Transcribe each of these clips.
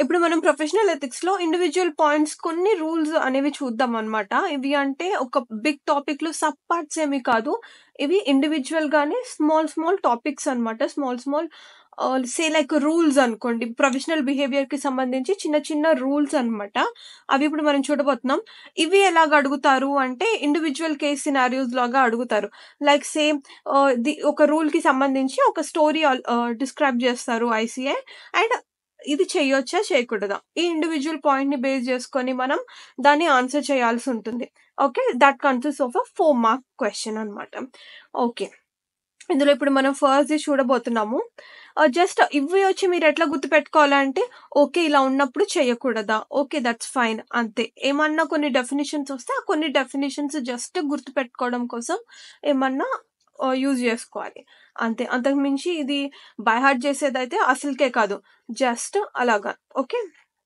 ఇప్పుడు మనం professional ethics లో ఇండివిజువల్ పాయింట్స్ కొన్ని రూల్స్ అనేవి చూద్దాం అన్నమాట ఇవి అంటే ఒక బిగ్ టాపిక్ లో సబ్ పార్ట్స్ ఏమి కాదు ఇవి ఇండివిజువల్ గానే స్మాల్ స్మాల్ టాపిక్స్ అన్నమాట small small say like rules అనుకోండి ప్రొఫెషనల్ బిహేవియర్ కి సంబంధించి చిన్న చిన్న రూల్స్ అన్నమాట అవి ఇప్పుడు మనం చూడబోతున్నాం ఇవి ఎలాగ అడుగుతారు అంటే ఇండివిజువల్ కేస్ సినారియోస్ లాగా అడుగుతారు లైక్ సేమ్ ఒక రూల్ కి సంబంధించి ఒక స్టోరీ డిస్క్రైబ్ చేస్తారు ఐసీఐ అండ్ ఇది చేయొచ్చా చేయకూడదా ఈ ఇండివిజువల్ పాయింట్ ని బేస్ చేసుకొని మనం దాన్ని ఆన్సర్ చేయాల్సి ఉంటుంది okay that consist of a four mark question అనమాట ఓకే ఇందులో ఇప్పుడు మనం ఫస్ట్ చూడబోతున్నాము జస్ట్ ఇవి వచ్చి మీరు ఎట్లా గుర్తుపెట్టుకోవాలంటే ఓకే ఇలా ఉన్నప్పుడు చేయకూడదా ఓకే దట్స్ ఫైన్ అంతే ఏమన్నా కొన్ని డెఫినేషన్స్ వస్తే ఆ కొన్ని డెఫినేషన్స్ జస్ట్ గుర్తుపెట్టుకోవడం కోసం ఏమన్నా యూజ్ చేసుకోవాలి అంతే అంతకు మించి ఇది బై హార్ట్ చేసేది అయితే అసలుకే కాదు జస్ట్ అలాగా ఓకే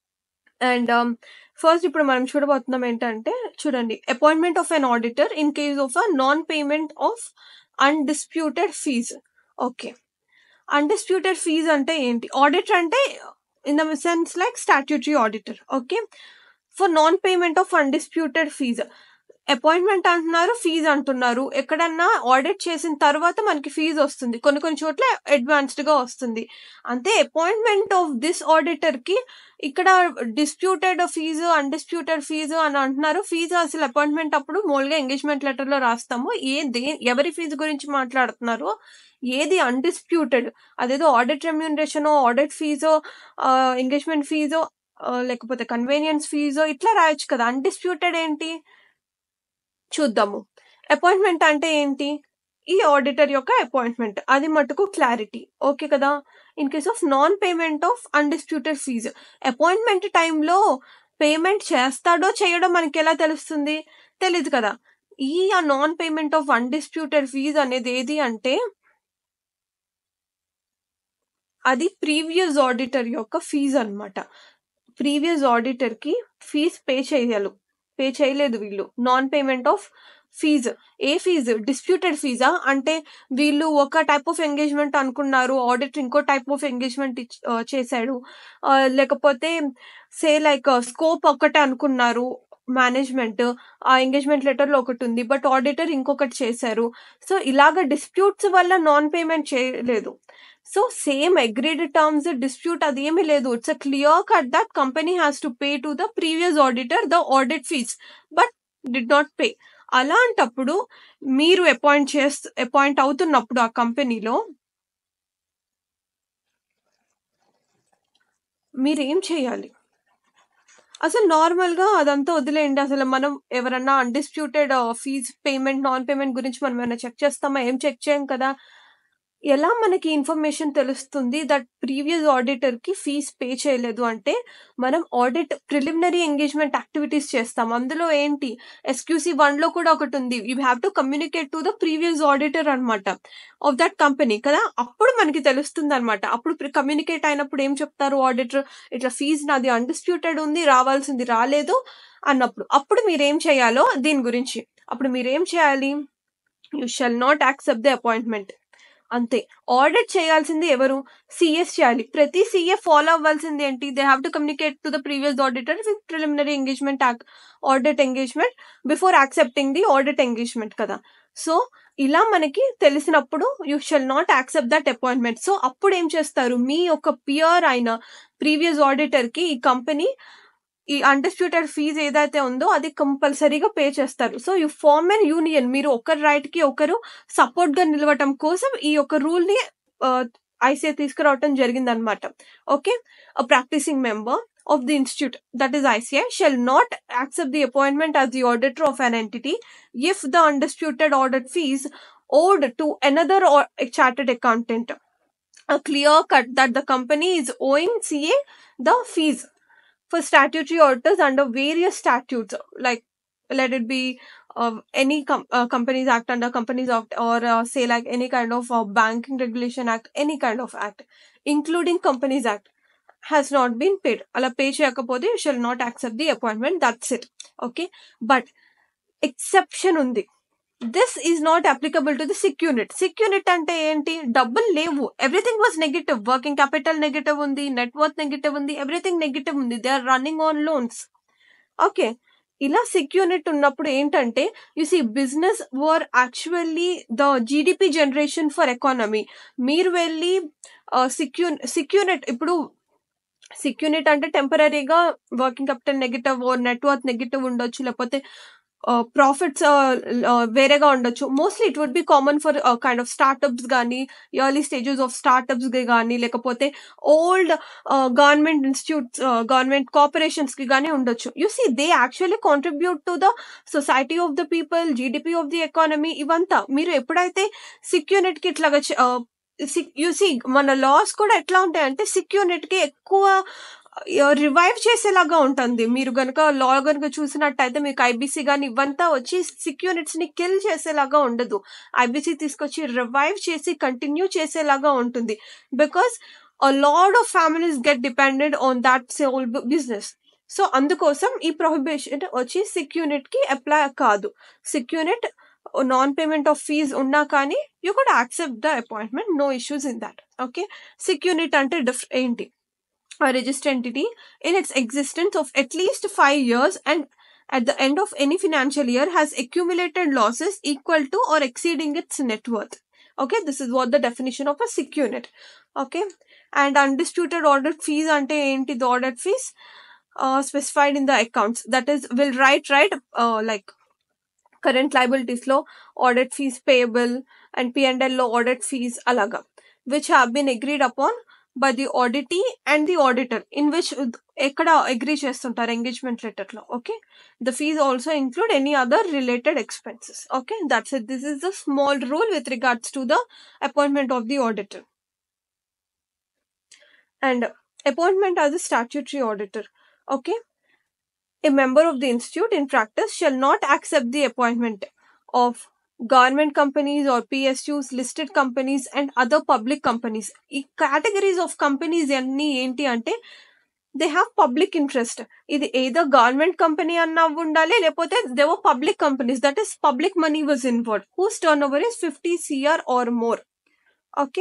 అండ్ ఫస్ట్ ఇప్పుడు మనం చూడబోతున్నాం ఏంటంటే చూడండి appointment of an auditor in case of a non payment of undisputed fee okay undisputed fee అంటే ఏంటి ఆడిటర్ అంటే in the sense like statutory auditor okay for non payment of undisputed fee appointment అంటున్నారు fee అంటున్నారు ఎక్కడన్నా audit చేసిన తర్వాత మనకి fee వస్తుంది కొన్ని కొన్ని చోట్ల అడ్వాన్స్డ్ గా వస్తుంది అంతే అపాయింట్మెంట్ ఆఫ్ దిస్ ఆడిటర్ కి ఇక్కడ డిస్ప్యూటెడ్ ఫీజు అన్డిస్ప్యూటెడ్ ఫీజు అని అంటున్నారు ఫీజు అసలు అపాయింట్మెంట్ అప్పుడు మోల్గా ఎంగేజ్మెంట్ లెటర్ లో రాస్తాము ఏది ఎవరి ఫీజు గురించి మాట్లాడుతున్నారు ఏది అన్డిస్ప్యూటెడ్ అదేదో ఆడిట్ రెమ్యూనరేషన్ ఆడిట్ ఫీజో ఎంగేజ్మెంట్ ఫీజో లేకపోతే కన్వీనియన్స్ ఫీజో ఇట్లా రాయొచ్చు కదా అన్డిస్ప్యూటెడ్ ఏంటి చూద్దాము అపాయింట్మెంట్ అంటే ఏంటి ఈ ఆడిటర్ యొక్క అపాయింట్మెంట్ అది మటుకు క్లారిటీ ఓకే కదా in case of non payment of undisputed fee appointment టైంలో పేమెంట్ చేస్తాడో చేయడో మనకి ఎలా తెలుస్తుంది తెలీదు కదా ఈ non payment of undisputed fee అనేది ఏది అంటే అది ప్రీవియస్ ఆడిటర్ యొక్క ఫీజు అనమాట ప్రీవియస్ ఆడిటర్ కి ఫీజ్ పే చేయాలి పే చేయలేదు వీళ్ళు నాన్ పేమెంట్ ఆఫ్ ఫీజు ఏ ఫీజు డిస్ప్యూటెడ్ ఫీజా అంటే వీళ్ళు ఒక టైప్ ఆఫ్ ఎంగేజ్మెంట్ అనుకున్నారు ఆడిట్ ఇంకో టైప్ ఆఫ్ ఎంగేజ్మెంట్ చేశాడు లేకపోతే సే లైక్ స్కోప్ ఒకటే అనుకున్నారు మేనేజ్మెంట్ ఆ ఎంగేజ్మెంట్ లెటర్ లో ఒకటి ఉంది బట్ ఆడిటర్ ఇంకొకటి చేశారు సో ఇలాగ డిస్ప్యూట్స్ వల్ల నాన్ పేమెంట్ చేయలేదు so same agreed terms dispute అదేమీ లేదు it's a clear cut that company has to pay to the previous auditor the audit fee but did not pay అలాంటప్పుడు మీరు appoint చేస్తూ అపాయింట్ అవుతున్నప్పుడు ఆ కంపెనీలో మీరు ఏం చేయాలి అసలు నార్మల్ గా అదంతా వదిలేయండి అసలు మనం ఎవరన్నా undisputed fee payment non payment గురించి మనం ఏమైనా చెక్ చేస్తామా ఏం చెక్ చేయం కదా ఎలా మనకి ఇన్ఫర్మేషన్ తెలుస్తుంది దట్ ప్రీవియస్ ఆడిటర్ కి ఫీజ్ పే చేయలేదు అంటే మనం ఆడిట్ ప్రిలిమినరీ ఎంగేజ్మెంట్ యాక్టివిటీస్ చేస్తాం అందులో ఏంటి ఎస్క్యూసీ వన్ లో కూడా ఒకటి ఉంది you have to communicate to the previous auditor అనమాట ఆఫ్ దట్ కంపెనీ కదా అప్పుడు మనకి తెలుస్తుంది అనమాట అప్పుడు కమ్యూనికేట్ అయినప్పుడు ఏం చెప్తారు ఆడిటర్ ఇట్లా ఫీజ్ నాది అన్డిస్ప్యూటెడ్ ఉంది రావాల్సింది రాలేదు అన్నప్పుడు అప్పుడు మీరేం చేయాలో దీని గురించి అప్పుడు మీరేం చేయాలి you shall not accept the appointment అంతే ఆడిట్ చేయాల్సింది ఎవరు సిఎస్ చేయాలి ప్రతి సిఏ ఫాలో అవ్వాల్సింది ఏంటి they have to communicate to the previous auditor with preliminary engagement audit engagement before accepting the audit engagement కదా సో ఇలా మనకి తెలిసినప్పుడు you shall not accept that appointment so అప్పుడు ఏం చేస్తారు మీ యొక్క పియర్ అయిన ప్రీవియస్ ఆడిటర్ కి ఈ కంపెనీ ఈ అన్డిస్ప్యూటెడ్ ఫీజ్ ఏదైతే ఉందో అది కంపల్సరీగా పే చేస్తారు so you form and union మీరు ఒకరి రైట్ కి ఒకరు సపోర్ట్ గా నిలవటం కోసం ఈ యొక్క రూల్ ని ఐసీఐ తీసుకురావటం జరిగింది అనమాట okay practising member of the institute, that is ICI, shall not accept the appointment as the auditor of an entity if the undisputed audit fees owed to another or a chartered accountant. A clear cut that the company is owing CA the fees for statutory auditors under various statutes, like let it be uh, any com- uh, companies act under companies act or uh, say like any kind of uh, banking regulation act any kind of act including companies act has not been paid అలా pay చేయకపోతే you shall not accept the appointment that's it okay but exception ఉంది this is not applicable to the sick unit sick unit అంటే ఏంటి డబ్బులు లేవు everything was negative working capital negative ఉంది net worth negative ఉంది everything negative ఉంది they are running on loans okay ఇలా sick unit ఉన్నప్పుడు ఏంటంటే you see business were actually the GDP generation for economy మీరు వెళ్ళి సిక్యూ సిక్యూనిట్ ఇప్పుడు సిక్యూనిట్ అంటే టెంపరీగా working capital negative net worth negative ఉండొచ్చు లేకపోతే ప్రాఫిట్స్ వేరేగా ఉండొచ్చు mostly it would be common for kind of startups కానీ ఎర్లీ స్టేజెస్ ఆఫ్ స్టార్ట్అప్స్ కానీ లేకపోతే old government institutes government corporations కి కానీ ఉండొచ్చు you see they actually contribute to the society of the people GDP of the economy ఇవంతా మీరు ఎప్పుడైతే sick unit కి ఇట్లాగా యూసి మన లాస్ కూడా ఎట్లా ఉంటాయంటే సిక్ యూనిట్ కి ఎక్కువ రివైవ్ చేసేలాగా ఉంటుంది మీరు గనుక లా గనుక చూసినట్టయితే మీకు ఐబీసీ కానీ ఇవంతా వచ్చి సిక్ యూనిట్స్ ని కిల్ చేసేలాగా ఉండదు ఐబీసీ తీసుకొచ్చి రివైవ్ చేసి కంటిన్యూ చేసేలాగా ఉంటుంది because a lot of families get dependent on that sole bu- business so అందుకోసం ఈ ప్రొహిబిషన్ వచ్చి సిక్ యూనిట్ కి అప్లై కాదు sick unit non payment of fee ఉన్నా కానీ you could accept the appointment no issues in that okay sick unit అంటే డిఫ్ ఏంటి a registered entity in its existence of at least five years and at the end of any financial year has accumulated losses equal to or exceeding its net worth. Okay, this is what the definition of a sick unit. Okay, and undisputed audit fees ante enti the audit fees uh, specified in the accounts. That is, will write right uh, like current liabilities law, audit fees payable, and P&L law audit fees alaga, which have been agreed upon by the auditee and the auditor in which ఎక్కడ agree చేస్తుంటారు engagement letter లో okay the fee also include any other related expenses okay that's it this is the small rule with regards to the appointment of the auditor and appointment as a statutory auditor okay a member of the institute in practice shall not accept the appointment of government companies or PSUs, listed companies and other public companies. ఈ categories of companies అన్ని ఏంటి అంటే they have public interest ఇది ఏదో government company అన్నా ఉండాలి లేకపోతే దేవో public companies that is public money was involve whose turnover is fifty CR or more okay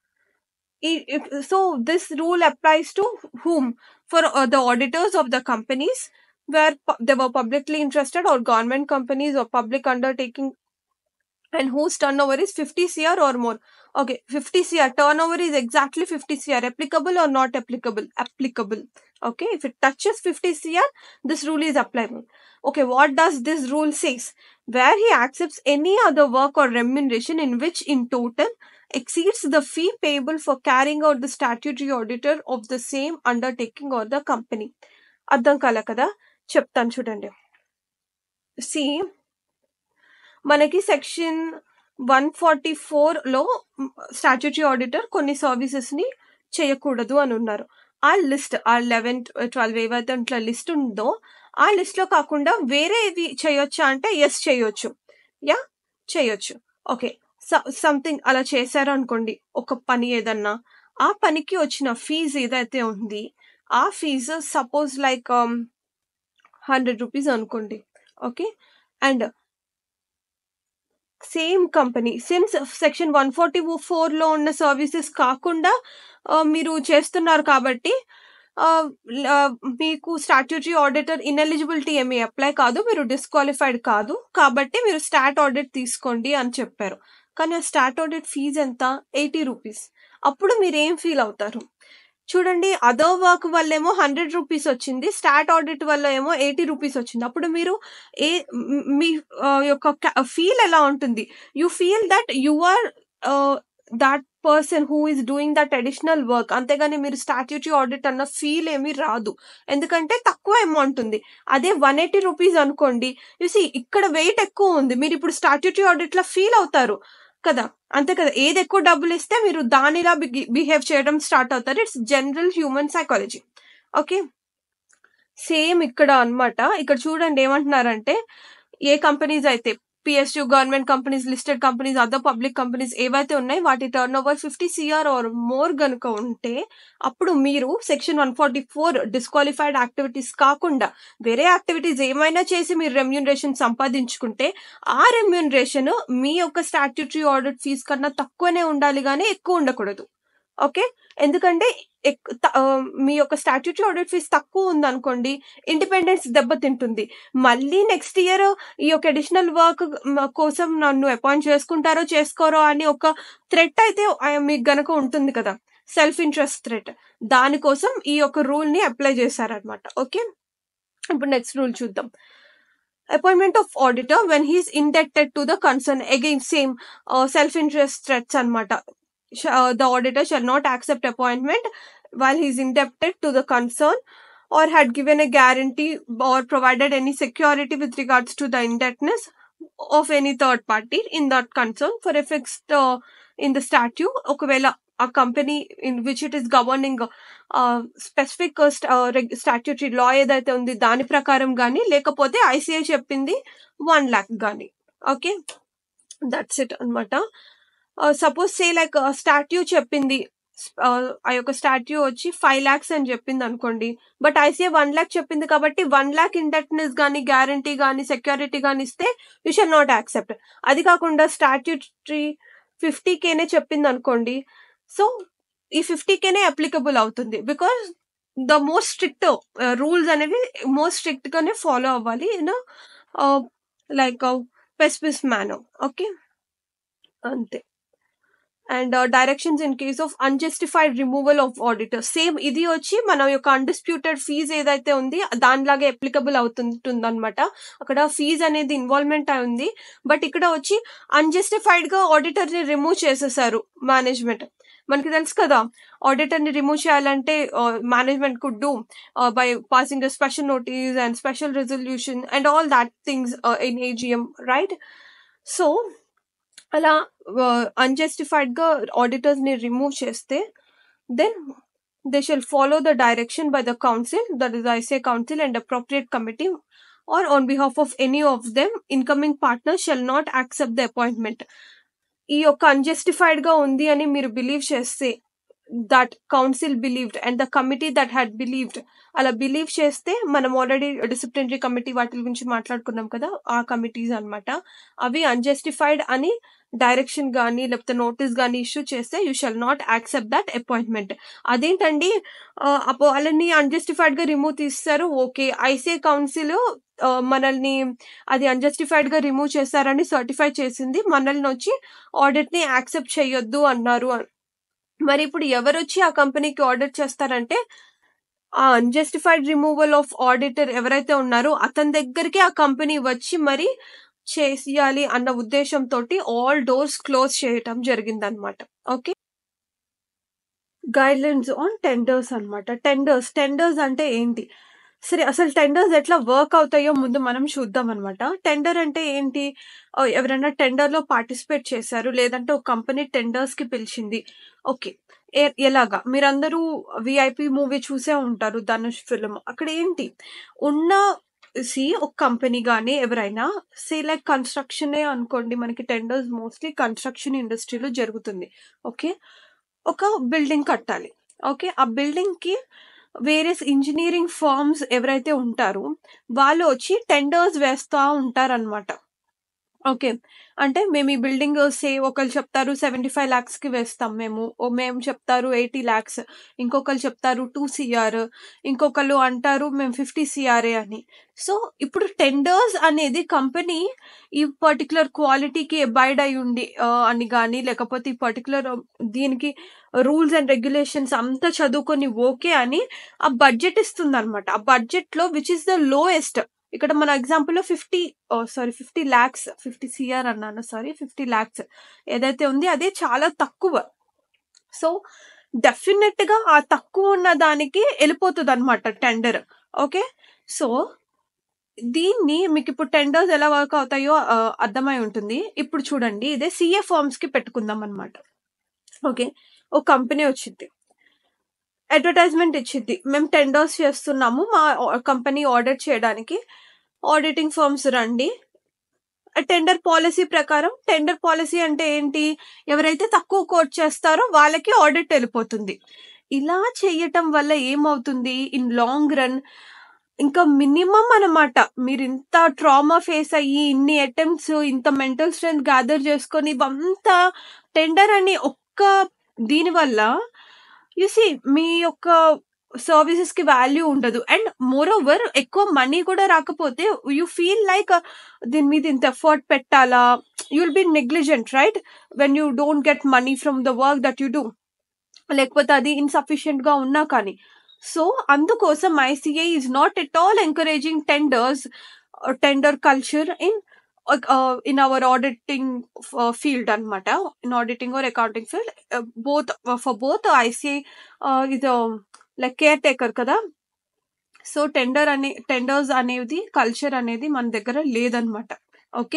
so this rule applies to whom for the auditors of the companies where pu- they were publicly interested or government companies or public undertaking and whose turnover is 50 cr or more okay 50 cr turnover is exactly 50 cr applicable or not applicable applicable okay if it touches 50 cr this rule is applicable okay what does this rule says where he accepts any other work or remuneration in which in total exceeds the fee payable for carrying out the statutory auditor of the same undertaking or the company అర్థం కాలే కదా చెప్తాను చూడండి see మనకి section one forty four లో statutory auditor కొన్ని services ని చేయకూడదు అని ఉన్నారు ఆ లిస్ట్ ఆ లెవెన్ ట్వెల్వ్ ఏవైతే ఇట్లా లిస్ట్ ఉందో ఆ లిస్ట్ లో కాకుండా వేరేవి చేయొచ్చా అంటే ఎస్ చేయొచ్చు యా చేయొచ్చు ఓకే సంథింగ్ అలా చేశారు అనుకోండి ఒక పని ఏదన్నా ఆ పనికి వచ్చిన ఫీజు ఏదైతే ఉంది ఆ fee suppose like hundred rupees అనుకోండి okay and same company since section one forty four లో ఉన్న సర్వీసెస్ కాకుండా ఆ, మీరు చేస్తున్నారు కాబట్టి ఆ, ల- మీకు స్టాట్యూటరీ ఆడిటర్ ఇన్ఎలిజిబిలిటీ ఏమీ అప్లై కాదు మీరు డిస్క్వాలిఫైడ్ కాదు కాబట్టి మీరు స్టాట్ ఆడిట్ తీసుకోండి అని చెప్పారు కానీ ఆ స్టాట్ ఆడిట్ ఫీజు ఎంత ఎయిటీ రూపీస్ అప్పుడు మీరు ఏం ఫీల్ అవుతారు చూడండి అదర్ వర్క్ వల్ల ఏమో హండ్రెడ్ రూపీస్ వచ్చింది స్టాట్ ఆడిట్ వల్ల ఏమో ఎయిటీ రూపీస్ వచ్చింది అప్పుడు మీరు ఏ మ్- మీ ఆ, యొక్క ఫీల్ ఎలా ఉంటుంది you feel that you are that person who is doing that additional work అంతేగాని మీరు స్టాట్యూటరీ ఆడిట్ అన్న ఫీల్ ఏమీ రాదు ఎందుకంటే తక్కువ అమౌంట్ ఉంది అదే వన్ ఎయిటీ రూపీస్ అనుకోండి చూసి ఇక్కడ వెయిట్ ఎక్కువ ఉంది మీరు ఇప్పుడు స్టాట్యూటరీ ఆడిట్ లా ఫీల్ అవుతారు కదా అంతే కదా ఏది ఎక్కువ డబ్బులు ఇస్తే మీరు దానిలా బిహేవ్ చేయడం స్టార్ట్ అవుతారు it's general human psychology okay same ఇక్కడ అన్నమాట ఇక్కడ చూడండి ఏమంటున్నారంటే ఏ కంపెనీస్ అయితే PSU government companies listed companies other public companies ఏవైతే ఉన్నాయి వాటి turnover fifty CR or more గనుక ఉంటే అప్పుడు మీరు section one forty four disqualified activities కాకుండా వేరే యాక్టివిటీస్ ఏమైనా చేసి మీరు రెమ్యూనరేషన్ సంపాదించుకుంటే ఆ రెమ్యూనరేషన్ మీ యొక్క స్టాట్యూటరీ ఆడిట్ ఫీజ్ కన్నా తక్కువనే ఉండాలి కానీ ఎక్కువ ఉండకూడదు ఓకే ఎందుకంటే ఎక్- త- ఆ, మీ యొక్క స్టాట్యూటరీ ఆడిట్ ఫీజ్ తక్కువ ఉందనుకోండి ఇండిపెండెన్స్ దెబ్బతింటుంది మళ్ళీ నెక్స్ట్ ఇయర్ ఈ యొక్క అడిషనల్ వర్క్ కోసం నన్ను అపాయింట్ చేసుకుంటారో చేసుకోరో అని ఒక థ్రెట్ అయితే ఆ, మీకు గనక ఉంటుంది కదా సెల్ఫ్ ఇంట్రెస్ట్ థ్రెట్ దానికోసం ఈ యొక్క రూల్ ని అప్లై చేశారనమాట ఓకే ఇప్పుడు నెక్స్ట్ రూల్ చూద్దాం appointment of auditor when he's inducted to the concern again same self interest threats అనమాట the auditor shall not accept appointment while he is indebted to the concern or had given a guarantee or provided any security with regards to the indebtedness of any third party in that concern for a fixed uh, in the statute ఒకవేళ a company in which it is governing specific statutory law ఏదైతే ఉంది దాని ప్రకారం కానీ లేకపోతే ICI చెప్పింది one lakh కానీ okay that's it అనమాట సపోజ్ సే లైక్ స్టాట్యూ చెప్పింది uh, ఆ యొక్క స్టాట్యూ వచ్చి ఫైవ్ ల్యాక్స్ అని చెప్పింది అనుకోండి బట్ ఐసీఐ వన్ ల్యాక్ చెప్పింది కాబట్టి వన్ ల్యాక్ ఇండక్ట్నెస్ కానీ గ్యారంటీ కానీ సెక్యూరిటీ కానీ ఇస్తే యూ షల్ నాట్ యాక్సెప్ట్ అది కాకుండా స్టాట్యూటరీ ఫిఫ్టీ కేనే చెప్పింది అనుకోండి సో ఈ ఫిఫ్టీ కేనే అప్లికబుల్ అవుతుంది because the most strict rules అనేవి మోస్ట్ స్ట్రిక్ట్ గానే ఫాలో అవ్వాలి ఇన్ లైక్ పెస్పిస్ మ్యానో ఓకే అంతే and directions in case of unjustified removal of auditor same ఇది వచ్చి మన యొక్క అన్డిస్ప్యూటెడ్ ఫీజ్ ఏదైతే ఉంది దానిలాగే అప్లికబుల్ అవుతుంటుంది అనమాట అక్కడ ఫీజ్ అనేది ఇన్వాల్వ్మెంట్ అయి ఉంది బట్ ఇక్కడ వచ్చి అన్జస్టిఫైడ్ గా ఆడిటర్ ని రిమూవ్ చేసేసారు మేనేజ్మెంట్ మనకి తెలుసు కదా ఆడిటర్ ని రిమూవ్ చేయాలంటే management could do by passing special notice and special resolution and all that things in AGM right so అలా అన్జస్టిఫైడ్ గా ఆడిటర్స్ ని రిమూవ్ చేస్తే then they shall follow the direction by the council that is ICAI council and appropriate committee or on behalf of any of them incoming partner shall not accept the appointment ఈ యొక్క unjustified గా ఉంది అని మీరు believe చేస్తే that council believed and the committee that had believed అలా believe చేస్తే మనం ఆల్రెడీ డిసిప్లినరీ కమిటీ వాటి గురించి మాట్లాడుకున్నాం కదా ఆ కమిటీస్ అన్నమాట అవి అన్జస్టిఫైడ్ అని డైరెక్షన్ కానీ లేకపోతే నోటీస్ కానీ ఇష్యూ చేస్తే you shall not accept that appointment అదేంటండి ఆ, అపో వాళ్ళని అన్జస్టిఫైడ్ గా రిమూవ్ తీస్తారు ఓకే ఐసీఐ కౌన్సిల్ మనల్ని అది అన్జస్టిఫైడ్ గా రిమూవ్ చేశారని సర్టిఫై చేసింది మనల్ని వచ్చి ఆడిట్ ని యాక్సెప్ట్ చేయొద్దు అన్నారు అని. మరి ఇప్పుడు ఎవరు వచ్చి ఆ కంపెనీకి ఆడిట్ చేస్తారంటే ఆ అన్జస్టిఫైడ్ రిమూవల్ ఆఫ్ ఆడిటర్ ఎవరైతే ఉన్నారో అతని దగ్గరికి ఆ కంపెనీ వచ్చి మరి చేయాలి అన్న ఉద్దేశంతో ఆల్ డోర్స్ క్లోజ్ చేయటం జరిగిందనమాట okay guidelines on tenders అన్నమాట టెండర్స్ టెండర్స్ అంటే ఏంటి సరే అసలు టెండర్స్ ఎట్లా వర్క్ అవుతాయో ముందు మనం చూద్దాం అనమాట టెండర్ అంటే ఏంటి ఆ, ఎవరైనా టెండర్ లో పార్టిసిపేట్ చేశారు లేదంటే ఒక కంపెనీ టెండర్స్ కి పిలిచింది ఓకే ఏ- ఎలాగా మీరందరూ విఐపి మూవీ చూసే ఉంటారు ధనుష్ ఫిల్మ్ అక్కడ ఏంటి ఉన్న సి ఒక కంపెనీ కానీ ఎవరైనా సే లైక్ కన్స్ట్రక్షన్ అనుకోండి మనకి టెండర్స్ మోస్ట్లీ కన్స్ట్రక్షన్ ఇండస్ట్రీలో జరుగుతుంది ఓకే ఒక బిల్డింగ్ కట్టాలి ఓకే ఆ బిల్డింగ్ కి వేరియస్ ఇంజనీరింగ్ ఫర్మ్స్ ఎవరైతే ఉంటారో వాళ్ళు వచ్చి టెండర్స్ వేస్తా ఉంటారన్నమాట ఓకే అంటే మేము ఈ బిల్డింగ్ సే ఒకళ్ళు చెప్తారు సెవెంటీ ఫైవ్ ల్యాక్స్ కి వేస్తాం మేము ఓ మేము చెప్తారు ఎయిటీ ల్యాక్స్ ఇంకొకరు చెప్తారు టూ సిఆర్ ఇంకొకళ్ళు అంటారు మేము ఫిఫ్టీ సిఆర్ఏ అని సో ఇప్పుడు టెండర్స్ అనేది కంపెనీ ఈ పర్టికులర్ క్వాలిటీకి అబైడ్ అయి ఉండి ఆ, అని కానీ లేకపోతే ఈ పర్టికులర్ దీనికి రూల్స్ అండ్ రెగ్యులేషన్స్ అంతా చదువుకొని ఓకే అని ఆ బడ్జెట్ ఇస్తుంది అనమాట ఆ బడ్జెట్ లో విచ్ ఇస్ ద లోయెస్ట్ ఇక్కడ మన ఎగ్జాంపుల్ లో fifty sorry fifty lakhs fifty CR అన్నాను సారీ ఫిఫ్టీ ల్యాక్స్ ఏదైతే ఉంది అదే చాలా తక్కువ సో డెఫినెట్ గా ఆ తక్కువ ఉన్న దానికి వెళ్ళిపోతుంది అనమాట టెండర్ ఓకే సో దీన్ని మీకు ఇప్పుడు టెండర్స్ ఎలా వర్క్ అవుతాయో ఆ, అర్థమై ఉంటుంది ఇప్పుడు చూడండి ఇదే సిఏ ఫార్మ్స్ కి పెట్టుకుందాం అనమాట ఓకే ఒక కంపెనీ వచ్చింది అడ్వర్టైజ్మెంట్ ఇచ్చింది మేము టెండర్స్ చేస్తున్నాము మా కంపెనీ ఆడిట్ చేయడానికి ఆడిటింగ్ ఫర్మ్స్ రండి టెండర్ పాలసీ ప్రకారం టెండర్ పాలసీ అంటే ఏంటి ఎవరైతే తక్కువ కోట్ చేస్తారో వాళ్ళకి ఆడిట్ వెళ్ళిపోతుంది ఇలా చేయటం వల్ల ఏమవుతుంది ఇన్ లాంగ్ రన్ ఇంకా మినిమం అన్నమాట మీరు ఇంత ట్రామా ఫేస్ అయ్యి ఇన్ని అటెంప్ట్స్ ఇంత మెంటల్ స్ట్రెంత్ గ్యాదర్ చేసుకొని ఇవంతా టెండర్ అని ఒక్క దీని వల్ల సి మీ యొక్క సర్వీసెస్ కి వాల్యూ ఉండదు అండ్ మోర్ ఓవర్ ఎక్కువ మనీ కూడా రాకపోతే యూ ఫీల్ లైక్ దీని మీద ఇంత ఎఫర్ట్ పెట్టాలా you will be negligent right when you don't get money from the work that you do లేకపోతే అది ఇన్సఫిషియెంట్ గా ఉన్నా కానీ సో అందుకోసం ICAI is not at all encouraging tenders tender culture in in our auditing field అనమాట in auditing or accounting field both for both ICAI ఇది like caretaker కదా so tender అనే టెండర్స్ అనేది culture అనేది మన దగ్గర లేదనమాట ఓకే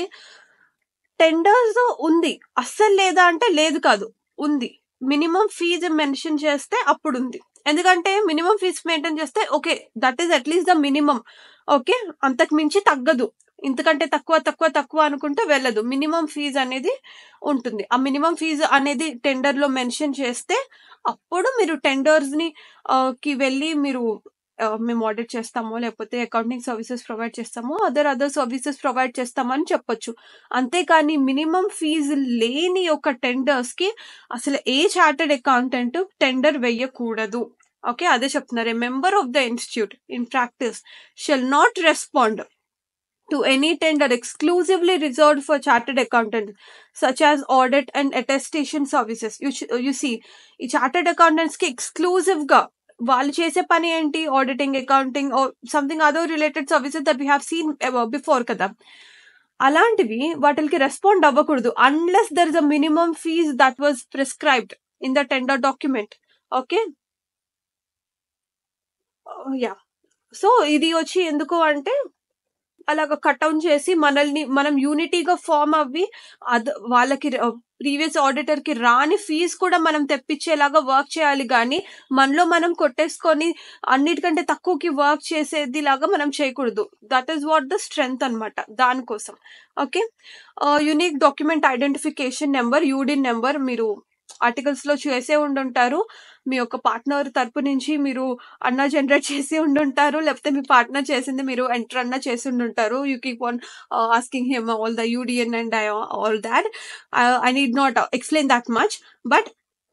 టెండర్స్ ఉంది అస్సలు లేదా అంటే లేదు కాదు ఉంది మినిమం ఫీజు మెన్షన్ చేస్తే అప్పుడు ఉంది ఎందుకంటే మినిమం ఫీజు మెయింటైన్ చేస్తే okay that is at least the minimum okay అంతకు మించి తగ్గదు ఇంతకంటే తక్కువ తక్కువ తక్కువ అనుకుంటే వెళ్ళదు మినిమం ఫీజు అనేది ఉంటుంది ఆ మినిమం ఫీజు అనేది టెండర్ లో మెన్షన్ చేస్తే అప్పుడు మీరు టెండర్స్ ని కి వెళ్ళి మీరు మేము ఆడిట్ చేస్తామో లేకపోతే అకౌంటింగ్ సర్వీసెస్ ప్రొవైడ్ చేస్తామో అదర్ అదర్ సర్వీసెస్ ప్రొవైడ్ చేస్తామని చెప్పొచ్చు అంతేకాని మినిమం ఫీజు లేని ఒక టెండర్స్ కి అసలు ఏ చార్టెడ్ అకౌంటెంట్ టెండర్ వేయకూడదు ఓకే అదే చెప్తున్నారు a member of the institute in practice shall not respond to any tender exclusively reserved for chartered accountants such as audit and attestation services you, you see ఈ chartered accountants కి exclusive గా వాళ్ళు చేసే పని ఏంటి auditing accounting something other related services that we have seen before కదా అలాంటివి వాటికి రెస్పాండ్ అవ్వకూడదు unless there is a minimum fee that was prescribed in the tender document okay yeah so ఇది వచ్చి ఎందుకు అంటే అలాగ కట్అవుట్ చేసి మనల్ని మనం యూనిటీగా ఫామ్ అవ్వి అద వాళ్ళకి ప్రీవియస్ ఆడిటర్ కి రాని ఫీజు కూడా మనం తెప్పించేలాగా వర్క్ చేయాలి కానీ మనలో మనం కొట్టేసుకొని అన్నిటికంటే తక్కువకి వర్క్ చేసేది లాగా మనం చేయకూడదు that is what the strength అనమాట దానికోసం okay unique document identification number UDIN number మీరు ఆర్టికల్స్ లో చేసే ఉండుంటారు మీ యొక్క పార్ట్నర్ తరపు నుంచి మీరు అన్న జనరేట్ చేసి ఉండుంటారు లేకపోతే మీ పార్ట్నర్ చేసింది మీరు ఎంటర్ అన్న చేసి ఉండుంటారు you keep on asking him all the UDIN and all that I need not explain that much but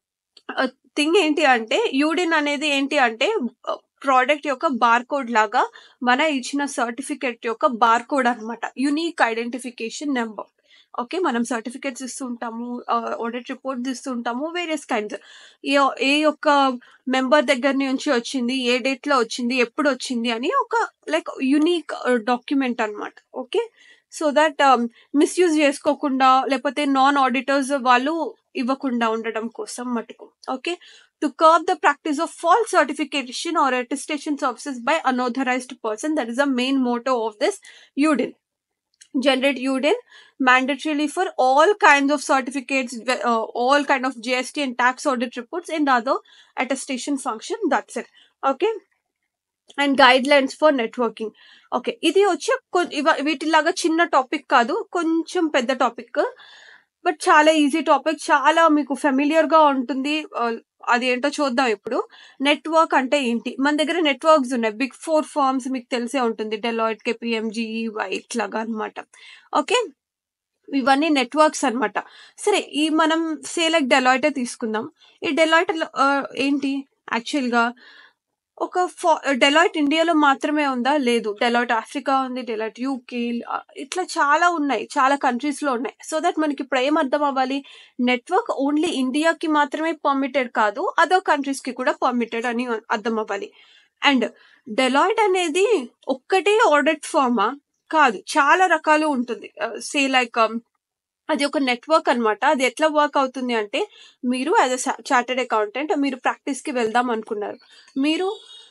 thing ఏంటి అంటే యూడిన్ అనేది ఏంటి అంటే ప్రోడక్ట్ యొక్క బార్ కోడ్ లాగా మన ఇచ్చిన సర్టిఫికెట్ యొక్క బార్ కోడ్ అనమాట యునీక్ ఐడెంటిఫికేషన్ నెంబర్ ఓకే మనం సర్టిఫికేట్స్ ఇస్తుంటాము ఆడిట్ రిపోర్ట్ ఇస్తుంటాము వేరియస్ కైండ్స్ ఏ ఏ యొక్క మెంబర్ దగ్గర నుంచి వచ్చింది ఏ డేట్ లో వచ్చింది ఎప్పుడు వచ్చింది అని ఒక లైక్ యునీక్ డాక్యుమెంట్ అనమాట ఓకే సో దట్ మిస్యూజ్ చేసుకోకుండా లేకపోతే నాన్ ఆడిటర్స్ వాళ్ళు ఇవ్వకుండా ఉండడం కోసం మటుకు okay to curb the practice of false certification or attestation services by unauthorized person that is the main motto of this UDIN generate UDIN mandatorily for all kinds of certificates, uh, all kind of GST and tax audit reports and other attestation function. That's it. Okay. And guidelines for networking okay ఇది వచ్చి వీటిలాగా చిన్న topic కాదు కొంచెం పెద్ద topic but చాలా easy topic చాలా మీకు ఫెమిలియర్ గా ఉంటుంది అది ఏంటో చూద్దాం ఇప్పుడు నెట్వర్క్ అంటే ఏంటి మన దగ్గర నెట్వర్క్స్ ఉన్నాయి బిగ్ ఫోర్ ఫార్మ్స్ మీకు తెలిసే ఉంటుంది డెలాయిట్ కేపిఎంజీ ఇట్లాగా అనమాట ఓకే ఇవన్నీ నెట్వర్క్స్ అనమాట సరే ఈ మనం సేలెక్ట్ డెలాయిటే తీసుకుందాం ఈ డెలాయిట్ ఏంటి యాక్చువల్ గా ఒక డెలాయిట్ ఇండియాలో మాత్రమే ఉందా లేదు డెలాయిట్ ఆఫ్రికా ఉంది డెలాయిట్ యూకే ఇట్లా చాలా ఉన్నాయి చాలా కంట్రీస్ లో ఉన్నాయి సో దట్ మనకి ఇప్పుడు ఏం అర్థం అవ్వాలి నెట్వర్క్ ఓన్లీ ఇండియాకి మాత్రమే పర్మిటెడ్ కాదు అదర్ కంట్రీస్ కి కూడా పర్మిటెడ్ అని అర్థం అవ్వాలి అండ్ డెలాయిట్ అనేది ఒక్కటే ఆడిట్ ఫార్మా కాదు చాలా రకాలు ఉంటుంది సే లైక్ అది ఒక నెట్వర్క్ అనమాట అది ఎట్లా వర్క్ అవుతుంది అంటే మీరు యాజ్ అ చార్టెడ్ అకౌంటెంట్ మీరు ప్రాక్టీస్ కి వెళ్దాం అనుకున్నారు మీరు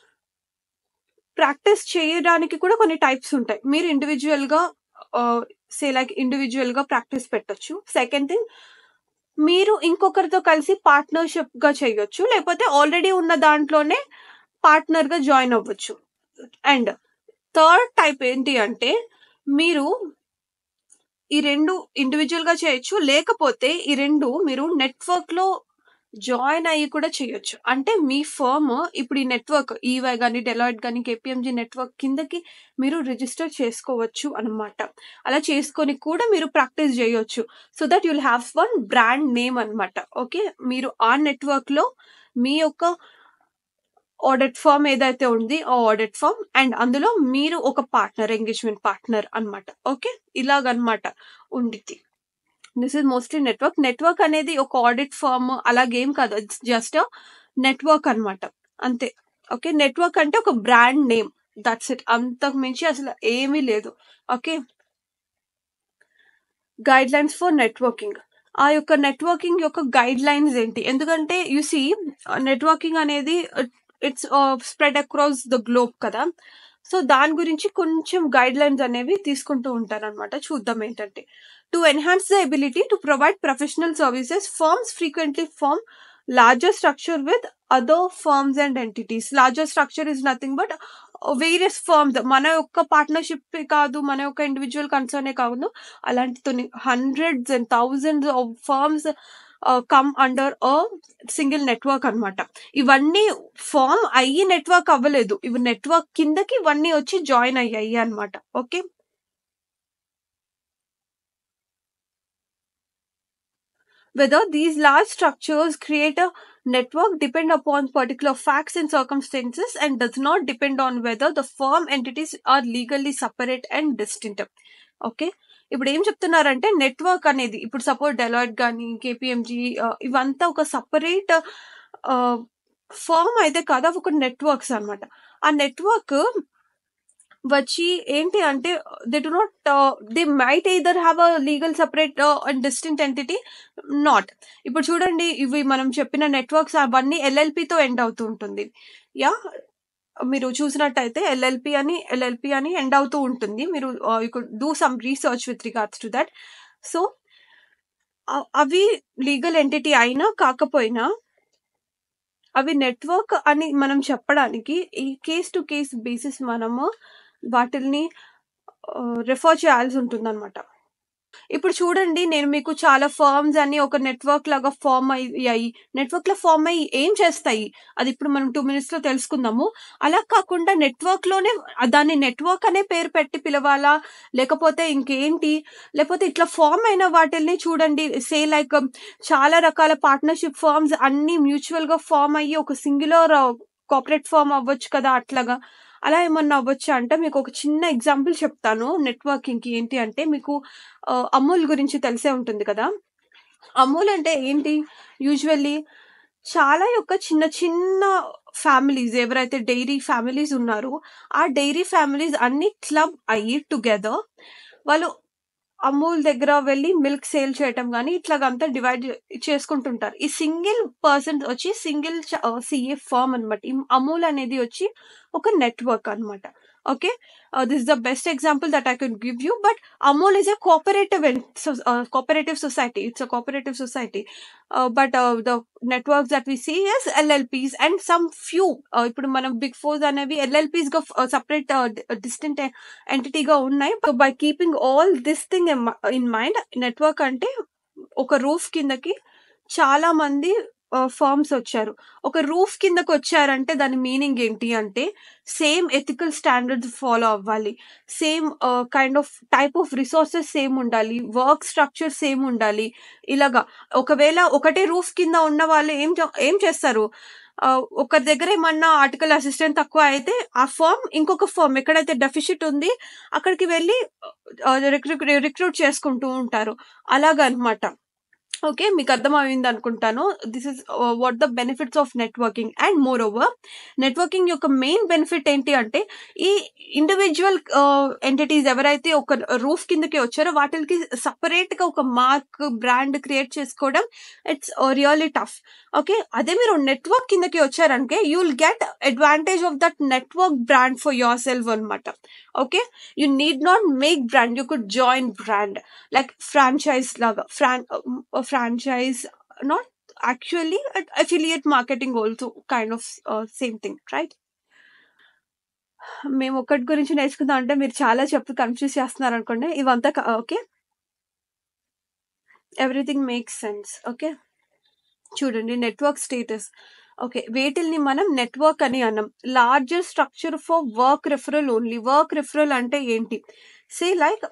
ప్రాక్టీస్ చేయడానికి కూడా కొన్ని టైప్స్ ఉంటాయి మీరు ఇండివిజువల్ గా సే లైక్ ఇండివిజువల్ గా ప్రాక్టీస్ పెట్టొచ్చు సెకండ్ థింగ్ మీరు ఇంకొకరితో కలిసి పార్ట్నర్షిప్ గా చేయొచ్చు లేకపోతే ఆల్రెడీ ఉన్న దాంట్లోనే పార్ట్నర్ గా జాయిన్ అవ్వచ్చు అండ్ థర్డ్ టైప్ ఏంటి అంటే మీరు ఈ రెండు ఇండివిజువల్ గా చేయొచ్చు లేకపోతే ఈ రెండు మీరు నెట్వర్క్ లో జాయిన్ అయ్యి కూడా చేయొచ్చు అంటే మీ ఫర్మ్ ఇప్పుడు ఈ నెట్వర్క్ ఈవై కానీ డెలాయిట్ కానీ కేపీఎంజీ నెట్వర్క్ కిందకి మీరు రిజిస్టర్ చేసుకోవచ్చు అన్నమాట అలా చేసుకొని కూడా మీరు ప్రాక్టీస్ చేయొచ్చు so that you'll have one brand name అన్నమాట ఓకే మీరు ఆ నెట్వర్క్ లో మీ యొక్క ఆడిట్ ఫామ్ ఏదైతే ఉంది ఆ ఆడిట్ ఫామ్ అండ్ అందులో మీరు ఒక పార్ట్నర్ ఎంగేజ్మెంట్ పార్ట్నర్ అన్నమాట ఓకే ఇలాగనమాట ఉండిద్ది this is mostly network network అనేది ఒక ఆడిట్ ఫామ్ అలాగేం కాదు జస్ట్ నెట్వర్క్ అన్నమాట అంతే ఓకే నెట్వర్క్ అంటే ఒక బ్రాండ్ నేమ్ దట్స్ ఇట్ అంతకు మించి అసలు ఏమీ లేదు okay guidelines for networking ఆ యొక్క నెట్వర్కింగ్ యొక్క గైడ్ లైన్స్ ఏంటి ఎందుకంటే యు సీ నెట్వర్కింగ్ అనేది it's spread across the globe కదా సో దాని గురించి కొంచెం గైడ్ లైన్స్ అనేవి తీసుకుంటూ ఉంటారు అనమాట చూద్దాం ఏంటంటే to enhance the ability to provide professional services firms frequently form larger structure with other firms and entities larger structure is nothing but various firms మన యొక్క పార్ట్నర్షిప్ కాదు మన యొక్క ఇండివిజువల్ కన్సర్నే కాదు అలాంటి hundreds and thousands of firms come under a single network అన్నమాట ఇవన్నీ ఫామ్ అయ్యి నెట్వర్క్ అవ్వలేదు ఇవి నెట్వర్క్ కిందకి ఇవన్నీ వచ్చి జాయిన్ అయ్యాయి అన్నమాట okay whether these large structures create a network depend upon particular facts and circumstances and does not depend on whether the firm entities are legally separate and distinct okay ఇప్పుడు ఏం చెప్తున్నారంటే network అనేది ఇప్పుడు suppose Deloitte కానీ KPMG ఇవంతా ఒక separate firm అయితే కాదు అవి ఒక నెట్వర్క్స్ అన్నమాట ఆ నెట్వర్క్ వచ్చి ఏంటి అంటే they do not they might either have a legal separate and distinct entity not ఇప్పుడు చూడండి ఇవి మనం చెప్పిన నెట్వర్క్స్ అవన్నీ ఎల్ఎల్పితో ఎండ్ అవుతూ ఉంటుంది యా మీరు చూసినట్టయితే ఎల్ఎల్పి అని ఎల్ఎల్పి అని ఎండ్ అవుతూ ఉంటుంది మీరు you could do some research with regards to that so అవి లీగల్ ఎంటిటీ అయినా కాకపోయినా అవి నెట్వర్క్ అని మనం చెప్పడానికి ఈ కేస్ టు కేస్ బేసిస్ మనము వాటిల్ని రిఫర్ చేయాల్సి ఉంటుంది అనమాట ఇప్పుడు చూడండి నేను మీకు చాలా ఫర్మ్స్ అని ఒక నెట్వర్క్ లాగా ఫామ్ అయ్యాయి నెట్వర్క్ లో ఫామ్ అయ్యి ఏం చేస్తాయి అది ఇప్పుడు మనం టూ మినిట్స్ లో తెలుసుకుందాము అలా కాకుండా నెట్వర్క్ లోనే దాన్ని నెట్వర్క్ అనే పేరు పెట్టి పిలవాలా లేకపోతే ఇంకేంటి లేకపోతే ఇట్లా ఫామ్ అయిన వాటిల్ని చూడండి సే లైక్ చాలా రకాల పార్ట్నర్షిప్ ఫర్మ్స్ అన్ని మ్యూచువల్ గా ఫామ్ అయ్యి ఒక సింగులర్ కార్పొరేట్ ఫామ్ అవ్వచ్చు కదా అట్లాగా అలా ఏమన్నా అవ్వచ్చా అంటే మీకు ఒక చిన్న ఎగ్జాంపుల్ చెప్తాను నెట్వర్కింగ్ కి ఏంటి అంటే మీకు అమూల్ గురించి తెలిసే ఉంటుంది కదా అమూల్ అంటే ఏంటి యూజువల్లీ చాలా యొక్క చిన్న చిన్న ఫ్యామిలీస్ ఎవరైతే డైరీ ఫ్యామిలీస్ ఉన్నారో ఆ డైరీ ఫ్యామిలీస్ అన్ని క్లబ్ అయ్యి టుగెదర్ వాళ్ళు అమూల్ దగ్గర వెళ్ళి మిల్క్ సేల్ చేయటం కానీ ఇట్లాగంతా డివైడ్ చేసుకుంటుంటారు ఈ సింగిల్ పర్సన్ వచ్చి సింగిల్ సిఏ ఫార్మ్ అనమాట ఈ అమూల్ అనేది వచ్చి ఒక నెట్వర్క్ అనమాట okay this is the best example that I can give you but Amul is a cooperative cooperative society it's a cooperative society but the networks that we see as LLPs and some few ఇప్పుడు మనం big force అనేవి ఎల్ఎల్పీస్ గా separate distinct ఎంటిటీగా ఉన్నాయి by keeping all this thing in mind network అంటే ఒక roof కిందకి చాలా మంది ఫార్మ్స్ వచ్చారు ఒక రూఫ్ కిందకి వచ్చారంటే దాని మీనింగ్ ఏంటి అంటే సేమ్ ఎథికల్ స్టాండర్డ్స్ ఫాలో అవ్వాలి same kind of type of resources same ఉండాలి వర్క్ స్ట్రక్చర్ సేమ్ ఉండాలి ఇలాగా ఒకవేళ ఒకటే రూఫ్ కింద ఉన్న వాళ్ళు ఏం ఏం చేస్తారు ఒకరి దగ్గర ఏమన్నా ఆర్టికల్ అసిస్టెంట్ తక్కువ అయితే ఆ ఫామ్ ఇంకొక ఫామ్ ఎక్కడైతే డెఫిషిట్ ఉంది అక్కడికి వెళ్ళి రిక్రూట్ చేసుకుంటూ ఉంటారు అలాగనమాట ఓకే మీకు అర్థమైంది అనుకుంటాను this is what the benefits of networking and moreover networking యొక్క మెయిన్ బెనిఫిట్ ఏంటి అంటే ఈ ఇండివిజువల్ ఎంటిటీస్ ఎవరైతే ఒక రూఫ్ కిందకి వచ్చారో వాటికి సపరేట్ గా ఒక మార్క్ బ్రాండ్ క్రియేట్ చేసుకోవడం ఇట్స్ రియల్లీ టఫ్ ఓకే అదే మీరు నెట్వర్క్ కిందకి వచ్చారంటే you will get advantage of that network brand for yourself అనమాట okay you need not make brand you could join brand like franchise లాగా ఫ్రాన్ franchise not actually affiliate marketing also kind of same thing right మేము ఒకటి గురించి నేర్చుకుందాం అంటే మీరు చాలా చెప్పి కన్ఫ్యూజ్ చేస్తున్నారు అనుకోండి ఇవంతా okay everything makes sense okay చూడండి నెట్వర్క్ స్టేటస్ ఓకే వీటిల్ని మనం నెట్వర్క్ అని అన్నాం largest structure for work referral only work referral అంటే ఏంటి సే లైక్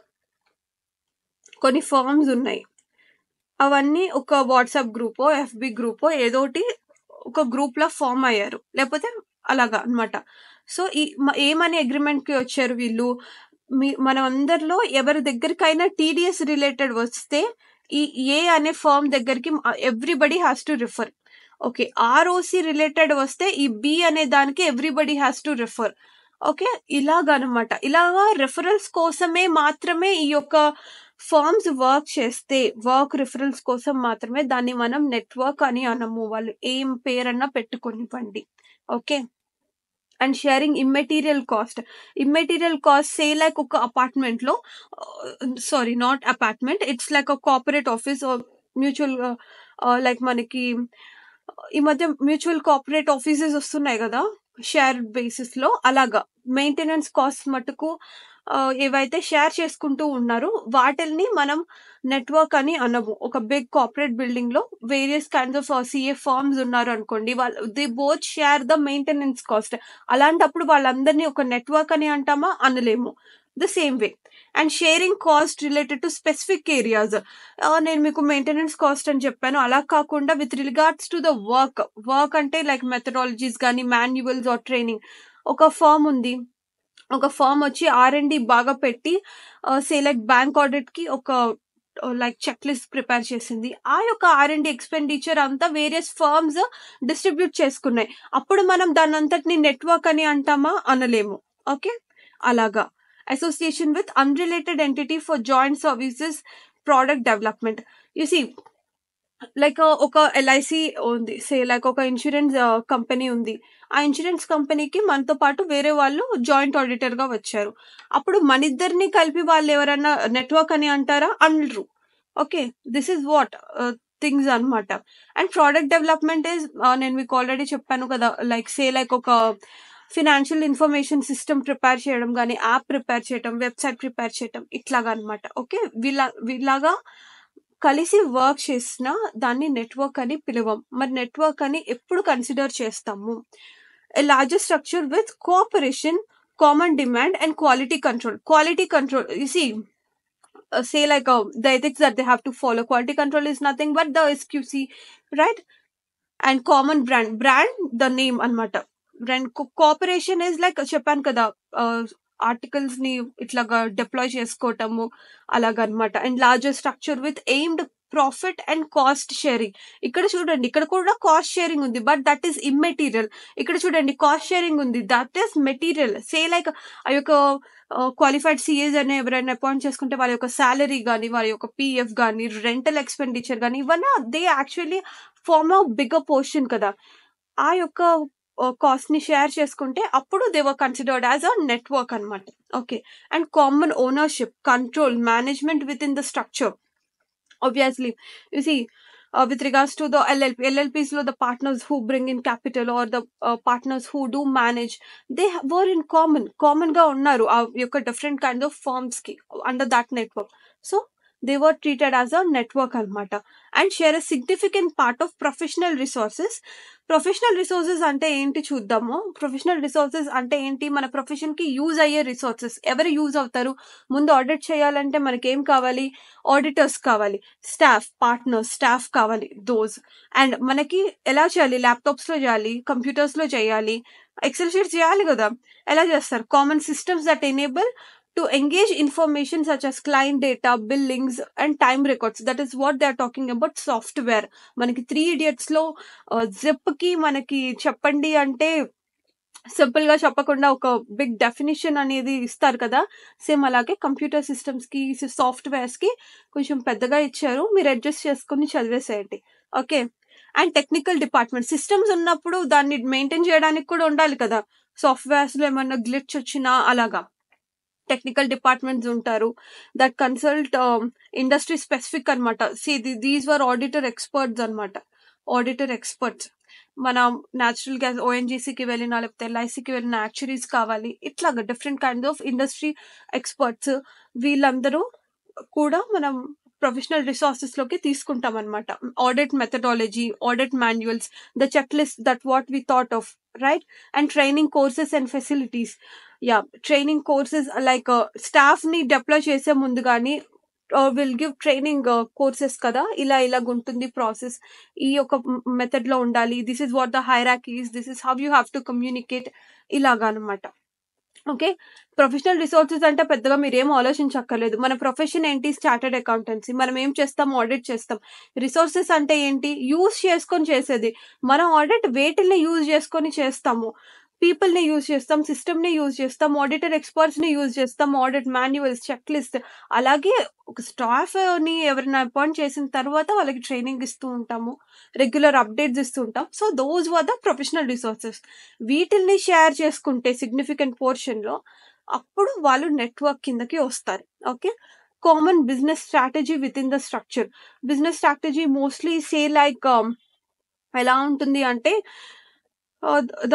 కొన్ని ఫర్మ్స్ ఉన్నాయి అవన్నీ ఒక వాట్సాప్ గ్రూపో ఎఫ్బి గ్రూపో ఏదోటి ఒక గ్రూప్ లో ఫామ్ అయ్యారు లేకపోతే అలాగా అన్నమాట సో ఈ మ- ఏమని అగ్రిమెంట్ కి వచ్చారు వీళ్ళు మీ మనం అందరిలో ఎవరి దగ్గరికైనా టీడీఎస్ రిలేటెడ్ వస్తే ఈ ఏ అనే ఫర్మ్ దగ్గరికి everybody has to refer okay ROC related వస్తే ఈ బి అనే దానికి everybody has to refer okay ఇలాగనమాట ఇలాగా రిఫరల్స్ కోసమే మాత్రమే ఈ యొక్క ఫర్మ్స్ వర్క్ చేస్తే వర్క్ రిఫరల్స్ కోసం మాత్రమే దాన్ని మనం నెట్వర్క్ అని అనము వాళ్ళు ఏం పేరన్నా పెట్టుకొనివ్వండి okay and sharing immaterial cost immaterial cost say like ఒక అపార్ట్మెంట్ లో sorry not apartment it's like a corporate office mutual like మనకి ఈ మధ్య మ్యూచువల్ కార్పొరేట్ ఆఫీసెస్ వస్తున్నాయి కదా షేర్ బేసిస్ లో అలాగా మెయింటెనెన్స్ కాస్ట్ మటుకు ఆ, ఏవైతే షేర్ చేసుకుంటూ ఉన్నారో వాటిల్ని మనం నెట్వర్క్ అని అనము ఒక బిగ్ కార్పొరేట్ బిల్డింగ్ లో various kinds of CA firms ఉన్నారు అనుకోండి వాళ్ళు they both share the maintenance cost అలాంటప్పుడు వాళ్ళందరినీ ఒక నెట్వర్క్ అని అంటామా అనలేము the same way and sharing cost related to specific areas నేను మీకు మెయింటెనెన్స్ కాస్ట్ అని చెప్పాను అలా కాకుండా with regards to the work work అంటే లైక్ మెథడాలజీస్ కానీ మాన్యువల్స్ ఆర్ ట్రైనింగ్ ఒక ఫామ్ ఉంది ఒక ఫామ్ వచ్చి ఆర్ అండ్ డి బాగా పెట్టి సే లైక్ బ్యాంక్ ఆడిట్ కి ఒక లైక్ చెక్ లిస్ట్ ప్రిపేర్ చేసింది ఆ యొక్క ఆర్ అండ్ డి ఎక్స్పెండిచర్ అంతా వేరియస్ ఫర్మ్స్ డిస్ట్రిబ్యూట్ చేసుకున్నాయి అప్పుడు మనం దాని అంతటిని నెట్వర్క్ అని అంటామా అనలేము ఓకే అలాగా association with unrelated entity for joint services product development you see like ఒక ఎల్ఐసి ఉంది సే లైక్ ఒక ఇన్సూరెన్స్ కంపెనీ ఉంది ఆ ఇన్సూరెన్స్ కంపెనీకి మనతో పాటు వేరే వాళ్ళు జాయింట్ ఆడిటర్ గా వచ్చారు అప్పుడు మన ఇద్దరిని కలిపి వాళ్ళు ఎవరన్నా నెట్వర్క్ అని అంటారా అనరు okay this is what things అన్నమాట అండ్ ప్రోడక్ట్ డెవలప్మెంట్ ఇస్ నేను మీకు ఆల్రెడీ చెప్పాను కదా లైక్ సే లైక్ ఒక ఫినాన్షియల్ ఇన్ఫర్మేషన్ సిస్టమ్ ప్రిపేర్ చేయడం కానీ యాప్ ప్రిపేర్ చేయడం వెబ్సైట్ ప్రిపేర్ చేయడం ఇట్లాగా అన్నమాట ఓకే వీళ్ళ వీళ్ళగా కలిసి వర్క్ చేసిన దాన్ని నెట్వర్క్ అని పిలవం మరి నెట్వర్క్ అని ఎప్పుడు కన్సిడర్ చేస్తాము a larger structure with cooperation, common demand, and quality control. Quality control, you see, uh, say like uh, the ethics that they have to follow. Quality control is nothing but the SQC, right? And common brand. Brand, the name అనమాట brand cooperation is like చెప్పాను కదా articles ని ఇట్లాగా deploy చేసుకోవటము అలాగనమాట and larger structure with aimed profit and cost sharing ఇక్కడ చూడండి ఇక్కడ కూడా కాస్ట్ షేరింగ్ ఉంది బట్ దట్ ఈస్ ఇమ్మెటీరియల్ ఇక్కడ చూడండి కాస్ట్ షేరింగ్ ఉంది that is material say like ఆ యొక్క క్వాలిఫైడ్ సిఏస్ అనే ఎవరైనా అపాయింట్ చేసుకుంటే వాళ్ళ యొక్క శాలరీ కానీ వాళ్ళ యొక్క పిఎఫ్ కానీ రెంటల్ ఎక్స్పెండిచర్ కానీ ఇవన్నీ they actually form of bigger portion కదా ఆ యొక్క కాస్ట్ ని షేర్ చేసుకుంటే అప్పుడు they were considered as a network అనమాట okay and common ownership control management with in the structure obviously you see uh, with regards to the llp llps lo the partners who bring in capital or the uh, partners who do manage they ha- were in common common గా ఉన్నారు ఆ యొక్క different kind of firms కి under that network so they were treated as a network అనమాట అండ్ షేర్ a significant part of professional resources professional resources అంటే ఏంటి చూద్దాము ప్రొఫెషనల్ రిసోర్సెస్ అంటే ఏంటి మన ప్రొఫెషన్ కి యూజ్ అయ్యే రిసోర్సెస్ ఎవరు యూజ్ అవుతారు ముందు ఆడిట్ చేయాలంటే మనకి ఏం కావాలి ఆడిటర్స్ కావాలి స్టాఫ్ పార్ట్నర్స్ స్టాఫ్ కావాలి దోస్ అండ్ మనకి ఎలా చేయాలి ల్యాప్టాప్స్ లో చేయాలి కంప్యూటర్స్ లో చేయాలి ఎక్సెల్ షీట్స్ చేయాలి కదా ఎలా చేస్తారు common systems that enable to engage information such as client data billings and time records that is what they are talking about software మనకి త్రీ ఇడియట్స్ లో జిప్ కి మనకి చెప్పండి అంటే సింపుల్ గా చెప్పకుండా ఒక బిగ్ డెఫినేషన్ అనేది ఇస్తారు కదా సేమ్ అలాగే కంప్యూటర్ సిస్టమ్స్ కి సాఫ్ట్వేర్స్ కి కొంచెం పెద్దగా ఇచ్చారు మీరు అడ్జస్ట్ చేసుకుని చదివేసేయండి okay and technical department systems ఉన్నప్పుడు దాన్ని మెయింటైన్ చేయడానికి కూడా ఉండాలి కదా సాఫ్ట్వేర్స్ లో ఏమన్నా గ్లిచ్ వచ్చినా అలాగా టెక్నికల్ డిపార్ట్మెంట్స్ ఉంటారు దట్ కన్సల్ట్ ఇండస్ట్రీ స్పెసిఫిక్ అనమాట see these were auditor experts అనమాట ఆడిటర్ ఎక్స్పర్ట్స్ మన న్యాచురల్ గ్యాస్ ఓఎన్జీసీకి వెళ్ళిన లేకపోతే ఎల్ఐసికి వెళ్ళిన యాక్చురీస్ కావాలి ఇట్లాగా different kind of industry experts వీళ్ళందరూ కూడా మనం ప్రొఫెషనల్ రిసోర్సెస్ లోకి తీసుకుంటాం అనమాట audit methodology audit manuals the check list that what we thought of right and training courses and facilities yeah training courses like staff ని deploy చేసే ముందు కానీ విల్ గివ్ ట్రైనింగ్ కోర్సెస్ కదా ఇలా ఇలాగ ఉంటుంది ప్రాసెస్ ఈ యొక్క మెథడ్ లో ఉండాలి this is what the hierarchies this is how you have to communicate ఇలాగా అనమాట ఓకే ప్రొఫెషనల్ రిసోర్సెస్ అంటే పెద్దగా మీరు ఏం ఆలోచించక్కర్లేదు మన ప్రొఫెషన్ ఏంటి స్టార్టెడ్ అకౌంటెన్సీ మనం ఏం చేస్తాం ఆడిట్ చేస్తాం రిసోర్సెస్ అంటే ఏంటి యూజ్ చేసుకొని చేసేది మనం ఆడిట్ వేటిల్ని యూజ్ చేసుకొని చేస్తాము పీపుల్ ని యూజ్ చేస్తాం సిస్టమ్ ని యూజ్ చేస్తాం ఆడిటర్ ఎక్స్పర్ట్స్ ని యూజ్ చేస్తాం ఆడిట్ మాన్యువల్స్ చెక్ లిస్ట్ అలాగే ఒక స్టాఫ్ ని ఎవరైనా అపాయింట్ చేసిన తర్వాత వాళ్ళకి ట్రైనింగ్ ఇస్తూ ఉంటాము రెగ్యులర్ అప్డేట్స్ ఇస్తూ ఉంటాం so those were the professional resources వీటిల్ని షేర్ చేసుకుంటే సిగ్నిఫికెంట్ పోర్షన్ లో అప్పుడు వాళ్ళు నెట్వర్క్ కిందకి వస్తారు okay common business strategy with in the structure business strategy mostly say like ఎలా ఉంటుంది అంటే ద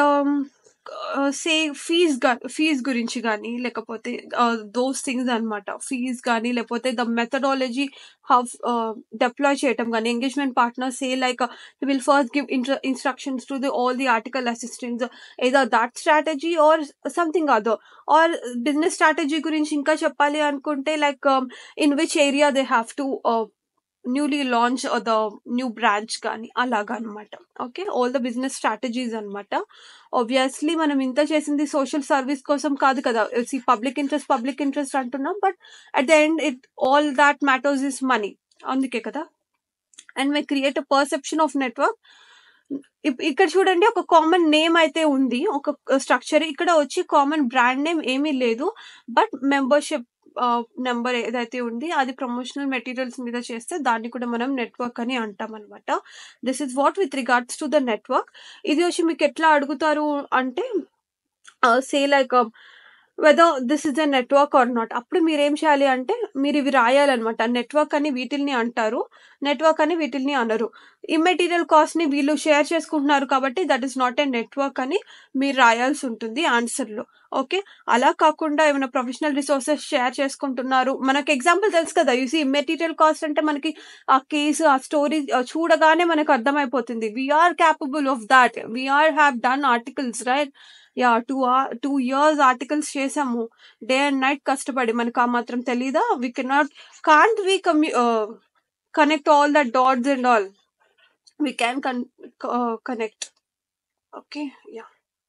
సే ఫీజ్ ఫీజ్ గురించి కానీ లేకపోతే దోస్ థింగ్స్ అనమాట ఫీజ్ కానీ లేకపోతే ద మెథడాలజీ హౌ డెప్లాయ్ చేయటం కానీ engagement partner say like will first give instructions to the all the article assistants ఏదో that strategy or something other or business strategy గురించి ఇంకా చెప్పాలి అనుకుంటే like in which area they have to newly launch the new branch కానీ అలాగా అనమాట okay all the business strategies అనమాట obviously మనం ఇంత చేసింది సోషల్ సర్వీస్ కోసం కాదు కదా పబ్లిక్ ఇంట్రెస్ట్ పబ్లిక్ ఇంట్రెస్ట్ అంటున్నాం but at the end it all that matters is money అందుకే కదా and my create a perception of network ఇక్కడ చూడండి ఒక కామన్ నేమ్ అయితే ఉంది ఒక స్ట్రక్చర్ ఇక్కడ వచ్చి కామన్ బ్రాండ్ నేమ్ ఏమీ లేదు బట్ మెంబర్షిప్ నెంబర్ ఏదైతే ఉంది అది ప్రమోషనల్ మెటీరియల్స్ మీద చేస్తే దాన్ని కూడా మనం నెట్వర్క్ అని అంటాం అనమాట this is what with regards to the network ఇది వచ్చి మీకు ఎట్లా అడుగుతారు అంటే say like whether this is a network or not అప్పుడు మీరు ఏం చేయాలి అంటే మీరు ఇవి రాయాలన్నమాట నెట్వర్క్ అని వీటిల్ని అంటారు నెట్వర్క్ అని వీటిల్ని అనరు ఇమ్మెటీరియల్ కాస్ట్ ని వీళ్ళు షేర్ చేసుకుంటున్నారు కాబట్టి that is not a network అని మీరు రాయాల్సి ఉంటుంది ఆన్సర్ లో ఓకే అలా కాకుండా ఏమైనా ప్రొఫెషనల్ రిసోర్సెస్ షేర్ చేసుకుంటున్నారు మనకి ఎగ్జాంపుల్ తెలుసు కదా యూసీ మెటీరియల్ కాస్ట్ అంటే మనకి ఆ కేసు ఆ స్టోరీ చూడగానే మనకు అర్థమైపోతుంది we are capable of that we are have done articles right yeah two two years articles చేసాము డే అండ్ నైట్ కష్టపడి మనకు ఆ మాత్రం తెలీదా we cannot can't we commu connect all the dots and all we can connect okay yeah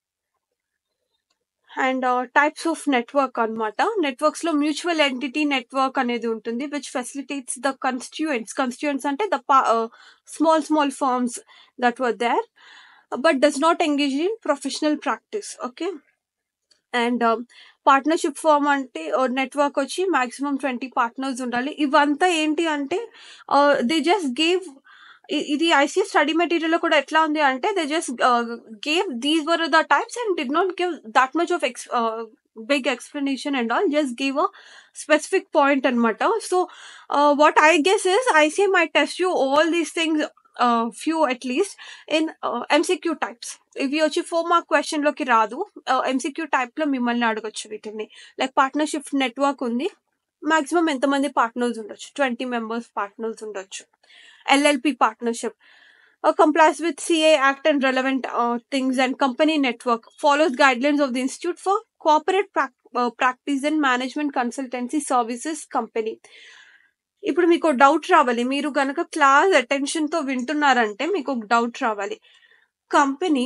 and types of network అనమాట నెట్వర్క్స్ లో mutual entity network అనేది ఉంటుంది which facilitates the constituents constituents అంటే the small small firms that were there but does not engage in professional practice okay and partnership firm అంటే network వచ్చి maximum twenty partners ఉండాలి ఇవంతా ఏంటి అంటే దే జస్ట్ గేవ్ ఇది ఐసీ స్టడీ మెటీరియల్ లో కూడా ఎట్లా ఉంది అంటే they just gave these were the types and did not give that much of ex big explanation and all just give a specific point అనమాట so what I guess is IC my test you all these things few at least in MCQ types ఇవి వచ్చి four mark question లోకి రాదు MCQ type లో మిమ్మల్ని అడగచ్చు వీటిని like partnership network ఉంది మాక్సిమం ఎంతమంది పార్ట్నర్స్ ఉండొచ్చు ట్వంటీ మెంబర్స్ పార్ట్నర్స్ ఉండొచ్చు LLP partnership complies with CA Act and relevant uh, things and company network, follows guidelines of the Institute for Corporate Prac- uh, Practice and Management Consultancy Services Company. ఇప్పుడు మీకు doubt రావాలి మీరు గనక class attention తో వింటున్నారంటే మీకు ఒక doubt రావాలి company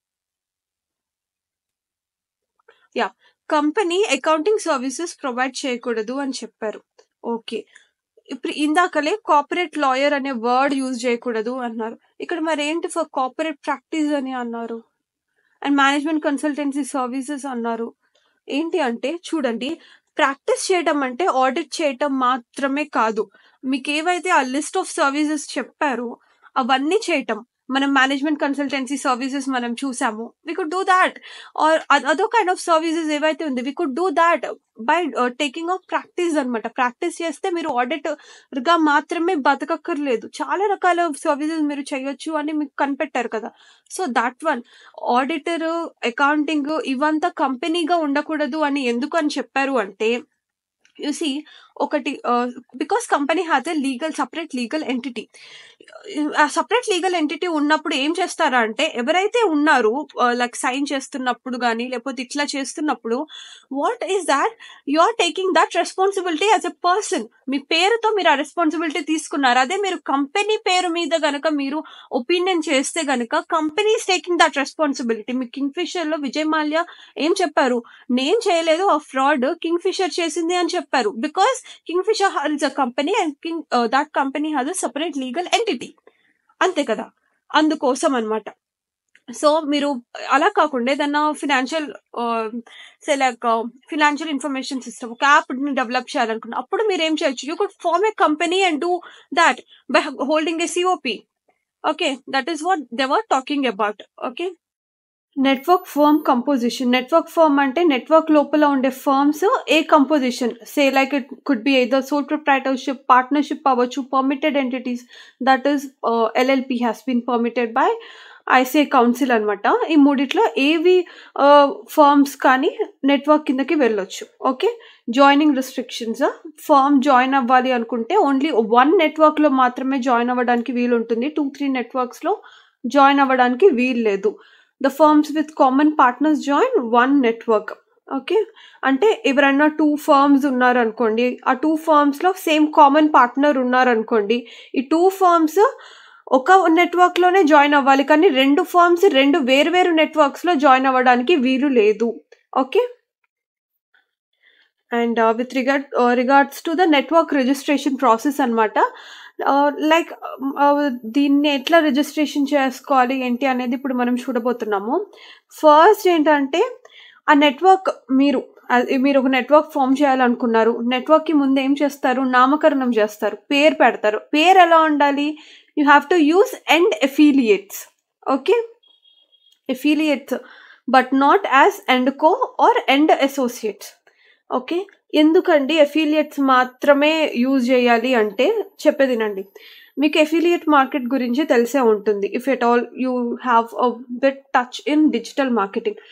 yeah company accounting services provide చేయకూడదు అని చెప్పారు ఓకే ఇప్పుడు ఇందాకలే కార్పొరేట్ లాయర్ అనే వర్డ్ యూజ్ చేయకూడదు అన్నారు ఇక్కడ మరి ఏంటి ఫర్ కార్పొరేట్ ప్రాక్టీస్ అని అన్నారు అండ్ మేనేజ్మెంట్ కన్సల్టెన్సీ సర్వీసెస్ అన్నారు ఏంటి అంటే చూడండి ప్రాక్టీస్ చేయడం అంటే ఆడిట్ చేయటం మాత్రమే కాదు మీకు ఏవైతే ఆ లిస్ట్ ఆఫ్ సర్వీసెస్ చెప్పారో అవన్నీ చేయటం మనం మేనేజ్మెంట్ కన్సల్టెన్సీ సర్వీసెస్ మనం చూసాము we could do that or other kind of services ఏవైతే ఉంది we could do that by taking of practice అనమాట ప్రాక్టీస్ చేస్తే మీరు ఆడిట్ గా మాత్రమే బతకక్కర్లేదు చాలా రకాల సర్వీసెస్ మీరు చేయొచ్చు అని మీకు కనిపెట్టారు కదా so that one auditor accounting ఇవంతా కంపెనీగా ఉండకూడదు అని ఎందుకు అని చెప్పారు అంటే యూసి ఒకటి because company has a legal separate legal entity ఆ సపరేట్ లీగల్ ఎంటిటీ ఉన్నప్పుడు ఏం చేస్తారా అంటే ఎవరైతే ఉన్నారో లైక్ సైన్ చేస్తున్నప్పుడు కానీ లేకపోతే ఇట్లా చేస్తున్నప్పుడు what is that you are taking that responsibility as a person మీ పేరుతో మీరు ఆ రెస్పాన్సిబిలిటీ తీసుకున్నారు అదే మీరు కంపెనీ పేరు మీద గనక మీరు ఒపీనియన్ చేస్తే గనక కంపెనీ టేకింగ్ దట్ రెస్పాన్సిబిలిటీ మీ కింగ్ ఫిషర్ లో విజయ్ మాల్యా ఏం చెప్పారు నేను చేయలేదు ఆ ఫ్రాడ్ కింగ్ ఫిషర్ చేసింది అని చెప్పారు because Kingfisher has a company and king that company has a separate legal entity అంతే కదా అందుకోసం అన్నమాట సో మీరు అలా కాకుండా ఏదన్నా financial say like financial information system ఒక యాప్ ని డెవలప్ చేయాలనుకున్నా అప్పుడు మీరు ఏం చేయొచ్చు you could form a company and do that by holding a COP okay that is what they're talking about okay network firm composition network firm అంటే network లోపల ఉండే ఫర్మ్స్ ఏ composition say like it could be ఏదో sole proprietorship partnership అవ్వచ్చు permitted entities that is LLP has been permitted by ICAI council అనమాట ఈ మూడిట్లో ఏవి ఫర్మ్స్ కానీ నెట్వర్క్ కిందకి వెళ్ళొచ్చు okay joining restrictions firm join అవ్వాలి అనుకుంటే ఓన్లీ వన్ నెట్వర్క్లో మాత్రమే జాయిన్ అవ్వడానికి వీలు ఉంటుంది టూ త్రీ నెట్వర్క్స్లో జాయిన్ అవ్వడానికి వీలు లేదు the firms with common partners join one network okay అంటే ఎవరైనా టూ ఫర్మ్స్ ఉన్నారనుకోండి ఆ టూ ఫర్మ్స్లో సేమ్ కామన్ పార్ట్నర్ ఉన్నారనుకోండి ఈ టూ ఫర్మ్స్ ఒక నెట్వర్క్లోనే జాయిన్ అవ్వాలి కానీ రెండు ఫర్మ్స్ రెండు వేరు వేరు నెట్వర్క్స్లో జాయిన్ అవ్వడానికి వీలు లేదు okay and with regard regards to the network registration process అనమాట లైక్ దీన్ని ఎట్లా రిజిస్ట్రేషన్ చేసుకోవాలి ఏంటి అనేది ఇప్పుడు మనం చూడబోతున్నాము ఫస్ట్ ఏంటంటే ఆ నెట్వర్క్ మీరు మీరు ఒక నెట్వర్క్ ఫామ్ చేయాలనుకున్నారు నెట్వర్క్కి ముందు ఏం చేస్తారు నామకరణం చేస్తారు పేరు పెడతారు పేరు ఎలా ఉండాలి you have to use and affiliates okay affiliates but not as and co or and associates okay ఎందుకండి ఎఫిలియేట్స్ మాత్రమే యూజ్ చేయాలి అంటే చెప్పేదినండి మీకు ఎఫిలియేట్ మార్కెట్ గురించి తెలిసే ఉంటుంది if at all you have a bit touch in digital marketing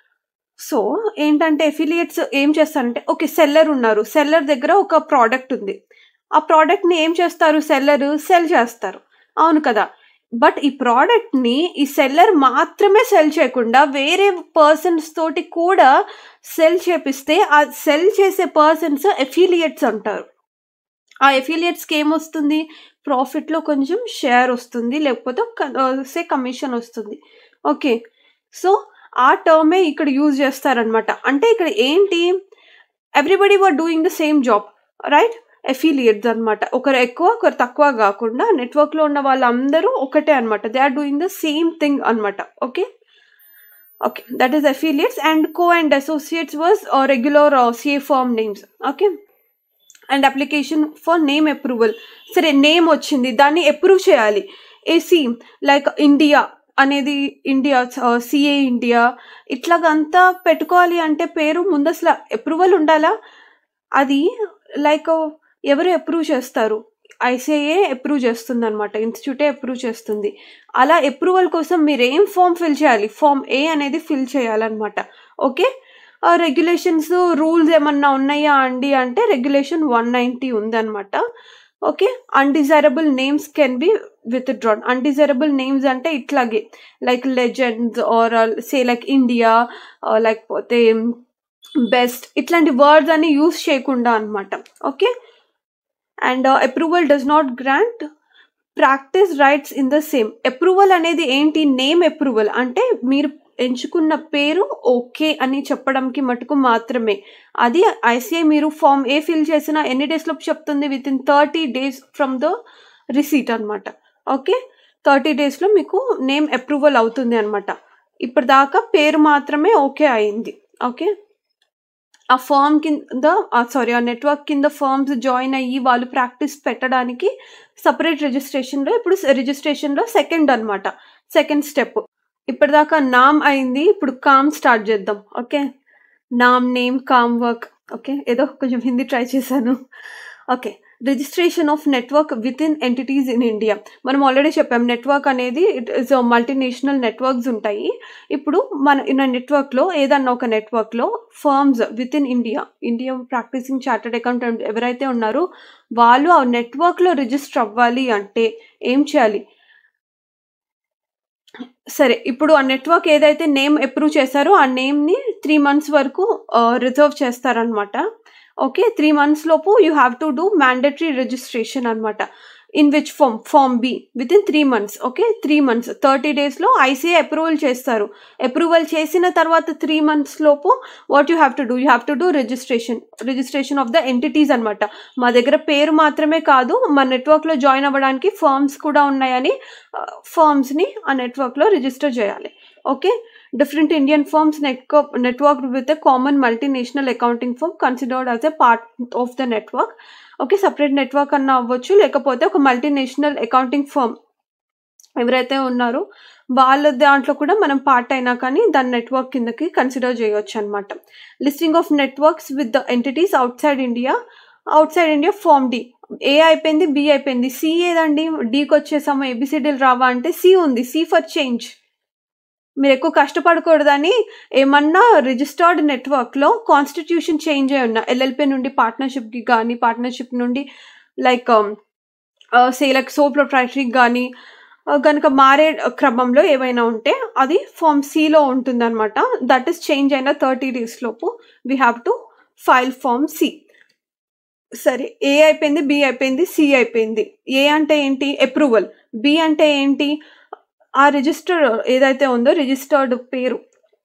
so ఏంటంటే ఎఫిలియేట్స్ ఏం చేస్తారంటే ఓకే సెల్లర్ ఉన్నారు సెల్లర్ దగ్గర ఒక ప్రోడక్ట్ ఉంది ఆ ప్రోడక్ట్ని ఏం చేస్తారు సెల్లర్ సెల్ చేస్తారు అవును కదా బట్ ఈ ప్రోడక్ట్ని ఈ సెల్లర్ మాత్రమే సెల్ చేయకుండా వేరే పర్సన్స్ తోటి కూడా సెల్ చేపిస్తే ఆ సెల్ చేసే పర్సన్స్ ఎఫిలియేట్స్ అంటారు ఆ ఎఫిలియేట్స్కి ఏమొస్తుంది ప్రాఫిట్లో కొంచెం షేర్ వస్తుంది లేకపోతే సే కమిషన్ వస్తుంది ఓకే సో ఆ టర్మే ఇక్కడ యూజ్ చేస్తారనమాట అంటే ఇక్కడ ఏంటి everybody were doing the same job right affiliates అనమాట ఒకరు ఎక్కువ ఒకరు తక్కువ కాకుండా నెట్వర్క్లో ఉన్న వాళ్ళందరూ ఒకటే అనమాట they are doing the same thing అనమాట okay okay that is affiliates and co and associates was regular CA firm names okay and application for name approval సరే నేమ్ వచ్చింది దాన్ని అప్రూవ్ చేయాలి ఏసీ లైక్ ఇండియా అనేది India CA India ఇట్లాగంతా పెట్టుకోవాలి అంటే పేరు ముందు అసలు అప్రూవల్ ఉండాలా అది లైక్ ఎవరు అప్రూవ్ చేస్తారు ఐసీఐఏ అప్రూవ్ చేస్తుంది అనమాట ఇన్స్టిట్యూటే అప్రూవ్ చేస్తుంది అలా అప్రూవల్ కోసం మీరు ఏం ఫామ్ ఫిల్ చేయాలి ఫామ్ ఏ అనేది ఫిల్ చేయాలన్నమాట ఓకే రెగ్యులేషన్స్ రూల్స్ ఏమన్నా ఉన్నాయా అండి అంటే రెగ్యులేషన్ వన్ నైంటీ ఉందన్నమాట okay undesirable names can be withdrawn undesirable names అంటే ఇట్లాగే like legends or say like India లేకపోతే బెస్ట్ ఇట్లాంటి వర్డ్స్ అని యూస్ చేయకుండా అనమాట okay and approval does not grant practice rights in the same approval అనేది ఏంటి నేమ్ అప్రూవల్ అంటే మీరు ఎంచుకున్న పేరు ఓకే అని చెప్పడానికి మటుకు మాత్రమే అది ఐసీఐ మీరు ఫామ్ ఏ ఫిల్ చేసినా ఎన్ని డేస్లో చెప్తుంది within thirty days from the receipt అనమాట ఓకే థర్టీ డేస్లో మీకు నేమ్ అప్రూవల్ అవుతుంది అనమాట ఇప్పటిదాకా పేరు మాత్రమే ఓకే అయింది ఓకే ఆ ఫామ్ కింద సారీ ఆ నెట్వర్క్ కింద ఫార్మ్స్ జాయిన్ అయ్యి వాళ్ళు ప్రాక్టీస్ పెట్టడానికి సపరేట్ రిజిస్ట్రేషన్లో ఇప్పుడు రిజిస్ట్రేషన్లో సెకండ్ అనమాట సెకండ్ స్టెప్ ఇప్పటిదాకా నామ్ అయింది ఇప్పుడు కామ్ స్టార్ట్ చేద్దాం ఓకే నామ్ నేమ్ కామ్ వర్క్ ఓకే ఏదో కొంచెం హిందీ ట్రై చేశాను okay registration of network within entities in India మనం ఆల్రెడీ చెప్పాం నెట్వర్క్ అనేది ఇట్ ఇస్ మల్టీనేషనల్ నెట్వర్క్స్ ఉంటాయి ఇప్పుడు మన ఇన్న నెట్వర్క్లో ఏదన్నా ఒక నెట్వర్క్లో firms within India India practising chartered accountant ఎవరైతే ఉన్నారో వాళ్ళు ఆ నెట్వర్క్లో రిజిస్టర్ అవ్వాలి అంటే ఏం చేయాలి సరే ఇప్పుడు ఆ నెట్వర్క్ ఏదైతే నేమ్ అప్రూవ్ చేశారో ఆ నేమ్ని త్రీ మంత్స్ వరకు రిజర్వ్ చేస్తారనమాట ఓకే త్రీ మంత్స్ లోపు you have to do mandatory registration అనమాట in which form form be within three months okay three months thirty డేస్లో ఐసీఐ అప్రూవల్ చేస్తారు అప్రూవల్ చేసిన తర్వాత త్రీ మంత్స్ లోపు what you have to do you have to do registration registration of the entities అనమాట మా దగ్గర పేరు మాత్రమే కాదు మా నెట్వర్క్లో జాయిన్ అవ్వడానికి ఫర్మ్స్ కూడా ఉన్నాయని ఫర్మ్స్ని ఆ నెట్వర్క్లో రిజిస్టర్ చేయాలి okay different Indian firms network, networked with a common multinational accounting firm considered as a part of the network. Okay separate network అన్న అవ్వచ్చు లేకపోతే ఒక మల్టీనేషనల్ అకౌంటింగ్ ఫర్మ్ ఎవరైతే ఉన్నారో వాళ్ళ దాంట్లో కూడా మనం పార్ట్ అయినా కానీ దాని నెట్వర్క్ కిందకి కన్సిడర్ చేయొచ్చు అనమాట listing of networks with the entities outside India outside India form D A అయిపోయింది బి అయిపోయింది సి ఏదండి డీకి వచ్చేసాము ఏబిసిడీలు రావా అంటే సి ఉంది సి ఫర్ చేంజ్ మీరు ఎక్కువ కష్టపడకూడదని ఏమన్నా రిజిస్టర్డ్ నెట్వర్క్లో కాన్స్టిట్యూషన్ చేంజ్ అయి ఉన్నా ఎల్ఎల్పి నుండి పార్ట్నర్షిప్కి కానీ పార్ట్నర్షిప్ నుండి లైక్ సే లైక్ సో ప్రొప్రైటరీకి కానీ కనుక మారే క్రమంలో ఏవైనా ఉంటే అది ఫామ్ సిలో ఉంటుందన్నమాట దట్ ఈస్ చేంజ్ అయిన థర్టీ డేస్ లోపు we have to file form C సరే ఏ అయిపోయింది బి అయిపోయింది సి అయిపోయింది ఏ అంటే ఏంటి అప్రూవల్ బి అంటే ఏంటి ఆ రిజిస్టర్ ఏదైతే ఉందో రిజిస్టర్డ్ పేరు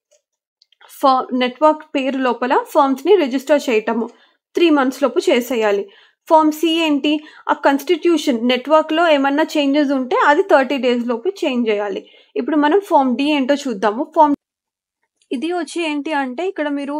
ఫర్ నెట్వర్క్ పేరు లోపల ఫామ్స్ని రిజిస్టర్ చేయటము త్రీ మంత్స్ లోపు చేసేయాలి ఫామ్ సి ఏంటి ఆ కాన్స్టిట్యూషన్ నెట్వర్క్లో ఏమన్నా చేంజెస్ ఉంటే అది థర్టీ డేస్ లోపు చేంజ్ చేయాలి ఇప్పుడు మనం ఫామ్ డి ఏంటో చూద్దాము ఫామ్ ఇది వచ్చి ఏంటి అంటే ఇక్కడ మీరు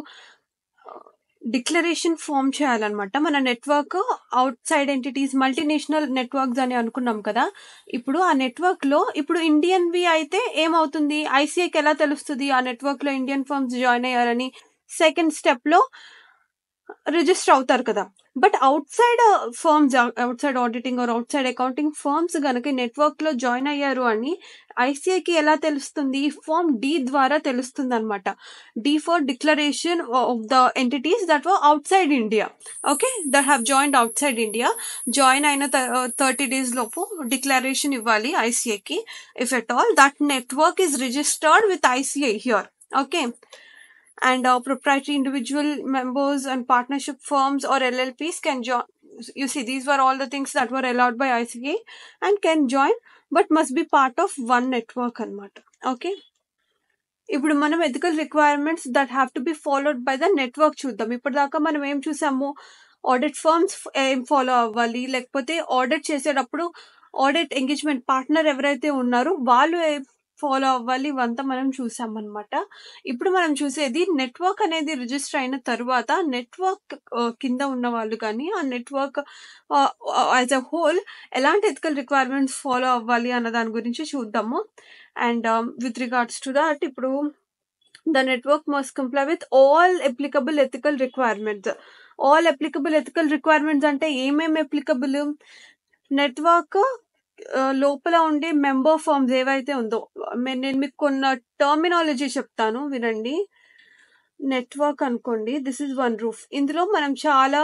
డిక్లరేషన్ ఫామ్ చేయాలన్నమాట మన network outside entities multinational networks అని అనుకున్నాం కదా ఇప్పుడు ఆ నెట్వర్క్ లో ఇప్పుడు ఇండియన్ వి అయితే ఏమవుతుంది ఐసీఐకి ఎలా తెలుస్తుంది ఆ నెట్వర్క్ లో ఇండియన్ ఫర్మ్స్ జాయిన్ అయ్యారని సెకండ్ స్టెప్ లో రిజిస్టర్ అవుతారు కదా but outside firms outside auditing or outside accounting firms కనుక నెట్వర్క్ లో జాయిన్ అయ్యారు అని ఐసీఐకి ఎలా తెలుస్తుంది ఫామ్ డి ద్వారా తెలుస్తుంది అనమాట D for declaration of the entities that were outside India okay that have joined outside India join అయిన థర్టీ డేస్ లోపు డిక్లరేషన్ ఇవ్వాలి ఐసీఐకి if at all that network is registered with ICI here okay and uh, proprietary individual members and partnership firms or LLPs can join. You see, these were all the things that were allowed by ICA and can join, but must be part of one network అనమాట okay ఇప్పుడు మనం ethical requirements that have to be followed by the network చూద్దాం ఇప్పటిదాకా మనం ఏం చూసాము audit firms ఏం follow అవ్వాలి లేకపోతే ఆడిట్ చేసేటప్పుడు ఆడిట్ ఎంగేజ్మెంట్ పార్ట్నర్ ఎవరైతే ఉన్నారో వాళ్ళు ఫాలో అవ్వాలి ఇవంతా మనం చూసామన్నమాట ఇప్పుడు మనం చూసేది నెట్వర్క్ అనేది రిజిస్టర్ అయిన తర్వాత నెట్వర్క్ కింద ఉన్న వాళ్ళు కానీ ఆ నెట్వర్క్ యాజ్ అ హోల్ ఎలాంటి ఎథికల్ రిక్వైర్మెంట్స్ ఫాలో అవ్వాలి అన్న దాని గురించి చూద్దాము and with regards to that ఇప్పుడు the network must comply with all applicable ethical requirements all applicable ethical requirements అంటే ఏమేమి అప్లికబుల్ నెట్వర్క్ లోపల ఉండే మెంబర్ ఫార్మ్స్ ఏవైతే ఉందో నేను మీకు కొన్న టర్మినాలజీ చెప్తాను వినండి నెట్వర్క్ అనుకోండి దిస్ ఇస్ వన్ రూఫ్ ఇందులో మనం చాలా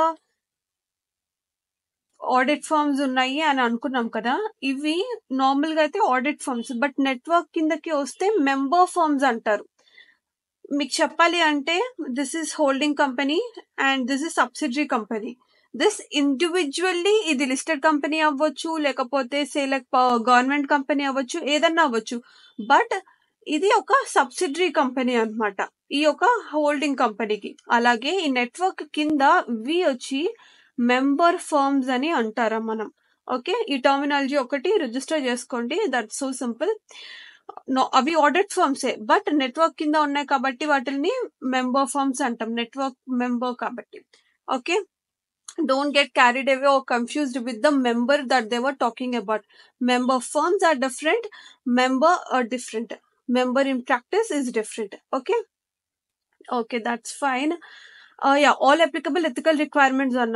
ఆడిట్ ఫార్మ్స్ ఉన్నాయి అని అనుకున్నాం కదా ఇవి నార్మల్ గా అయితే ఆడిట్ ఫార్మ్స్ బట్ నెట్వర్క్ కిందకి వస్తే మెంబర్ ఫార్మ్స్ అంటారు మీకు చెప్పాలి అంటే this is holding company and this is subsidiary company this individually ఇది లిస్టెడ్ కంపెనీ అవ్వచ్చు లేకపోతే సే లైక్ గవర్నమెంట్ కంపెనీ అవ్వచ్చు ఏదన్నా అవ్వచ్చు బట్ ఇది ఒక సబ్సిడరీ కంపెనీ అనమాట ఈ యొక్క హోల్డింగ్ కంపెనీకి అలాగే ఈ నెట్వర్క్ కింద వి వచ్చి మెంబర్ ఫర్మ్స్ అని అంటారా మనం ఓకే ఈ టర్మినాలజీ ఒకటి రిజిస్టర్ చేసుకోండి దట్ సో సింపుల్ అవి ఆడిట్ ఫర్మ్సే బట్ నెట్వర్క్ కింద ఉన్నాయి కాబట్టి వాటిని మెంబర్ ఫర్మ్స్ అంటాం నెట్వర్క్ మెంబర్ కాబట్టి okay don't get carried away or confused with the member that they were talking about. Member firms are different, member are different. Member in practice is different. Okay. Okay, that's fine. Uh, yeah, all applicable ethical requirements అన్నారు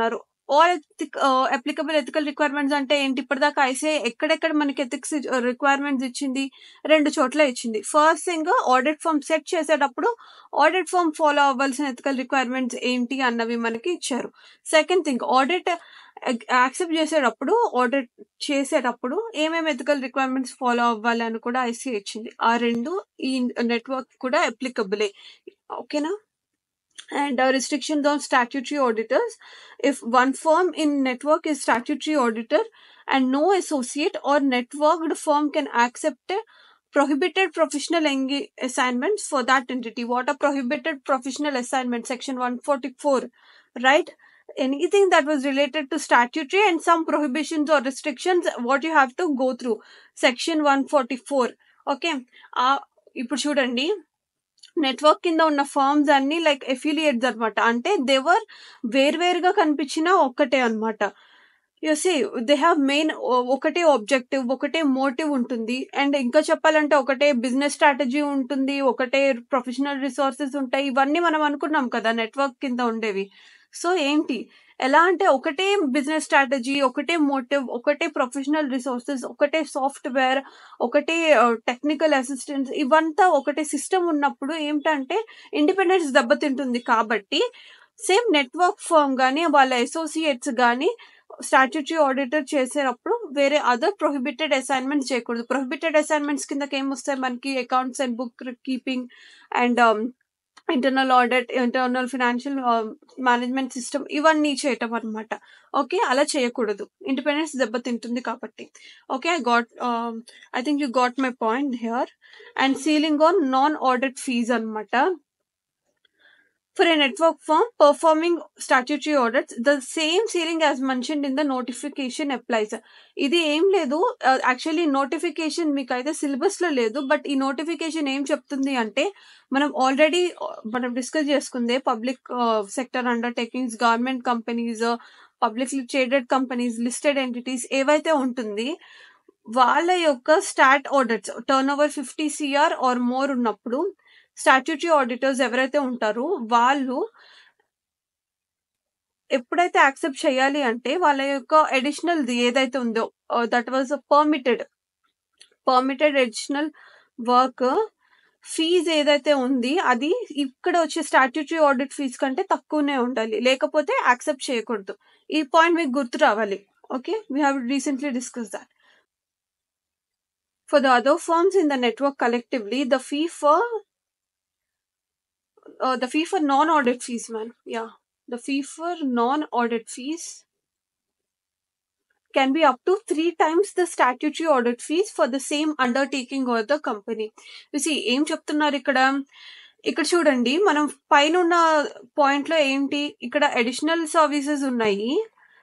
all applicable ethical requirements అంటే ఏంటి ఇప్పటిదాకా ICI ఎక్కడెక్కడ మనకి ethics requirements ఇచ్చింది రెండు చోట్ల ఇచ్చింది first thing audit firm set చేసేటప్పుడు ఆడిట్ ఫామ్ ఫాలో అవ్వాల్సిన ఎథికల్ రిక్వైర్మెంట్స్ ఏంటి అన్నవి మనకి ఇచ్చారు సెకండ్ థింగ్ ఆడిట్ యాక్సెప్ట్ చేసేటప్పుడు ఆడిట్ చేసేటప్పుడు ఏమేమి ఎథికల్ రిక్వైర్మెంట్స్ ఫాలో అవ్వాలి అని కూడా ఐసీ ఇచ్చింది ఆ రెండు ఈ నెట్వర్క్ కూడా అప్లికబులే ఓకేనా and uh, restrictions on statutory auditors. If one firm in network is statutory auditor and no associate or networked firm can accept a prohibited professional enga- assignments for that entity. What are prohibited professional assignments? Section 144, right? Anything that was related to statutory and some prohibitions or restrictions, what you have to go through. Section 144. Okay. Uh, ఇప్పుడు చూడండి network కింద ఉన్న forms అన్ని like affiliates అనమాట అంటే దేవర్ వేర్వేరుగా కనిపించినా ఒక్కటే అనమాట యూసి దే హ్యావ్ మెయిన్ ఒకటే ఆబ్జెక్టివ్ ఒకటే మోటివ్ ఉంటుంది అండ్ ఇంకా చెప్పాలంటే ఒకటే బిజినెస్ స్ట్రాటజీ ఉంటుంది ఒకటే ప్రొఫెషనల్ రిసోర్సెస్ ఉంటాయి ఇవన్నీ మనం అనుకున్నాం కదా నెట్వర్క్ కింద ఉండేవి సో ఏంటి ఎలా అంటే ఒకటే బిజినెస్ స్ట్రాటజీ ఒకటే మోటివ్ ఒకటే ప్రొఫెషనల్ రిసోర్సెస్ ఒకటే సాఫ్ట్వేర్ ఒకటే టెక్నికల్ అసిస్టెన్స్ ఇవంతా ఒకటే సిస్టమ్ ఉన్నప్పుడు ఏమిటంటే ఇండిపెండెన్స్ దెబ్బతింటుంది కాబట్టి సేమ్ నెట్వర్క్ ఫర్మ్ కానీ వాళ్ళ అసోసియేట్స్ కానీ స్టాట్యూటరీ ఆడిటర్ చేసేటప్పుడు వేరే అదర్ ప్రొహిబిటెడ్ అసైన్మెంట్స్ చేయకూడదు ప్రొహిబిటెడ్ అసైన్మెంట్స్ కిందకి ఏమొస్తాయి మనకి accounts and bookkeeping and internal audit internal financial management system ఇవన్నీ చేయటం అనమాట ఓకే అలా చేయకూడదు ఇండిపెండెన్స్ దెబ్బతింటుంది కాబట్టి okay I got I think you got my point here and ceiling on non audit fees అనమాట For a network firm performing statutory audits, the same ceiling as mentioned in the notification applies. ఇది ఏం లేదు actually notification మీకు అయితే syllabus లో లేదు but ఈ notification ఏం చెప్తుంది అంటే మనం ఆల్రెడీ మనం డిస్కస్ చేసుకుందే public sector undertakings government companies publicly traded companies listed entities ఏవైతే ఉంటుంది వాళ్ళ యొక్క stat audits turnover fifty CR or more ఉన్నప్పుడు స్టాట్యూటరీ ఆడిటర్స్ ఎవరైతే ఉంటారో వాళ్ళు ఎప్పుడైతే యాక్సెప్ట్ చేయాలి అంటే వాళ్ళ యొక్క అడిషనల్ ఏదైతే ఉందో that was permitted permitted additional work fees ఏదైతే ఉంది అది ఇక్కడ వచ్చే స్టాట్యూటరీ ఆడిట్ ఫీజ్ కంటే తక్కువనే ఉండాలి లేకపోతే యాక్సెప్ట్ చేయకూడదు ఈ పాయింట్ మీకు గుర్తు రావాలి okay we have recently discuss that for the other firms in the network collectively the fee for uh, the fee for non-audit fees, man. Yeah, the fee for non-audit fees can be up to three times the statutory audit fees for the same undertaking or the company. You see, ఏం చెప్తున్నారు ఇక్కడ ఇక్కడ చూడండి మనం పైన ఉన్న point లో ఏంటి ఇక్కడ అడిషనల్ సర్వీసెస్ ఉన్నాయి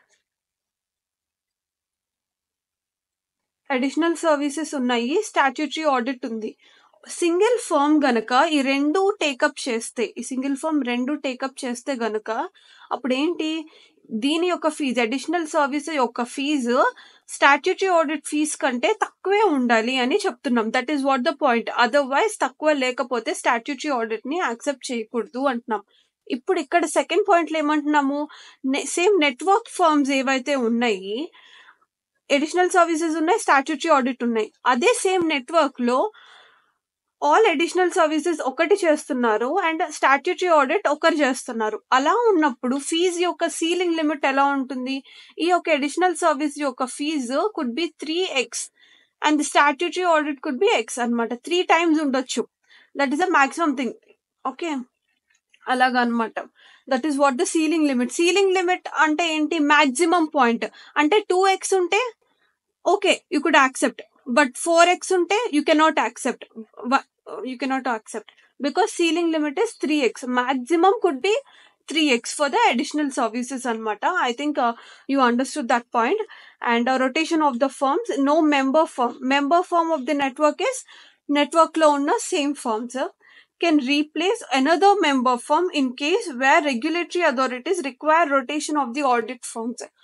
అడిషనల్ సర్వీసెస్ ఉన్నాయి స్టాట్యూటరీ ఆడిట్ ఉంది సింగిల్ ఫర్మ్ గనక ఈ రెండు టేకప్ చేస్తే ఈ సింగిల్ ఫర్మ్ రెండు టేకప్ చేస్తే గనక అప్పుడు ఏంటి దీని యొక్క ఫీజు అడిషనల్ సర్వీస్ యొక్క ఫీజు స్టాట్యూటరీ ఆడిట్ ఫీజ్ కంటే తక్కువే ఉండాలి అని చెప్తున్నాం that is what the point otherwise తక్కువ లేకపోతే స్టాట్యూటరీ ఆడిట్ ని యాక్సెప్ట్ చేయకూడదు అంటున్నాం ఇప్పుడు ఇక్కడ సెకండ్ పాయింట్ లో ఏమంటున్నాము సేమ్ నెట్వర్క్ ఫర్మ్స్ ఏవైతే ఉన్నాయి అడిషనల్ సర్వీసెస్ ఉన్నాయి స్టాట్యూటరీ ఆడిట్ ఉన్నాయి అదే సేమ్ నెట్వర్క్ లో ఆల్ అడిషనల్ సర్వీసెస్ ఒకటి చేస్తున్నారు అండ్ స్టాట్యూటరీ ఆడిట్ ఒకరు చేస్తున్నారు అలా ఉన్నప్పుడు ఫీజు యొక్క సీలింగ్ లిమిట్ ఎలా ఉంటుంది ఈ యొక్క అడిషనల్ సర్వీస్ యొక్క fee could be three X and statutory audit could be X అనమాట త్రీ టైమ్స్ ఉండొచ్చు that is the maximum thing okay అలాగా అనమాట that is what the ceiling limit ceiling limit అంటే ఏంటి మాక్సిమం పాయింట్ అంటే two X ఉంటే okay you could accept but four X ఉంటే you cannot accept you cannot accept because ceiling limit is three X maximum could be three X for the additional services అనమాట I think you understood that point and rotation of the firms no member firm member firm of the network is network లో ఉన్న same firms can replace another member firm in case where regulatory authorities require rotation of the audit firms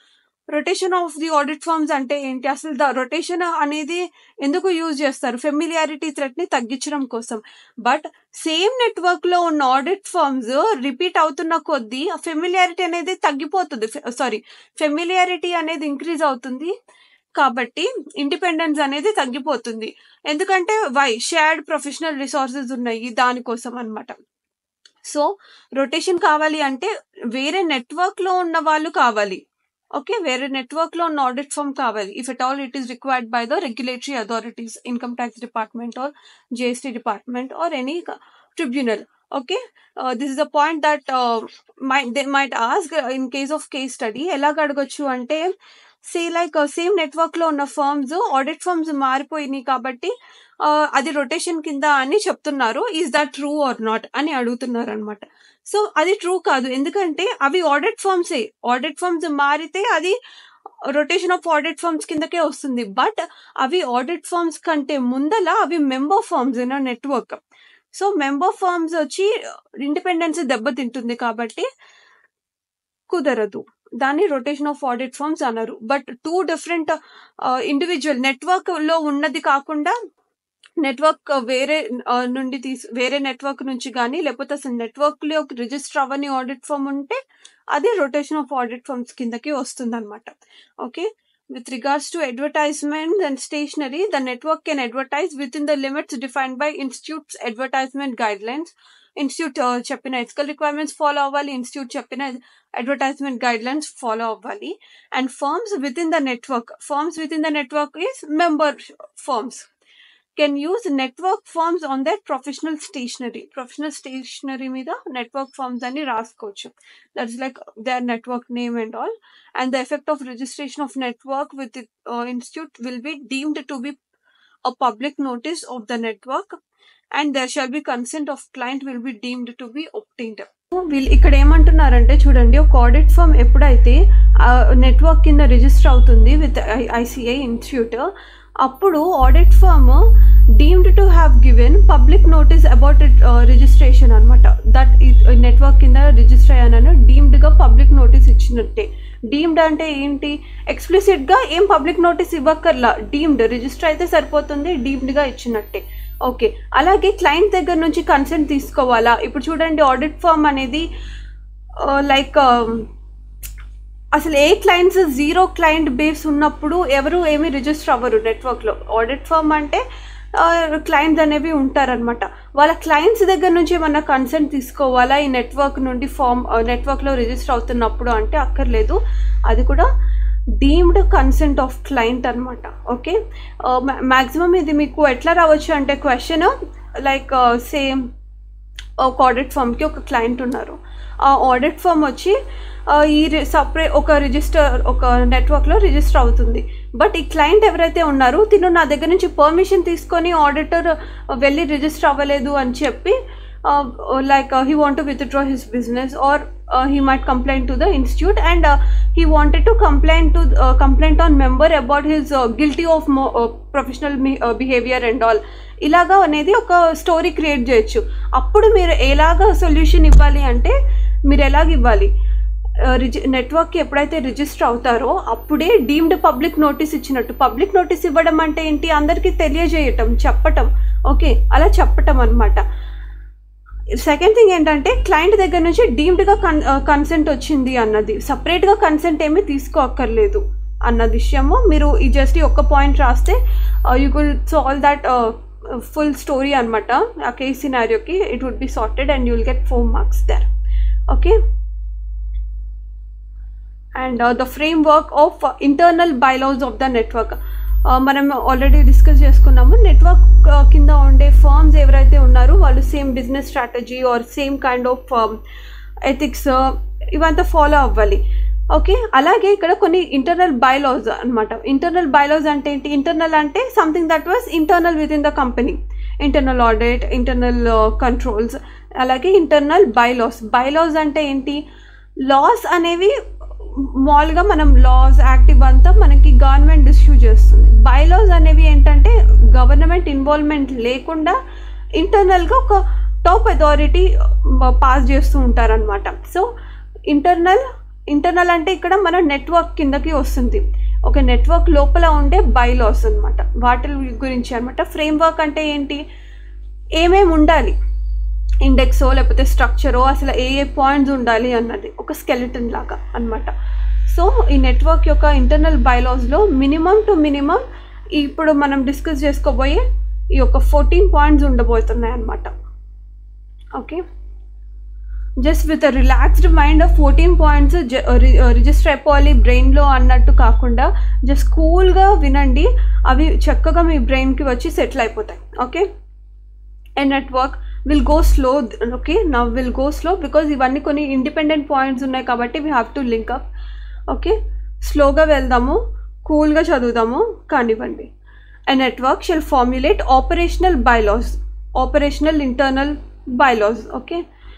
rotation of the audit firms అంటే ఏంటి అసలు the rotation అనేది ఎందుకు use చేస్తారు familiarity threat ని తగ్గించడం కోసం బట్ సేమ్ నెట్వర్క్ లో ఉన్న ఆడిట్ ఫార్మ్స్ రిపీట్ అవుతున్న కొద్దీ ఆ ఫెమిలియారిటీ అనేది తగ్గిపోతుంది సారీ ఫెమిలియారిటీ అనేది ఇంక్రీజ్ అవుతుంది కాబట్టి ఇండిపెండెన్స్ అనేది తగ్గిపోతుంది ఎందుకంటే వై షేర్డ్ ప్రొఫెషనల్ రిసోర్సెస్ ఉన్నాయి దానికోసం అన్నమాట సో రొటేషన్ కావాలి అంటే వేరే నెట్వర్క్ లో ఉన్న వాళ్ళు కావాలి ఓకే వేరే నెట్వర్క్ లో ఉన్న ఆడిట్ ఫామ్ కావాలి if at all it is required by the regulatory authorities income tax department or GST department or any tribunal okay this is the point that my they might ask in case of case study ఎలాగ అడగొచ్చు అంటే say like same network లో ఉన్న firms audit firms మారిపోయినాయి కాబట్టి uh, అది rotation కింద అని చెప్తున్నారు is that true or not అని అడుగుతున్నారు అనమాట సో అది ట్రూ కాదు ఎందుకంటే అవి ఆడిట్ ఫర్మ్సే ఆడిట్ ఫర్మ్స్ మారితే అది రొటేషన్ ఆఫ్ ఆడిట్ ఫర్మ్స్ కిందకే వస్తుంది బట్ అవి ఆడిట్ ఫర్మ్స్ కంటే ముందల అవి member firms in network so member firms వచ్చి ఇండిపెండెన్స్ దెబ్బతింటుంది కాబట్టి కుదరదు దాన్ని రొటేషన్ ఆఫ్ ఆడిట్ ఫర్మ్స్ అన్నారు but two different individual network లో ఉన్నది కాకుండా నెట్వర్క్ వేరే ఆ, నుండి తీసు వేరే నెట్వర్క్ నుంచి కానీ లేకపోతే అసలు నెట్వర్క్ లో రిజిస్టర్ అవ్వని ఆడిట్ ఫామ్ ఉంటే అది రొటేషన్ ఆఫ్ ఆడిట్ ఫార్మ్స్ కిందకి వస్తుంది అనమాట okay with regards to advertisement and stationery the network can advertise with in the limits defined by institutes advertisement guidelines institute చెప్పిన ఎథికల్ రిక్వైర్మెంట్స్ ఫాలో అవ్వాలి institute చెప్పిన advertisement guidelines follow అవ్వాలి and firms with in the network firms with in the network is member firms can use network firms on that professional stationery professional stationery మీద network firms అని రాసుకోవచ్చు that's like there network name and all and the effect of registration of network with institute will be deemed to be a public notice of the network and there shall be consent of client will be deemed to be obtained వీళ్ళు ఇక్కడ ఏమంటున్నారంటే చూడండి ఒక audit firm ఎప్పుడైతే network కింద register అవుతుంది with ICI institute అప్పుడు audit firm deemed to have given public notice about it registration అనమాట దట్ నెట్వర్క్ కింద రిజిస్టర్ అయ్యానని డీమ్డ్ గా పబ్లిక్ నోటీస్ ఇచ్చినట్టే డీమ్డ్ అంటే ఏంటి ఎక్స్ప్లిసిట్ గా ఏం పబ్లిక్ నోటీస్ ఇవ్వక్కర్లా డీమ్డ్ రిజిస్టర్ అయితే సరిపోతుంది డీమ్డ్ గా ఇచ్చినట్టే ఓకే అలాగే క్లయింట్ దగ్గర నుంచి కన్సెంట్ తీసుకోవాలా ఇప్పుడు చూడండి ఆడిట్ ఫర్మ్ అనేది లైక్ అసలు ఏ క్లయింట్స్ జీరో క్లయింట్ బేస్ ఉన్నప్పుడు ఎవరు ఏమీ రిజిస్టర్ అవ్వరు నెట్వర్క్లో ఆడిట్ ఫర్మ్ అంటే క్లయింట్స్ అనేవి ఉంటారనమాట వాళ్ళ క్లయింట్స్ దగ్గర నుంచి ఏమన్నా కన్సెంట్ తీసుకోవాలా ఈ నెట్వర్క్ నుండి ఫామ్ నెట్వర్క్లో రిజిస్టర్ అవుతున్నప్పుడు అంటే అక్కర్లేదు అది కూడా డీమ్డ్ కన్సెంట్ ఆఫ్ క్లయింట్ అనమాట ఓకే మ్యాక్సిమం ఇది మీకు ఎట్లా రావచ్చు అంటే క్వశ్చన్ లైక్ సేమ్ ఒక ఆడిట్ ఫామ్కి ఒక క్లయింట్ ఉన్నారు ఆ ఆడిట్ ఫామ్ వచ్చి ఆ, ఈ సపరేట్ ఒక రిజిస్టర్ ఒక నెట్వర్క్లో రిజిస్టర్ అవుతుంది బట్ ఈ క్లయింట్ ఎవరైతే ఉన్నారో తిను నా దగ్గర నుంచి పర్మిషన్ తీసుకొని ఆడిటర్ వెళ్ళి రిజిస్టర్ అవ్వలేదు అని చెప్పి like he want to withdraw his business or he might complaint to the institute and he wanted to complaint to complaint on member about his guilty of professional behaviour and all ఇలాగా అనేది ఒక story create చేయొచ్చు అప్పుడు మీరు ఎలాగ solution ఇవ్వాలి అంటే మీరు ఎలాగ ఇవ్వాలి రిజి నెట్వర్క్కి ఎప్పుడైతే రిజిస్టర్ అవుతారో అప్పుడే డీమ్డ్ పబ్లిక్ నోటీస్ ఇచ్చినట్టు పబ్లిక్ నోటీస్ ఇవ్వడం అంటే ఏంటి అందరికీ తెలియజేయటం చెప్పటం ఓకే అలా చెప్పటం అనమాట సెకండ్ థింగ్ ఏంటంటే క్లయింట్ దగ్గర నుంచి డీమ్డ్గా కన్ కన్సెంట్ వచ్చింది అన్నది సపరేట్గా కన్సెంట్ ఏమీ తీసుకోక్కర్లేదు అన్న విషయము మీరు ఈ జస్ట్ ఈ ఒక్క పాయింట్ రాస్తే you will solve that full story అనమాట ఆ కేస్ సినారియోకి it would be sorted and you will get four marks there okay and the framework of internal bylaws of the network మనం already discuss చేసుకున్నాము network కింద ఉండే firms ఎవరైతే ఉన్నారో వాళ్ళు same business strategy or same kind of ethics ఇవంతా follow అవ్వాలి okay అలాగే ఇక్కడ కొన్ని ఇంటర్నల్ బైలాస్ అనమాట ఇంటర్నల్ బైలాస్ అంటే ఏంటి ఇంటర్నల్ అంటే something that was internal with in the company internal audit internal controls అలాగే ఇంటర్నల్ బైలాస్ బైలాస్ అంటే ఏంటి లాస్ అనేవి మామూలుగా మనం లాస్ యాక్ట్ ఇవంతా మనకి గవర్నమెంట్ ఇష్యూ చేస్తుంది బైలాస్ అనేవి ఏంటంటే గవర్నమెంట్ ఇన్వాల్వ్మెంట్ లేకుండా ఇంటర్నల్గా ఒక టాప్ అథారిటీ పాస్ చేస్తూ ఉంటారనమాట సో ఇంటర్నల్ ఇంటర్నల్ అంటే ఇక్కడ మన నెట్వర్క్ కిందకి వస్తుంది ఒక నెట్వర్క్ లోపల ఉండే బైలాస్ అనమాట వాటి గురించి అనమాట ఫ్రేమ్వర్క్ అంటే ఏంటి ఏమేమి ఉండాలి ఇండెక్సో లేకపోతే స్ట్రక్చరో అసలు ఏ ఏ పాయింట్స్ ఉండాలి అన్నది ఒక స్కెలిటన్ లాగా అనమాట సో ఈ నెట్వర్క్ యొక్క ఇంటర్నల్ బైలాస్లో మినిమం టు మినిమం ఇప్పుడు మనం డిస్కస్ చేసుకోబోయే ఈ యొక్క ఫోర్టీన్ పాయింట్స్ ఉండబోతున్నాయి అనమాట okay just with relaxed mind fourteen points register అయిపోవాలి బ్రెయిన్లో అన్నట్టు కాకుండా జస్ట్ కూల్గా వినండి అవి చక్కగా మీ బ్రెయిన్కి వచ్చి సెటిల్ అయిపోతాయి okay and network will go slow okay now will go slow because ఇవన్నీ కొన్ని ఇండిపెండెంట్ పాయింట్స్ ఉన్నాయి కాబట్టి we have to link up okay స్లోగా వెళ్దాము కూల్గా చదువుదాము కానివ్వండి A network shall formulate operational bylaws, operational internal bylaws. Okay.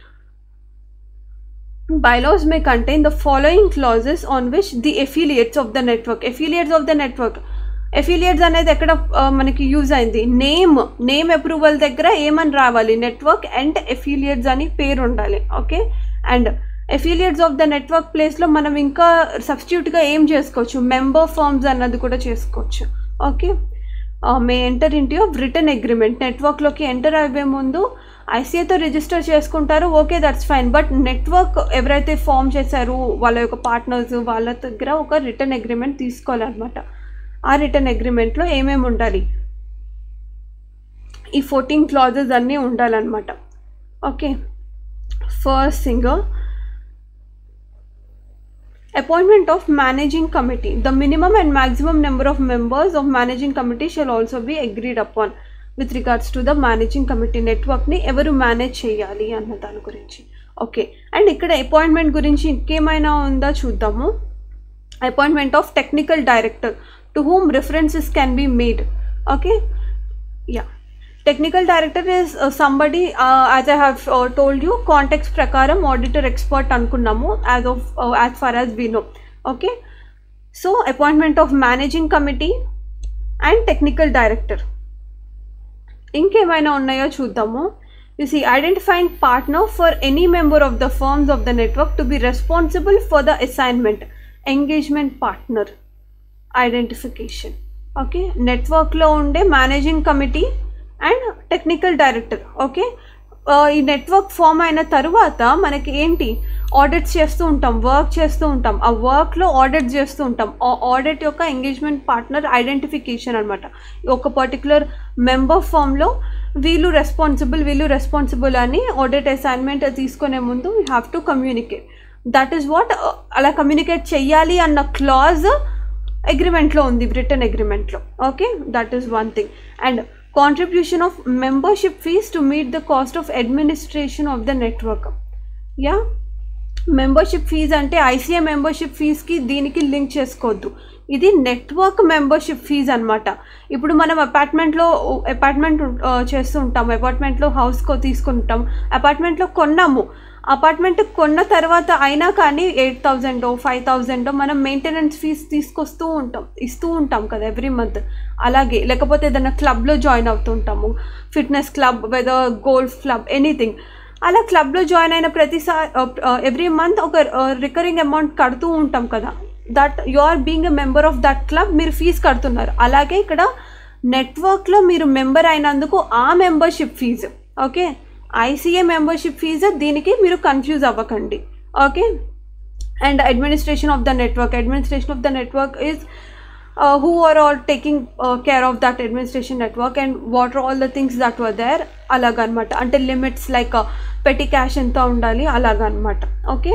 Bylaws may contain the following clauses on which the affiliates of the network, affiliates of the network, affiliates అనేది ఎక్కడ ఆ, మనకి use అయింది name name approval దగ్గర ఏమని రావాలి network and affiliates అని పేరు ఉండాలి okay and affiliates of the network ప్లేస్లో మనం ఇంకా సబ్స్టిట్యూట్గా ఏం చేసుకోవచ్చు మెంబర్ ఫార్మ్స్ అన్నది కూడా చేసుకోవచ్చు okay may enter into of return agreement నెట్వర్క్లోకి ఎంటర్ అయ్యే ముందు ఐసీఏతో రిజిస్టర్ చేసుకుంటారు okay that's fine but network ఎవరైతే ఫామ్ చేశారు వాళ్ళ యొక్క పార్ట్నర్స్ వాళ్ళ దగ్గర ఒక రిటర్న్ అగ్రిమెంట్ తీసుకోవాలన్నమాట ఆ రిటర్న్ అగ్రిమెంట్లో ఏమేమి ఉండాలి ఈ ఫోర్టీన్ క్లాజెస్ అన్నీ ఉండాలన్నమాట okay first thing appointment of managing committee the minimum and maximum number of members of managing committee shall also be agreed upon with regards to the managing committee network ని ఎవరు manage చేయాలి అన్న దాని గురించి okay and ఇక్కడ appointment గురించి ఇంకేమైనా ఉందా చూద్దాము appointment of technical director to whom references can be made okay yeah technical director is somebody as I have told you context ప్రకారం ఆడిటర్ ఎక్స్పర్ట్ అనుకున్నాము as of as far as we know okay so appointment of managing committee and technical director ఇంకేమైనా ఉన్నాయో చూద్దాము you see identifying partner for any member of the firms of the network to be responsible for the assignment engagement partner identification okay నెట్వర్క్లో ఉండే managing committee and technical director okay ఈ network form అయిన తరువాత మనకి ఏంటి audits చేస్తూ ఉంటాం work చేస్తూ ఉంటాం ఆ వర్క్లో ఆడిట్ చేస్తూ ఉంటాం ఆ ఆడిట్ యొక్క ఎంగేజ్మెంట్ పార్ట్నర్ ఐడెంటిఫికేషన్ అనమాట ఒక పర్టికులర్ మెంబర్ ఫామ్లో వీళ్ళు రెస్పాన్సిబుల్ వీళ్ళు రెస్పాన్సిబుల్ అని ఆడిట్ అసైన్మెంట్ తీసుకునే ముందు we have to communicate that is what అలా కమ్యూనికేట్ చెయ్యాలి అన్న క్లాజ్ అగ్రిమెంట్లో ఉంది రిటర్న్ అగ్రిమెంట్లో okay that is one thing and contribution of membership fees to meet the cost of administration of the network yeah membership fees అంటే ICI membership ఫీజ్కి దీనికి link చేసుకోవద్దు ఇది నెట్వర్క్ మెంబర్షిప్ ఫీజ్ అనమాట ఇప్పుడు మనం అపార్ట్మెంట్లో అపార్ట్మెంట్ చేస్తూ ఉంటాం అపార్ట్మెంట్లో హౌస్కో తీసుకుంటాం అపార్ట్మెంట్లో కొన్నాము అపార్ట్మెంట్ కొన్న తర్వాత అయినా కానీ ఎయిట్ థౌజండో ఫైవ్ థౌజండో మనం మెయింటెనెన్స్ ఫీజ్ తీసుకొస్తూ ఉంటాం ఇస్తూ ఉంటాం కదా ఎవ్రీ మంత్ అలాగే లేకపోతే ఏదైనా క్లబ్లో జాయిన్ అవుతూ ఉంటాము fitness club whether golf club anything అలా క్లబ్లో జాయిన్ అయిన ప్రతిసారి ఎవ్రీ మంత్ ఒక రికరింగ్ అమౌంట్ కడుతూ ఉంటాం కదా that you are being a member of that club మీరు ఫీజు కడుతున్నారు అలాగే ఇక్కడ నెట్వర్క్లో మీరు మెంబర్ అయినందుకు ఆ membership fees okay ICA membership fees దీనికి మీరు కన్ఫ్యూజ్ అవ్వకండి okay and administration of the network administration of the network is who are all taking care of that administration network and what are all the things that were there అలాగనమాట అంటే limits like petty cash ఎంత ఉండాలి అలాగనమాట okay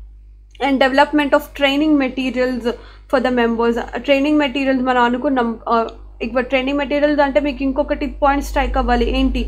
and development of training materials for the members training materials మనం అనుకున్నాం ఇప్పుడు training materials అంటే మీకు ఇంకొకటి పాయింట్ స్ట్రైక్ అవ్వాలి ఏంటి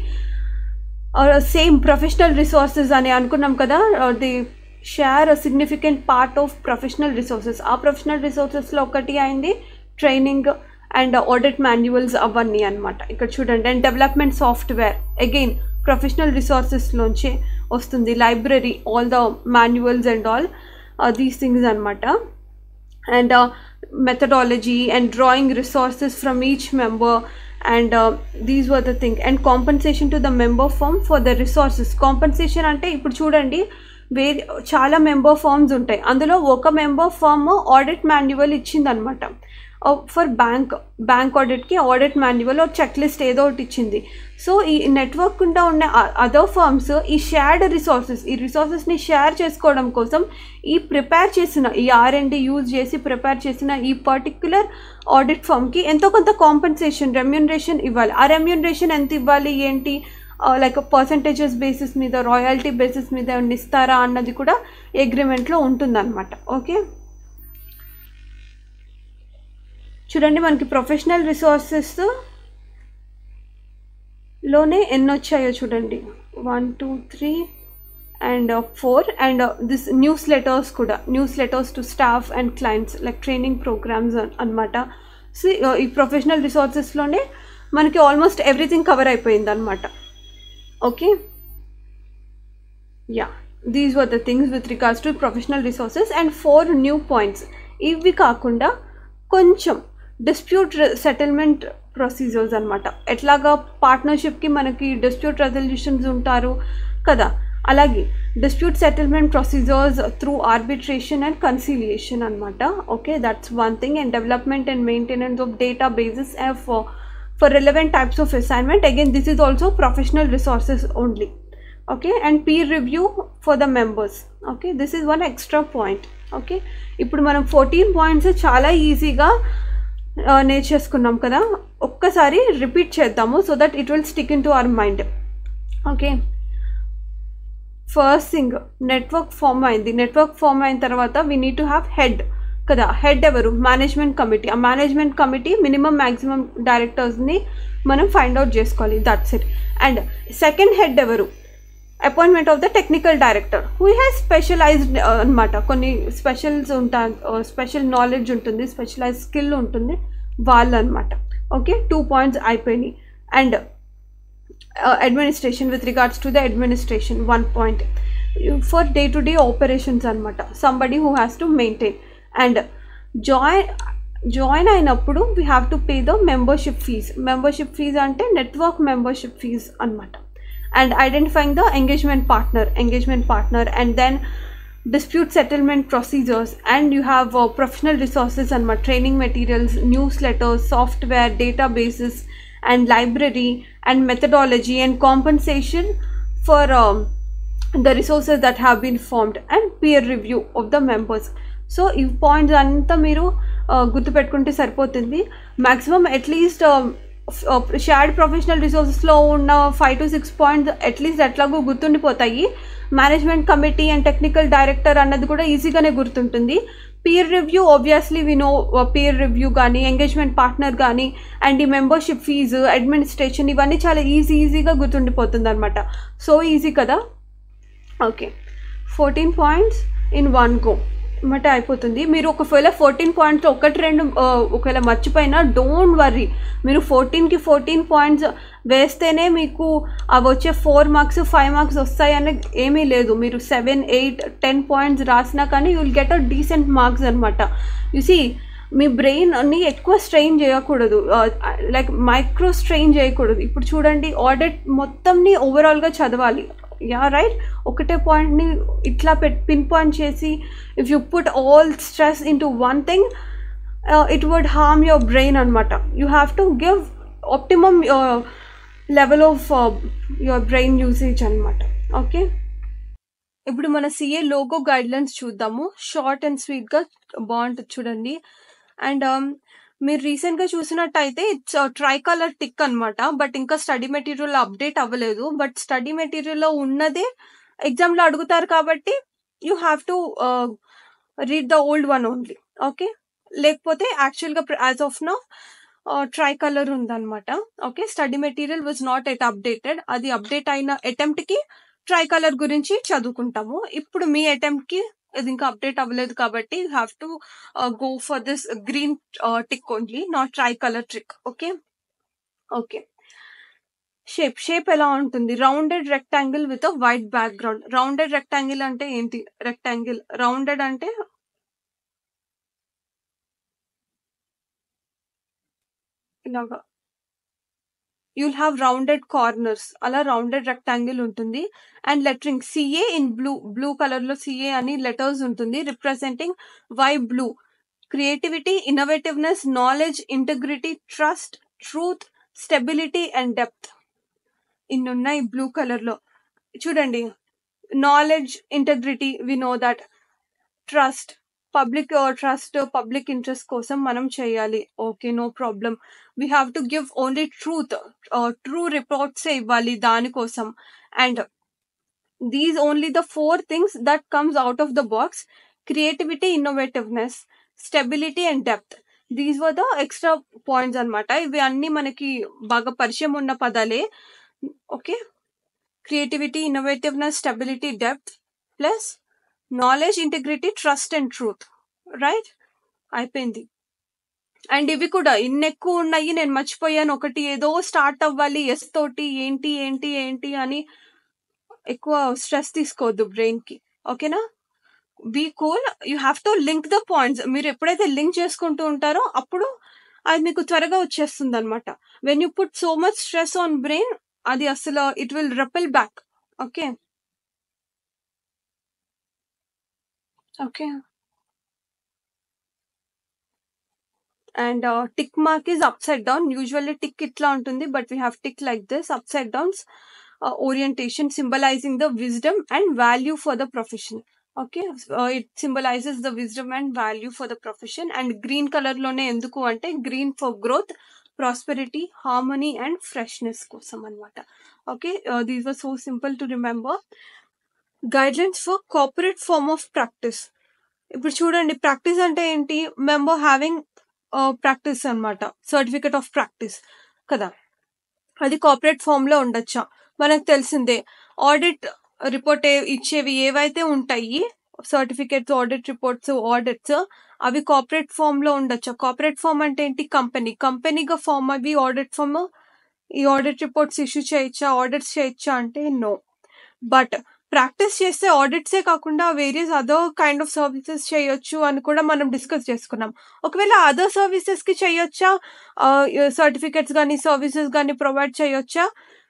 సేమ్ ప్రొఫెషనల్ రిసోర్సెస్ అని అనుకున్నాం కదా the share significant part of professional resources ఆ ప్రొఫెషనల్ రిసోర్సెస్లో ఒకటి అయింది ట్రైనింగ్ అండ్ ఆడిట్ మాన్యువల్స్ అవన్నీ అనమాట ఇక్కడ చూడండి and development software again professional రిసోర్సెస్లోంచి వస్తుంది library all the manuals and all these things అనమాట and methodology and drawing resources from each member and these were the thing and compensation to the member firm for the resources compensation అంటే ఇప్పుడు చూడండి వేరే చాలా member forms ఉంటాయి అందులో ఒక member firm audit manual ఇచ్చిందనమాట ఫర్ బ్యాంక్ బ్యాంక్ ఆడిట్కి ఆడిట్ మాన్యువల్ ఒక చెక్ లిస్ట్ ఏదో ఒకటి ఇచ్చింది సో ఈ నెట్వర్క్ కుండా ఉన్న అదర్ ఫర్మ్స్ ఈ షేర్డ్ రిసోర్సెస్ ఈ రిసోర్సెస్ని షేర్ చేసుకోవడం కోసం ఈ ప్రిపేర్ చేసిన ఈ ఆర్ అండ్ యూజ్ చేసి ప్రిపేర్ చేసిన ఈ పర్టిక్యులర్ ఆడిట్ ఫర్మ్కి ఎంతో కొంత కాంపెన్సేషన్ రెమ్యూనరేషన్ ఇవ్వాలి ఆ రెమ్యూనరేషన్ ఎంత ఇవ్వాలి ఏంటి లైక్ పర్సంటేజెస్ బేసిస్ మీద రాయల్టీ బేసిస్ మీద ఏమన్నా ఇస్తారా అన్నది కూడా అగ్రిమెంట్లో ఉంటుందన్నమాట ఓకే చూడండి మనకి ప్రొఫెషనల్ రిసోర్సెస్ లోనే ఎన్ని వచ్చాయో చూడండి one two three and four and this newsletters కూడా newsletters to staff and clients like training programmes అనమాట సో ఈ ప్రొఫెషనల్ రిసోర్సెస్లోనే మనకి ఆల్మోస్ట్ ఎవ్రీథింగ్ కవర్ అయిపోయింది అనమాట okay yeah these were the things with regards to professional resources and four new points ఇవి కాకుండా కొంచెం డిస్ప్యూట్ సెటిల్మెంట్ ప్రొసీజర్స్ అనమాట ఎట్లాగా పార్ట్నర్షిప్కి మనకి డిస్ప్యూట్ రెజల్యూషన్స్ ఉంటారు కదా అలాగే dispute settlement procedures through arbitration and conciliation అనమాట okay that's one thing and development and maintenance of databases for for relevant types of assignment again this is also professional resources only okay and peer review for the members okay this is one extra point okay ఇప్పుడు మనం fourteen points చాలా ఈజీగా నేర్చేసుకున్నాం కదా ఒక్కసారి repeat చేద్దాము so that it will stick into our mind okay first thing network form అయింది network form అయిన తర్వాత we need to have head కదా హెడ్ ఎవరు మేనేజ్మెంట్ కమిటీ ఆ మేనేజ్మెంట్ కమిటీ మినిమం మ్యాక్సిమం డైరెక్టర్స్ని మనం ఫైండ్ అవుట్ చేసుకోవాలి that's it and second head ఎవరు appointment of the technical director who has specialised అనమాట కొన్ని స్పెషల్స్ ఉంటాయి స్పెషల్ నాలెడ్జ్ ఉంటుంది స్పెషలైజ్ స్కిల్ ఉంటుంది వాళ్ళు అనమాట ఓకే టూ పాయింట్స్ అయిపోయినాయి and administration with regards to the administration one point for day to day operations అనమాట somebody who has to maintain and join join అయినప్పుడు we have to pay the membership fees membership fees అంటే network membership fees అనమాట and identifying the engagement partner engagement partner and then dispute settlement procedures and you have uh, professional resources and ma- training materials newsletters software databases and library and methodology and compensation for um, the resources that have been formed and peer review of the members so ఈ points అంతా మీరు గుర్తుపెట్టుకుంటే సరిపోతుంది maximum at least shared professional రిసోర్సెస్లో ఉన్న five to six points at least ఎట్లాగో గుర్తుండిపోతాయి management committee and technical director అన్నది కూడా ఈజీగానే గుర్తుంటుంది peer review obviously we know peer review కానీ ఎంగేజ్మెంట్ పార్ట్నర్ కానీ అండ్ ఈ మెంబర్షిప్ ఫీజు అడ్మినిస్ట్రేషన్ ఇవన్నీ చాలా ఈజీ ఈజీగా గుర్తుండిపోతుంది అనమాట సో ఈజీ కదా okay fourteen points in one go మట అయిపోతుంది మీరు ఒకవేళ ఫోర్టీన్ పాయింట్స్ ఒకటి రెండు ఒకవేళ మర్చిపోయినా డోంట్ వర్రీ మీరు ఫోర్టీన్కి ఫోర్టీన్ పాయింట్స్ వేస్తేనే మీకు అవి వచ్చే ఫోర్ మార్క్స్ ఫైవ్ మార్క్స్ వస్తాయని ఏమీ లేదు మీరు సెవెన్ ఎయిట్ టెన్ పాయింట్స్ రాసినా కానీ you will get a decent marks అనమాట యూసి మీ బ్రెయిన్ని ఎక్కువ స్ట్రెయిన్ చేయకూడదు లైక్ మైక్రో స్ట్రెయిన్ చేయకూడదు ఇప్పుడు చూడండి ఆడిట్ మొత్తంని ఓవరాల్గా చదవాలి యా రైట్ ఒకటే పాయింట్ని ఇట్లా పెట్ పిన్ పాయింట్ చేసి if you put all stress into one thing it would harm your brain అనమాట you have to give optimum level of your brain usage అనమాట ఓకే ఇప్పుడు మన సిఏ లోగో గైడ్లైన్స్ చూద్దాము షార్ట్ అండ్ స్వీట్గా బాగుంటుంది చూడండి and మీరు recent గా చూసినట్టయితే ఇట్స్ ట్రై కలర్ టిక్ అనమాట బట్ ఇంకా స్టడీ మెటీరియల్ అప్డేట్ అవ్వలేదు బట్ స్టడీ మెటీరియల్ లో ఉన్నదే ఎగ్జామ్ లో అడుగుతారు కాబట్టి you have to read the old one only okay లేకపోతే యాక్చువల్ గా as of now tricolour ఉందన్నమాట okay study material was not yet updated అది అప్డేట్ అయిన అటెంప్ట్ కి ట్రై కలర్ గురించి చదువుకుంటాము ఇప్పుడు మీ అటెంప్ట్ కి ఇది ఇంకా అప్డేట్ అవ్వలేదు కాబట్టి you have to go for this green tick only not tricolour trick okay okay shape shape ఎలా ఉంటుంది rounded rectangle with white background rounded rectangle అంటే ఏంటి రెక్టాంగిల్ రౌండెడ్ అంటే ఇలాగా యుల్ హ్యావ్ రౌండెడ్ కార్నర్స్ అలా rounded rectangle ఉంటుంది and lettering CA in blue blue colour లో CA అని లెటర్స్ ఉంటుంది representing why blue creativity innovativeness knowledge integrity trust truth stability and depth ఇన్ని ఉన్నాయి బ్లూ కలర్ లో చూడండి knowledge integrity we know that trust public trust public interest కోసం మనం చేయాలి okay no problem we have to give only truth true reports ఇవ్వాలి దానికోసం and these only the four things that comes out of the box creativity innovativeness stability and depth these were the extra points అనమాట ఇవి అన్ని మనకి బాగా పరిచయం ఉన్న పదాలే okay creativity innovativeness stability depth plus knowledge integrity trust and truth right అయిపోయింది and ఇవి కూడా ఇన్ని ఎక్కువ ఉన్నాయి నేను మర్చిపోయాను ఒకటి ఏదో స్టార్ట్ అవ్వాలి ఎస్ తోటి ఏంటి ఏంటి ఏంటి అని ఎక్కువ స్ట్రెస్ తీసుకోవద్దు బ్రెయిన్ కి ఓకేనా be cool you have to link the points మీరు ఎప్పుడైతే లింక్ చేసుకుంటూ ఉంటారో అప్పుడు అది మీకు త్వరగా వచ్చేస్తుంది అనమాట when you put so much stress on brain అది అసలు it will repel back okay okay and tick mark is upside down usually tick ఇట్లా ఉంటుంది but we have tick like this upside downs orientation symbolising the wisdom and value for the profession okay it symbolises the wisdom and value for the profession and green colour లోనే ఎందుకు అంటే green for growth prosperity harmony and freshness కోసం అనమాట okay these were so simple to remember guidelines for corporate form of practice ఇప్పుడు చూడండి practice అంటే ఏంటి member having practice అనమాట సర్టిఫికెట్ ఆఫ్ ప్రాక్టీస్ కదా అది కార్పొరేట్ ఫామ్ లో ఉండొచ్చా మనకు తెలిసిందే ఆడిట్ రిపోర్ట్ ఇచ్చేవి ఏవైతే ఉంటాయి సర్టిఫికేట్స్ ఆడిట్ రిపోర్ట్స్ ఆడిట్స్ అవి కార్పొరేట్ ఫామ్ లో ఉండొచ్చు కార్పొరేట్ ఫామ్ అంటే ఏంటి కంపెనీ కంపెనీగా ఫామ్ అవి ఆడిట్ ఫామ్ ఈ ఆడిట్ రిపోర్ట్స్ ఇష్యూ చేయొచ్చా ఆడిట్స్ చేయొచ్చా అంటే నో బట్ ప్రాక్టీస్ చేస్తే ఆడిట్సే కాకుండా various other kind of services చేయొచ్చు అని కూడా మనం డిస్కస్ చేసుకున్నాం ఒకవేళ అదర్ సర్వీసెస్ కి చేయొచ్చా సర్టిఫికెట్స్ కానీ సర్వీసెస్ కానీ ప్రొవైడ్ చేయొచ్చా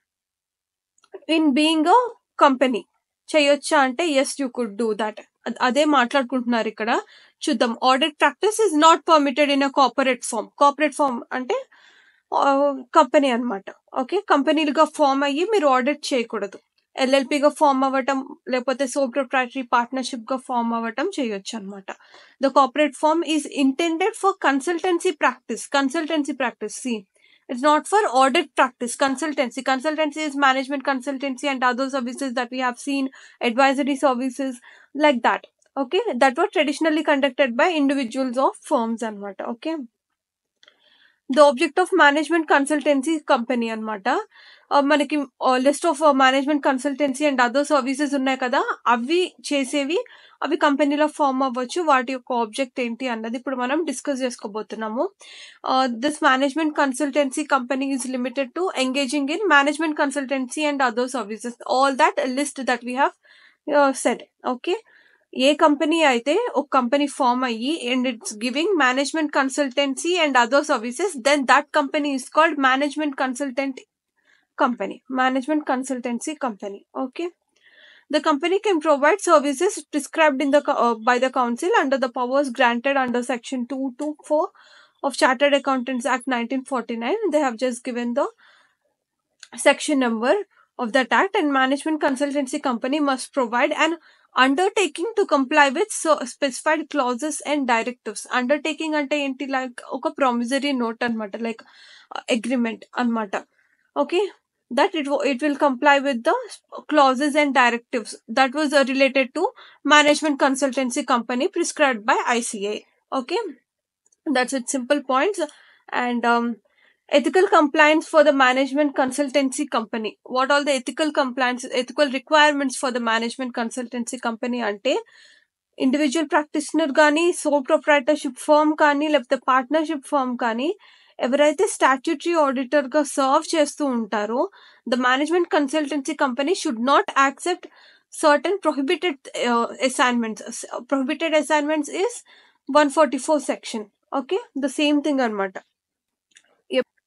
ఇన్ బీయింగ్ అ కంపెనీ చేయొచ్చా అంటే yes you could do that అదే మాట్లాడుకుంటున్నారు ఇక్కడ చూద్దాం audit practice is not permitted in a corporate form corporate form అంటే కంపెనీ అనమాట ఓకే కంపెనీలుగా ఫామ్ అయ్యి మీరు ఆడిట్ చేయకూడదు ఎల్ఎల్పిగా ఫామ్ అవ్వటం లేకపోతే సో ప్రొప్రైటరీ పార్ట్నర్షిప్ గా ఫామ్ అవ్వటం చేయొచ్చు అనమాట the corporate form is intended for consultancy practice consultancy practice see It's not for audit practice, consultancy. Consultancy is management consultancy and other services that we have seen, advisory services, like that. Okay, that were traditionally conducted by individuals or firms and what. Okay. The object of management consultancy company అనమాట మనకి list of management consultancy and other services ఉన్నాయి కదా అవి చేసేవి అవి కంపెనీలో form అవ్వచ్చు వాటి యొక్క ఆబ్జెక్ట్ ఏంటి అన్నది ఇప్పుడు మనం డిస్కస్ చేసుకోబోతున్నాము this management consultancy company is limited to engaging in management consultancy and other services all that list that we have said okay a company అయితే ఒక కంపెనీ ఫామ్ అయ్యి and it's giving management consultancy and other services then that company is called management consultant company management consultancy company okay The company can provide services prescribed in the uh, by the council under the powers granted under section 224 of Chartered Accountants Act 1949. They have just given the section number of that act and management consultancy company must provide an undertaking to comply with so specified clauses and directives undertaking అంటే ఏంటి like ఒక promissory note అనమాట like agreement అనమాట okay that it, it will comply with the clauses and directives that was uh, related to management consultancy company prescribed by ICA. Okay, that's it. Simple points and um, ethical compliance for the management consultancy company. What all the ethical compliance, ethical requirements for the management consultancy company ante individual practitioner కానీ sole proprietorship firm కానీ లేకపోతే partnership firm కానీ ఎవరైతే statutory auditor గా serve చేస్తూ ఉంటారో the management consultancy company should not accept certain prohibited assignments prohibited assignments is one forty four section okay the same thing అనమాట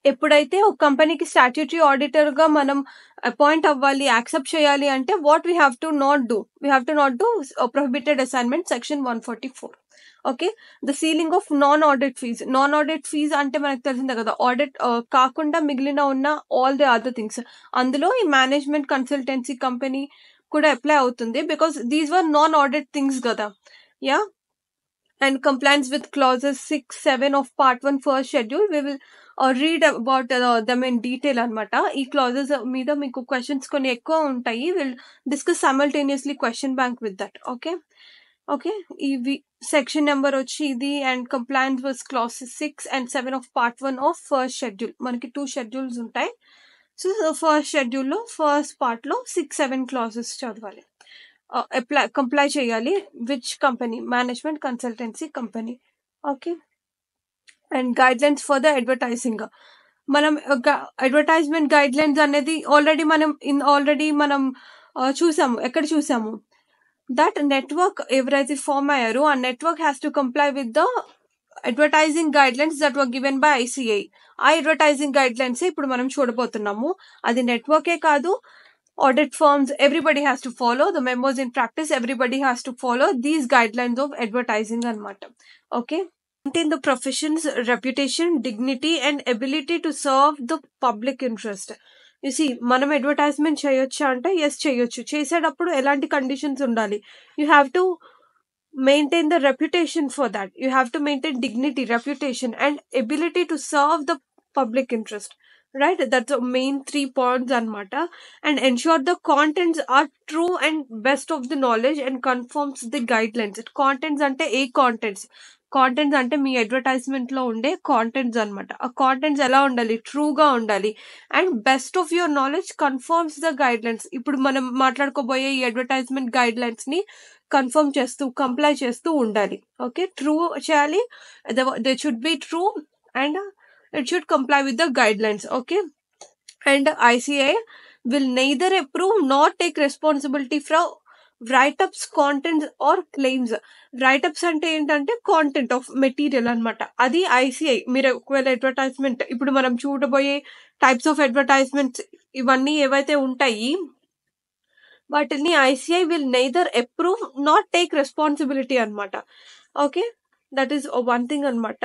ఎప్పుడైతే ఒక కంపెనీకి స్టాట్యూటరీ ఆడిటర్ గా మనం అపాయింట్ అవ్వాలి యాక్సెప్ట్ చేయాలి అంటే what we have to not do we have to not do prohibited assignment section one forty four okay the ceiling of non audit fees non audit fees అంటే మనకు తెలిసిందే కదా audit కాకుండా మిగిలిన ఉన్న ఆల్ ది అదర్ థింగ్స్ అందులో ఈ management consultancy company కూడా అప్లై అవుతుంది because these were non audit things కదా yeah and compliance with clauses six seven of part one first schedule we will read about them in detail అనమాట ఈ clauses మీద మీకు questions కొన్ని ఎక్కువ ఉంటాయి will discuss simultaneously question bank with that okay okay ఇవి section number వచ్చి ఇది and compliance with clauses six and seven of part one of first schedule మనకి టూ షెడ్యూల్స్ ఉంటాయి సో ఫస్ట్ షెడ్యూల్లో ఫస్ట్ పార్ట్లో సిక్స్ సెవెన్ క్లాసెస్ చదవాలి apply comply చేయాలి which company management consultancy company okay and guidelines for the advertising మనం advertisement guidelines అనేది already మనం in already మనం చూసాము ఎక్కడ చూసాము దట్ నెట్వర్క్ ఎవరైతే ఫామ్ అయ్యారో ఆ network has to comply with the advertising guidelines that were given by ICI ఆ అడ్వర్టైజింగ్ గైడ్ లైన్స్ ఇప్పుడు మనం చూడబోతున్నాము అది నెట్వర్కే కాదు audit firms everybody has to follow the memos in practice everybody has to follow these guidelines of advertising and matter okay maintain the profession's reputation dignity and ability to serve the public interest you see మనం advertisement చేయొచ్చా అంటే yes చేయొచ్చు చేసేటప్పుడు ఎలాంటి conditions ఉండాలి you have to maintain the reputation for that you have to maintain dignity reputation and ability to serve the public interest right that's the main three points anmata and ensure the contents are true and best of the knowledge and conforms the guidelines contents అంటే ఏ contents contents అంటే మీ advertisement లో ఉండే contents అనమాట ఆ contents ఎలా ఉండాలి ట్రూగా ఉండాలి and best of your knowledge confirms the guidelines ఇప్పుడు మనం మాట్లాడుకోబోయే ఈ అడ్వర్టైజ్మెంట్ గైడ్ లైన్స్ ని కన్ఫర్మ్ చేస్తూ కంప్లై చేస్తూ ఉండాలి ఓకే ట్రూ చేయాలి they should be true and it should comply with the guidelines okay and ici will neither approve nor take responsibility for write-ups contents or claims write-ups అంటే ఏంటంటే content of material అనమాట అది ICI మీరు ఒకవేళ advertisement ఇప్పుడు మనం చూడబోయే types of advertisements ఇవన్నీ ఏవైతే ఉంటాయి వాటిని ICI will neither approve not take responsibility అనమాట okay that is one thing అనమాట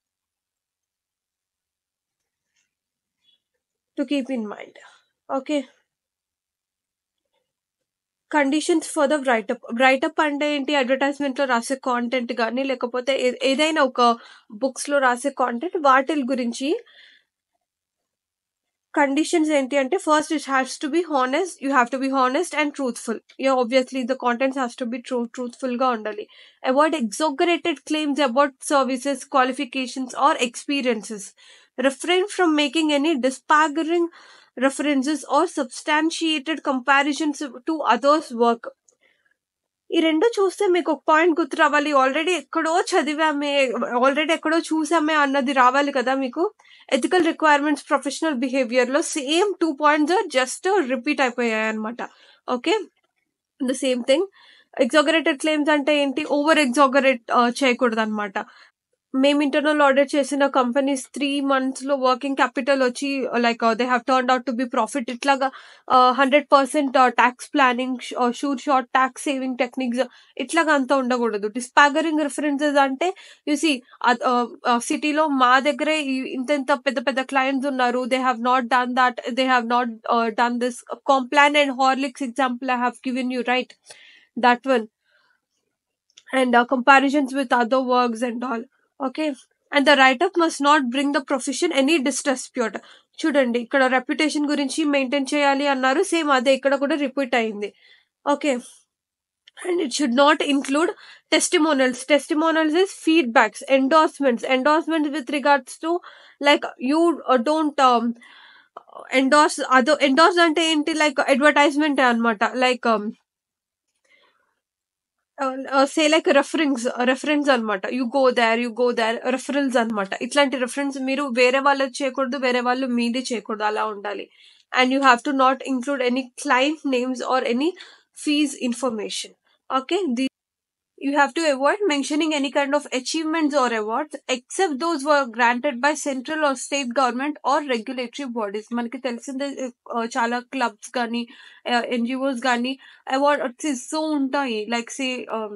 to keep in mind. Okay. Conditions for the write-up write-up అంటే ఏంటి అడ్వర్టైజ్మెంట్ లో రాసే కాంటెంట్ కానీ లేకపోతే ఏదైనా ఒక బుక్స్ లో రాసే కాంటెంట్ వాటి గురించి కండిషన్స్ ఏంటి అంటే first it has to be honest you have to be honest and truthful you obviously the contents has to be true truthful గా ఉండాలి avoid exaggerated claims about services qualifications or experiences refrain from making any disparaging references or substantiated comparisons to others' work. ఈ రెండు చూస్తే మీకు ఒక point గుర్తు రావాలి already ఎక్కడో చదివామే ఆల్రెడీ ఎక్కడో చూసామే అన్నది రావాలి కదా మీకు ఎథికల్ రిక్వైర్మెంట్స్ ప్రొఫెషనల్ బిహేవియర్ లో same two points just repeat అయిపోయాయి అనమాట okay the same thing exaggerated claims అంటే ఏంటి ఓవర్ ఎగ్జాగరేట్ చేయకూడదు అనమాట మేము ఇంటర్నల్ ఆడిట్ చేసిన కంపెనీస్ త్రీ మంత్స్ లో వర్కింగ్ క్యాపిటల్ వచ్చి like they have turn out to be profit ఇట్లాగా hundred percent tax planning sure short tax saving techniques ఇట్లాగా అంతా ఉండకూడదు డిస్పాగరింగ్ రిఫరెన్సెస్ అంటే యూసి సిటీలో మా దగ్గరే ఇంత ఇంత పెద్ద పెద్ద క్లయింట్స్ ఉన్నారు they have not done that they have not done this Complan and Horlicks example I have given you right that one and comparisons with other works and all okay and the write-up must not bring the profession any disrepute చూడండి ఇక్కడ reputation గురించి maintain చేయాలి అన్నారు same అదే ఇక్కడ కూడా repeat అయింది okay and it should not include testimonials testimonials is feedbacks endorsements endorsements with regards to like you don't endorse అదో ఎండార్స్ అంటే ఏంటి లైక్ అడ్వర్టైజ్మెంట్ అనమాట like say like reference reference అనమాట you go there you go there reference అనమాట ఇట్లాంటి reference మీరు వేరే వాళ్ళది చేయకూడదు వేరే వాళ్ళు మీది చేయకూడదు అలా ఉండాలి and you have to not include any client names or any fees information okay you have to avoid mentioning any kind of achievements or awards except those were granted by central or state government or regulatory bodies మనకి తెలిసిందే uh, చాలా clubs కానీ NGOs కానీ awards ఇస్తూ ఉంటాయి like say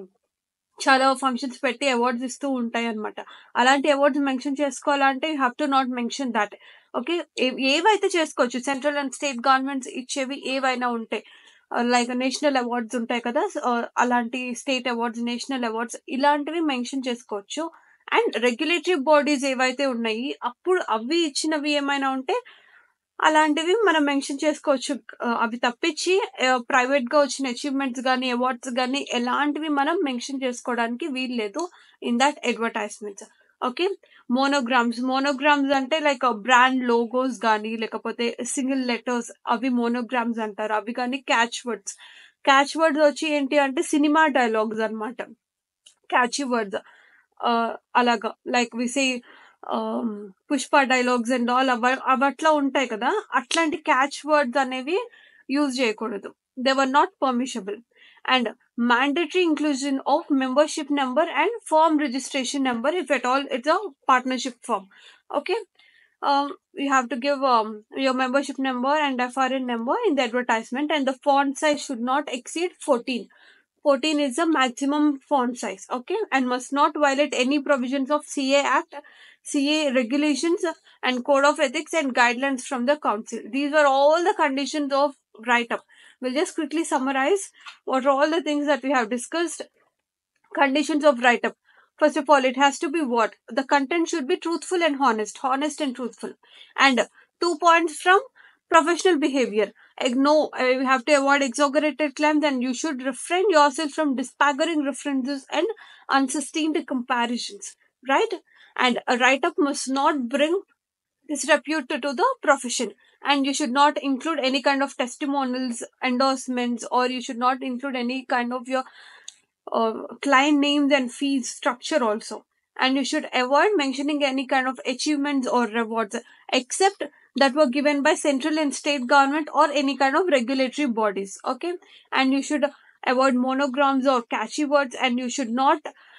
చాలా functions పెట్టి awards ఇస్తూ ఉంటాయి అనమాట అలాంటి అవార్డ్స్ మెన్షన్ చేసుకోవాలంటే you have to not mention that okay ఏవైతే చేసుకోవచ్చు సెంట్రల్ అండ్ స్టేట్ గవర్నమెంట్స్ ఇచ్చేవి ఏవైనా ఉంటాయి లైక్ నేషనల్ అవార్డ్స్ ఉంటాయి కదా అలాంటి స్టేట్ అవార్డ్స్ నేషనల్ అవార్డ్స్ ఇలాంటివి మెన్షన్ చేసుకోవచ్చు అండ్ రెగ్యులేటరీ బాడీస్ ఏవైతే ఉన్నాయి అప్పుడు అవి ఇచ్చినవి ఏమైనా ఉంటే అలాంటివి మనం మెన్షన్ చేసుకోవచ్చు అవి తప్పించి ప్రైవేట్ గా వచ్చిన అచీవ్మెంట్స్ కానీ అవార్డ్స్ కానీ ఎలాంటివి మనం మెన్షన్ చేసుకోవడానికి వీలు లేదు in that advertisements okay monograms monograms అంటే లైక్ బ్రాండ్ లోగోస్ కానీ లేకపోతే సింగిల్ లెటర్స్ అవి మోనోగ్రామ్స్ అంటారు అవి కానీ క్యాచ్ వర్డ్స్ క్యాచ్ వర్డ్స్ వచ్చి ఏంటి అంటే సినిమా డైలాగ్స్ అనమాట క్యాచీ వర్డ్స్ అలాగా లైక్ విసే పుష్ప డైలాగ్స్ అండ్ ఆల్ అవ అవట్లా ఉంటాయి కదా అట్లాంటి క్యాచ్ వర్డ్స్ అనేవి యూజ్ చేయకూడదు they were not permissible and mandatory inclusion of membership number and form registration number if at all it's a partnership firm okay um, you have to give um, your membership number and FRN number in the advertisement and the font size should not exceed 14 14 is the maximum font size okay and must not violate any provisions of CA Act CA regulations and code of ethics and guidelines from the council these were all the conditions of write up we'll just quickly summarize what are all the things that we have discussed conditions of write up first of all it has to be what the content should be truthful and honest honest and truthful and two points from professional behavior Eg- no uh, you have to avoid exaggerated claims and you should refrain yourself from disparaging references and unsustained comparisons right and a write up must not bring disrepute to the profession and you should not include any kind of testimonials endorsements or you should not include any kind of your uh, client names and fees structure also and you should avoid mentioning any kind of achievements or rewards except that were given by central and state government or any kind of regulatory bodies okay and you should avoid monograms or catchy words and you should not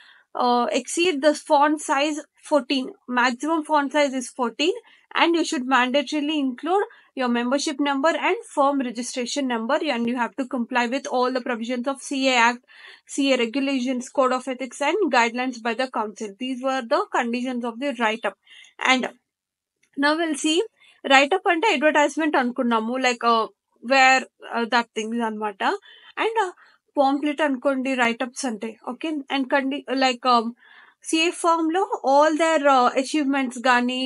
uh, exceed the font size 14 maximum font size is 14 and you should mandatorily include your membership number and firm registration number and you have to comply with all the provisions of CA Act, CA regulations, code of ethics and guidelines by the council. These were the conditions of the write-up. And now we'll see write-up అంటే advertisement అనుకున్నాము like where that things అనమాట and pamphlet అనుకోండి write-ups అంటే okay and కండి like CA form లో all their achievements కానీ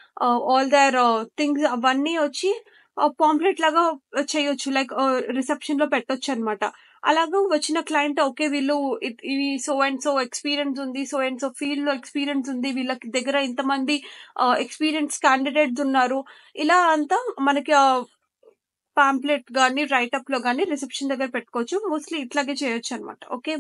all their things అవన్నీ వచ్చి పాంప్లెట్ లాగా చేయొచ్చు లైక్ రిసెప్షన్ లో పెట్టొచ్చు అనమాట అలాగా వచ్చిన క్లయింట్ ఓకే వీళ్ళు ఇ- ఇవి సో అండ్ సో ఎక్స్పీరియన్స్ ఉంది సో అండ్ సో ఫీల్డ్ లో ఎక్స్పీరియన్స్ ఉంది వీళ్ళకి దగ్గర ఇంతమంది ఎక్స్పీరియన్స్ క్యాండిడేట్స్ ఉన్నారు ఇలా అంతా మనకి పాంప్లెట్ కానీ రైటప్ లో కానీ రిసెప్షన్ దగ్గర పెట్టుకోవచ్చు మోస్ట్లీ ఇట్లాగే చేయొచ్చు అనమాట ఓకే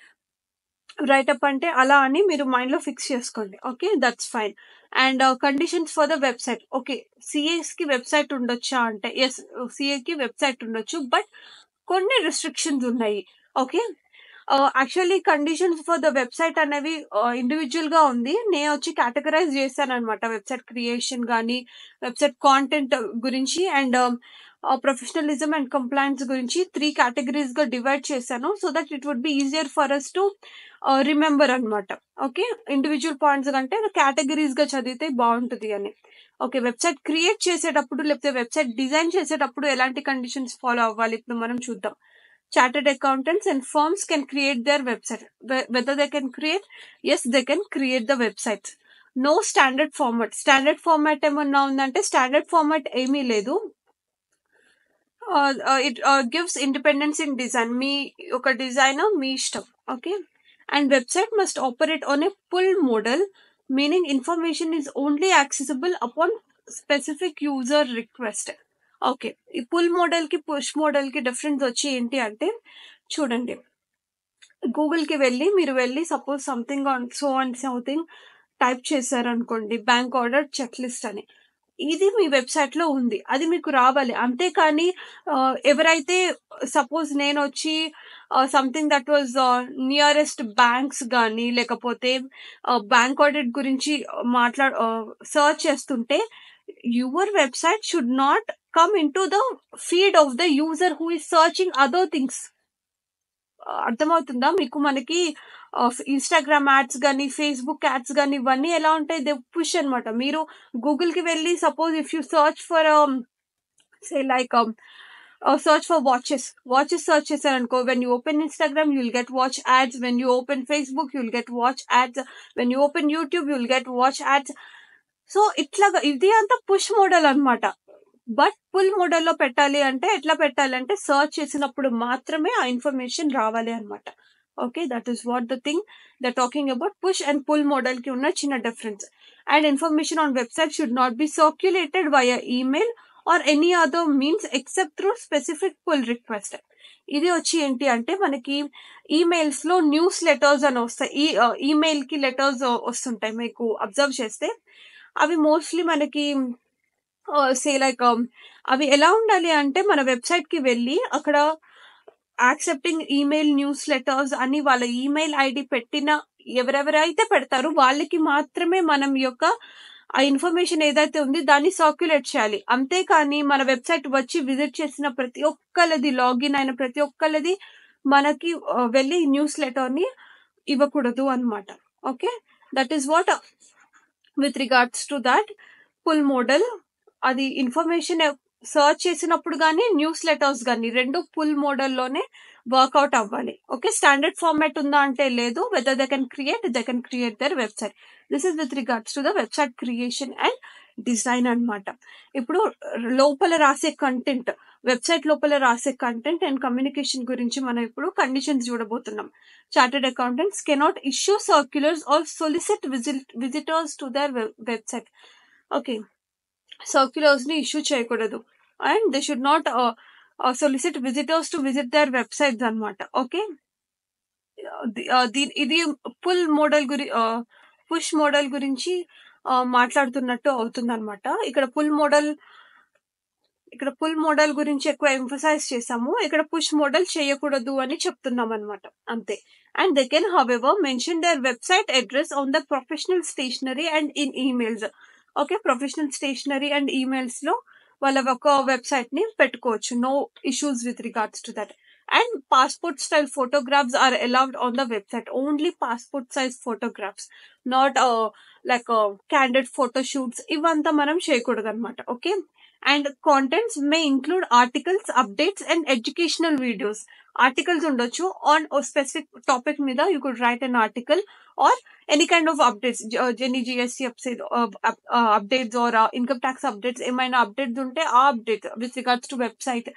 రైటప్ అంటే అలా అని మీరు మైండ్ లో ఫిక్స్ చేసుకోండి okay that's fine and conditions for the website okay CAs కి వెబ్సైట్ ఉండొచ్చా అంటే ఎస్ సిఏ కి వెబ్సైట్ ఉండొచ్చు బట్ కొన్ని రిస్ట్రిక్షన్స్ ఉన్నాయి okay actually conditions for the website అనేవి ఇండివిజువల్ గా ఉంది నేను వచ్చి కేటగరైజ్ చేశాను అనమాట వెబ్సైట్ క్రియేషన్ కానీ వెబ్సైట్ కాంటెంట్ గురించి అండ్ ప్రొఫెషనలిజం అండ్ కంప్లైన్స్ గురించి త్రీ కేటగిరీస్ గా డివైడ్ చేశాను so that it would be easier for us to remember అన్నమాట ఓకే ఇండివిజువల్ పాయింట్స్ కంటే కేటగిరీస్ గా చదివితే బాగుంటుంది అని ఓకే వెబ్సైట్ క్రియేట్ చేసేటప్పుడు లేకపోతే వెబ్సైట్ డిజైన్ చేసేటప్పుడు ఎలాంటి కండిషన్స్ ఫాలో అవ్వాలి ఇప్పుడు మనం చూద్దాం chartered accountants and firms can create their website whether they can create yes they can create the websites no standard format standard format ఏమన్నా ఉందంటే స్టాండర్డ్ ఫార్మాట్ ఏమీ లేదు it gives independence in design మీ ఒక డిజైనర్ మీ ఇష్టం okay and website must operate on a pull model meaning information is only accessible upon specific user request okay ఈ pull model కి పుష్ మోడల్ కి difference వచ్చి ఏంటి అంటే చూడండి గూగుల్ కి వెళ్ళి మీరు వెళ్ళి suppose something on so and something type చేశారు అనుకోండి బ్యాంక్ ఆర్డర్ చెక్ లిస్ట్ అని ఇది మీ వెబ్సైట్ లో ఉంది అది మీకు రావాలి అంతేకాని ఆ, ఎవరైతే సపోజ్ నేను వచ్చి something that was nearest banks కానీ లేకపోతే బ్యాంక్ ఆడిట్ గురించి మాట్లా సర్చ్ చేస్తుంటే your website should not come in to the feed of the user who is searching other things అర్థమవుతుందా మీకు మనకి ఇన్స్టాగ్రామ్ యాడ్స్ కానీ ఫేస్బుక్ యాడ్స్ కానీ ఇవన్నీ ఎలా ఉంటాయి దే పుష్ అనమాట మీరు గూగుల్ కి వెళ్ళి suppose if you search for say like search for watches watches search చేశారనుకో when you open Instagram you'll get watch ads when you open Facebook you'll get watch ads when you open YouTube you'll get watch ads so ఇట్లాగా ఇది అంతా push model అన్నమాట but pull మోడల్లో పెట్టాలి అంటే ఎట్లా పెట్టాలి అంటే సర్చ్ చేసినప్పుడు మాత్రమే ఆ ఇన్ఫర్మేషన్ రావాలి అనమాట okay that is what the thing the talking about push and pull model కి ఉన్న చిన్న difference and information on website should not be circulated via email or any other means except through specific pull request ఇది వచ్చి ఏంటి అంటే మనకి emails లో news letters అని వస్తాయి ఈ ఈమెయిల్ కి లెటర్స్ వస్తుంటాయి మీకు అబ్జర్వ్ చేస్తే అవి మోస్ట్లీ మనకి సే లైక్ అవి ఎలా ఉండాలి అంటే మన వెబ్సైట్ కి వెళ్ళి అక్కడ యాక్సెప్టింగ్ ఈమెయిల్ న్యూస్ లెటర్స్ అని వాళ్ళ ఈమెయిల్ ఐడి పెట్టిన ఎవరెవరైతే పెడతారో వాళ్ళకి మాత్రమే మనం యొక్క ఆ ఇన్ఫర్మేషన్ ఏదైతే ఉంది దాన్ని సర్క్యులేట్ చేయాలి అంతేకాని మన వెబ్సైట్ వచ్చి విజిట్ చేసిన ప్రతి ఒక్కళ్ళది లాగిన్ అయిన ప్రతి ఒక్కళ్ళది మనకి ఆ, వెళ్ళి న్యూస్ లెటర్ ని ఇవ్వకూడదు అన్నమాట okay that is what with regards to that pull model అది ఇన్ఫర్మేషన్ సర్చ్ చేసినప్పుడు కానీ న్యూస్ లెటర్స్ కానీ రెండు పుల్ మోడల్లోనే వర్కౌట్ అవ్వాలి ఓకే స్టాండర్డ్ ఫార్మాట్ ఉందా అంటే లేదు whether they can create they can create their website this is with regards to the website creation and design అన్నమాట ఇప్పుడు లోపల రాసే కంటెంట్ వెబ్సైట్ లోపల రాసే కంటెంట్ అండ్ కమ్యూనికేషన్ గురించి మనం ఇప్పుడు కండిషన్స్ చూడబోతున్నాం chartered accountants cannot issue circulars or solicit visitors to their website okay circulars ని ఇష్యూ చేయకూడదు and they should not solicit visitors to visit their websites అన్నమాట ఓకే ఇది పుల్ మోడల్ గురి push model గురించి ఆ, మాట్లాడుతున్నట్టు అవుతుంది అనమాట ఇక్కడ పుల్ మోడల్ ఇక్కడ పుల్ మోడల్ గురించి ఎక్కువ ఎంఫసైజ్ చేసాము ఇక్కడ పుష్ మోడల్ చేయకూడదు అని చెప్తున్నాం అనమాట అంతే and they can have ever mention their website address on the professional stationery and in emails okay professional stationery and emails లో వాళ్ళ ఒక వెబ్సైట్ ని పెట్టుకోవచ్చు no issues with regards to that and passport style photographs are allowed on the website only passport size photographs not like candid photo shoots ఇవంతా మనం చేయకూడదు అనమాట okay and contents may include articles updates and educational videos articles ఉండొచ్చు on specific topic మీద you could write an article or any kind of updates any GST updates or income tax updates ఏమైనా updates ఉంటే ఆ updates with regards to website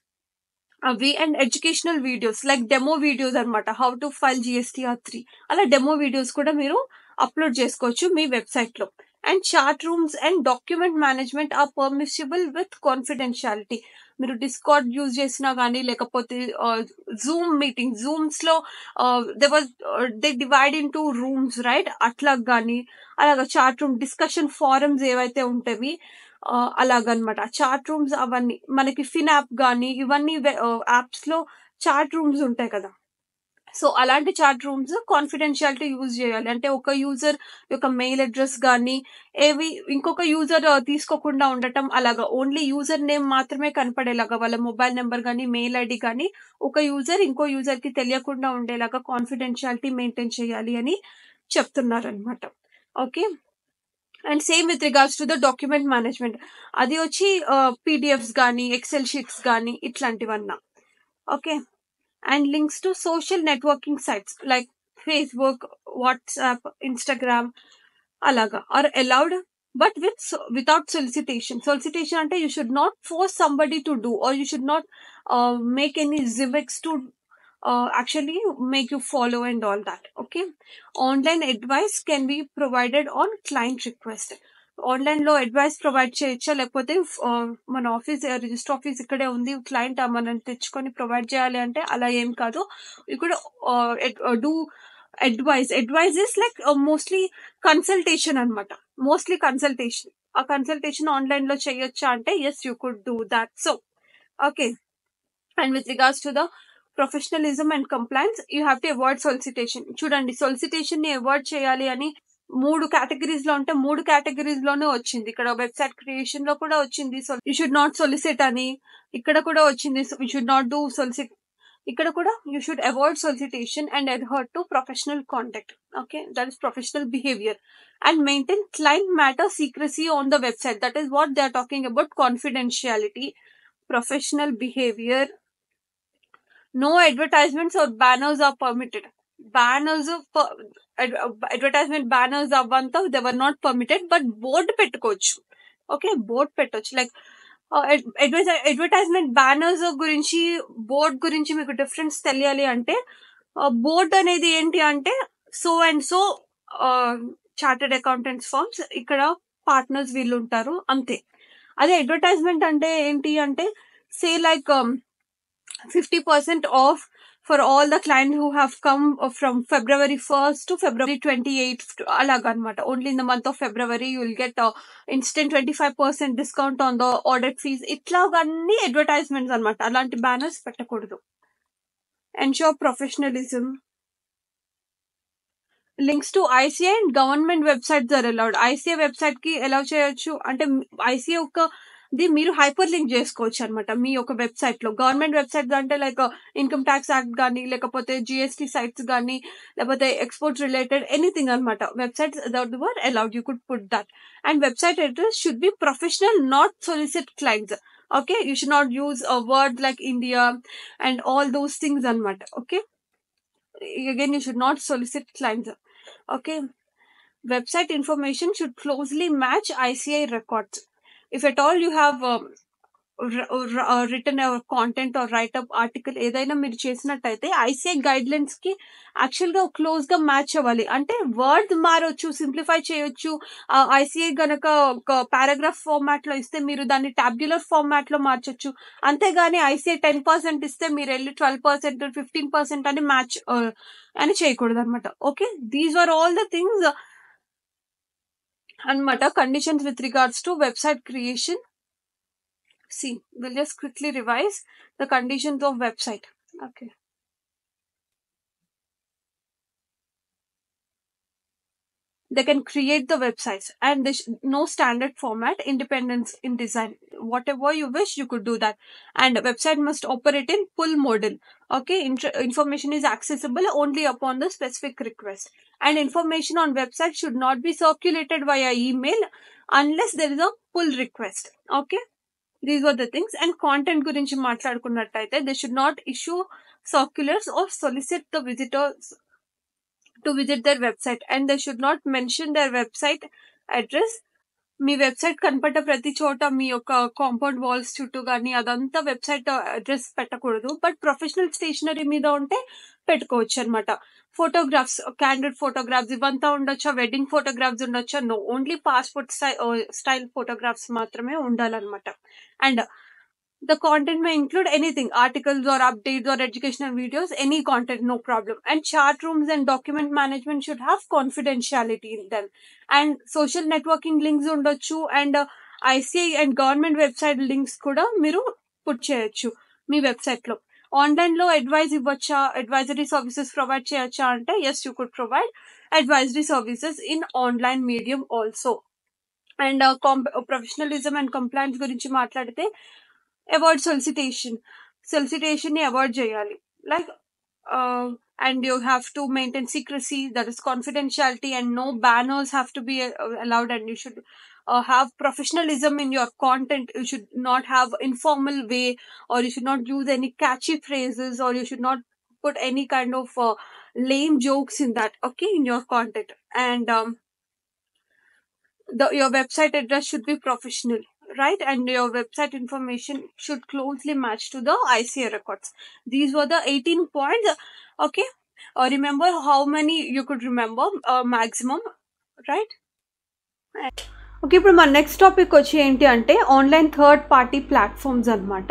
అవి and educational videos like demo videos అన్నమాట how to file GSTR three అలా demo videos కూడా మీరు upload చేసుకోవచ్చు మీ వెబ్సైట్ లో and chat rooms and document management are permissible with confidentiality మీరు డిస్కార్డ్ యూజ్ చేసినా కానీ లేకపోతే జూమ్ మీటింగ్ జూమ్స్ లో they was they divide in two rooms right అట్లా కానీ అలాగా చార్ట్ రూమ్ డిస్కషన్ ఫారమ్స్ ఏవైతే ఉంటాయి అలాగనమాట చార్ట్ రూమ్స్ అవన్నీ మనకి ఫిన్ యాప్ కానీ ఇవన్నీ యాప్స్ లో చార్ట్ రూమ్స్ ఉంటాయి కదా సో అలాంటి చార్ట్ రూమ్స్ కాన్ఫిడెన్షియాలిటీ యూజ్ చేయాలి అంటే ఒక యూజర్ యొక్క మెయిల్ అడ్రస్ కానీ ఏవి ఇంకొక యూజర్ తీసుకోకుండా ఉండటం అలాగా ఓన్లీ యూజర్ నేమ్ మాత్రమే కనపడేలాగా వాళ్ళ మొబైల్ నెంబర్ కానీ మెయిల్ ఐడి కానీ ఒక యూజర్ ఇంకో యూజర్ కి తెలియకుండా ఉండేలాగా కాన్ఫిడెన్షియాలిటీ మెయింటైన్ చేయాలి అని చెప్తున్నారు అనమాట okay and same with regards to the document management అది వచ్చి పీడిఎఫ్స్ కానీ ఎక్సెల్ షీట్స్ కానీ ఇట్లాంటివన్నా okay and links to social networking sites like Facebook WhatsApp Instagram అలాగా are allowed but with without solicitation solicitation అంటే you should not force somebody to do or you should not make any gimmicks to actually make you follow and all that okay online advice can be provided on client request online లో advice provide చేయొచ్చా లేకపోతే మన office register office ఇక్కడే ఉంది client మనం తెచ్చుకొని provide చేయాలి అంటే అలా ఏం కాదు ఇక్కడ do advice advise is like mostly consultation అనమాట మోస్ట్లీ కన్సల్టేషన్ ఆ కన్సల్టేషన్ ఆన్లైన్ లో చేయొచ్చా అంటే yes you could do that so okay and with regards to the professionalism and compliance you have to avoid solicitation చూడండి solicitation ని avoid చేయాలి అని మూడు కేటగిరీస్ లో ఉంటే మూడు కేటగిరీస్ లోనే వచ్చింది ఇక్కడ వెబ్సైట్ క్రియేషన్ లో కూడా వచ్చింది యూ షుడ్ నాట్ సొలిసిట్ అని ఇక్కడ కూడా వచ్చింది you should not do solicit ఇక్కడ కూడా you should avoid solicitation and adhere to professional contact okay that is professional behaviour and maintain client matter secrecy on the website that is what they are talking about confidentiality professional behaviour no advertisements or banners are permitted banners of ad- advertisement banners అవ్వంతా they were not permitted but board పెట్టుకోవచ్చు okay board పెట్టొచ్చు like advertisement banners గురించి board గురించి మీకు difference తెలియాలి అంటే board అనేది ఏంటి అంటే so and so chartered accountants firms ఇక్కడ పార్ట్నర్స్ వీళ్ళు ఉంటారు అంతే అదే అడ్వర్టైజ్మెంట్ అంటే ఏంటి అంటే say like fifty percent off for all the client who have come from February first to February twenty eighth అలాగనమాట only in the month of February you will get instant twenty five percent discount on the order fees ఇట్లాగన్నీ advertisements అనమాట అలాంటి banners పెట్టకూడదు ensure professionalism links to ICI and government websites are allowed ICI website కి allow చేయొచ్చు అంటే ICI ఒక the మీరు hyper link చేసుకోవచ్చు అనమాట మీ ఒక వెబ్సైట్ లో గవర్నమెంట్ వెబ్సైట్ అంటే లైక్ ఇన్కమ్ ట్యాక్స్ యాక్ట్ కానీ లేకపోతే జిఎస్టీ సైట్స్ కానీ లేకపోతే ఎక్స్పోర్ట్స్ రిలేటెడ్ ఎనీథింగ్ అనమాట websites were allowed you could put that and website address should be professional not solicit clients okay you should not use a word like India and all those things అనమాట okay again you should not solicit clients okay website information should closely match ici records if at all you have um, r- r- uh, written a content or write up article ఏదైనా మీరు చేసినట్టయితే ICI guidelines కి actual గా close గా match అవ్వాలి అంటే word మారొచ్చు simplify చేయొచ్చు ఐసీఐ గనక ఒక పారాగ్రాఫ్ ఫార్మాట్ లో ఇస్తే మీరు దాన్ని టాబ్యులర్ ఫార్మాట్ లో మార్చొచ్చు అంతేగాని ఐసీఐ టెన్ పర్సెంట్ ఇస్తే మీరు వెళ్ళి ట్వెల్వ్ పర్సెంట్ ఫిఫ్టీన్ పర్సెంట్ అని మ్యాచ్ అని చేయకూడదు అనమాట okay these are all the things అనమాట conditions with regards to website creation see we'll just quickly revise the conditions of website okay they can create the websites and there's no standard format independence in design whatever you wish you could do that and a website must operate in pull model okay Inter- information is accessible only upon the specific request and information on website should not be circulated via email unless there is a pull request okay దీస్ ఆర్ ద థింగ్స్ and content గురించి మాట్లాడుకున్నట్టయితే they should not issue circulars or solicit the visitors to visit their website and they should not mention their website address మీ website కనపడ్డ ప్రతి చోట మీ యొక్క కాంపౌండ్ వాల్స్ చుట్టూ కానీ అదంతా వెబ్సైట్ అడ్రస్ పెట్టకూడదు బట్ ప్రొఫెషనల్ స్టేషనరీ మీద ఉంటే పెట్టుకోవచ్చు అనమాట ఫోటోగ్రాఫ్స్ క్యాండిడ్ ఫోటోగ్రాఫ్స్ ఇవంతా ఉండొచ్చా వెడ్డింగ్ ఫోటోగ్రాఫ్స్ ఉండొచ్చా no only passport style photographs మాత్రమే ఉండాలన్నమాట and the content may include anything articles or updates or educational videos any content no problem and chat rooms and document management should have confidentiality in them and social networking links ఉండొచ్చు and ICI and government website links కూడా మీరు put చేయొచ్చు మీ website లో online లో advise ఇవ్వచ్చా advisory services provide చేయొచ్చా అంటే yes you could provide advisory services in online medium also and professionalism and complaints గురించి మాట్లాడితే అవాయిడ్ సొలిసిటేషన్ సొలిసిటేషన్ ని అవాయిడ్ చేయాలి like and you have to maintain secrecy that is confidentiality and no banners have to be allowed and you should have professionalism in your content you should not have informal way or you should not use any catchy phrases or you should not put any kind of uh, lame jokes in that okay in your content and um, the your website address should be professional right and your website information should closely match to the ICA records these were the 18 points okay uh, remember how many you could remember uh, maximum right okay ఇప్పుడు మన next topic వచ్చి ఏంటి అంటే online third party platforms అనమాట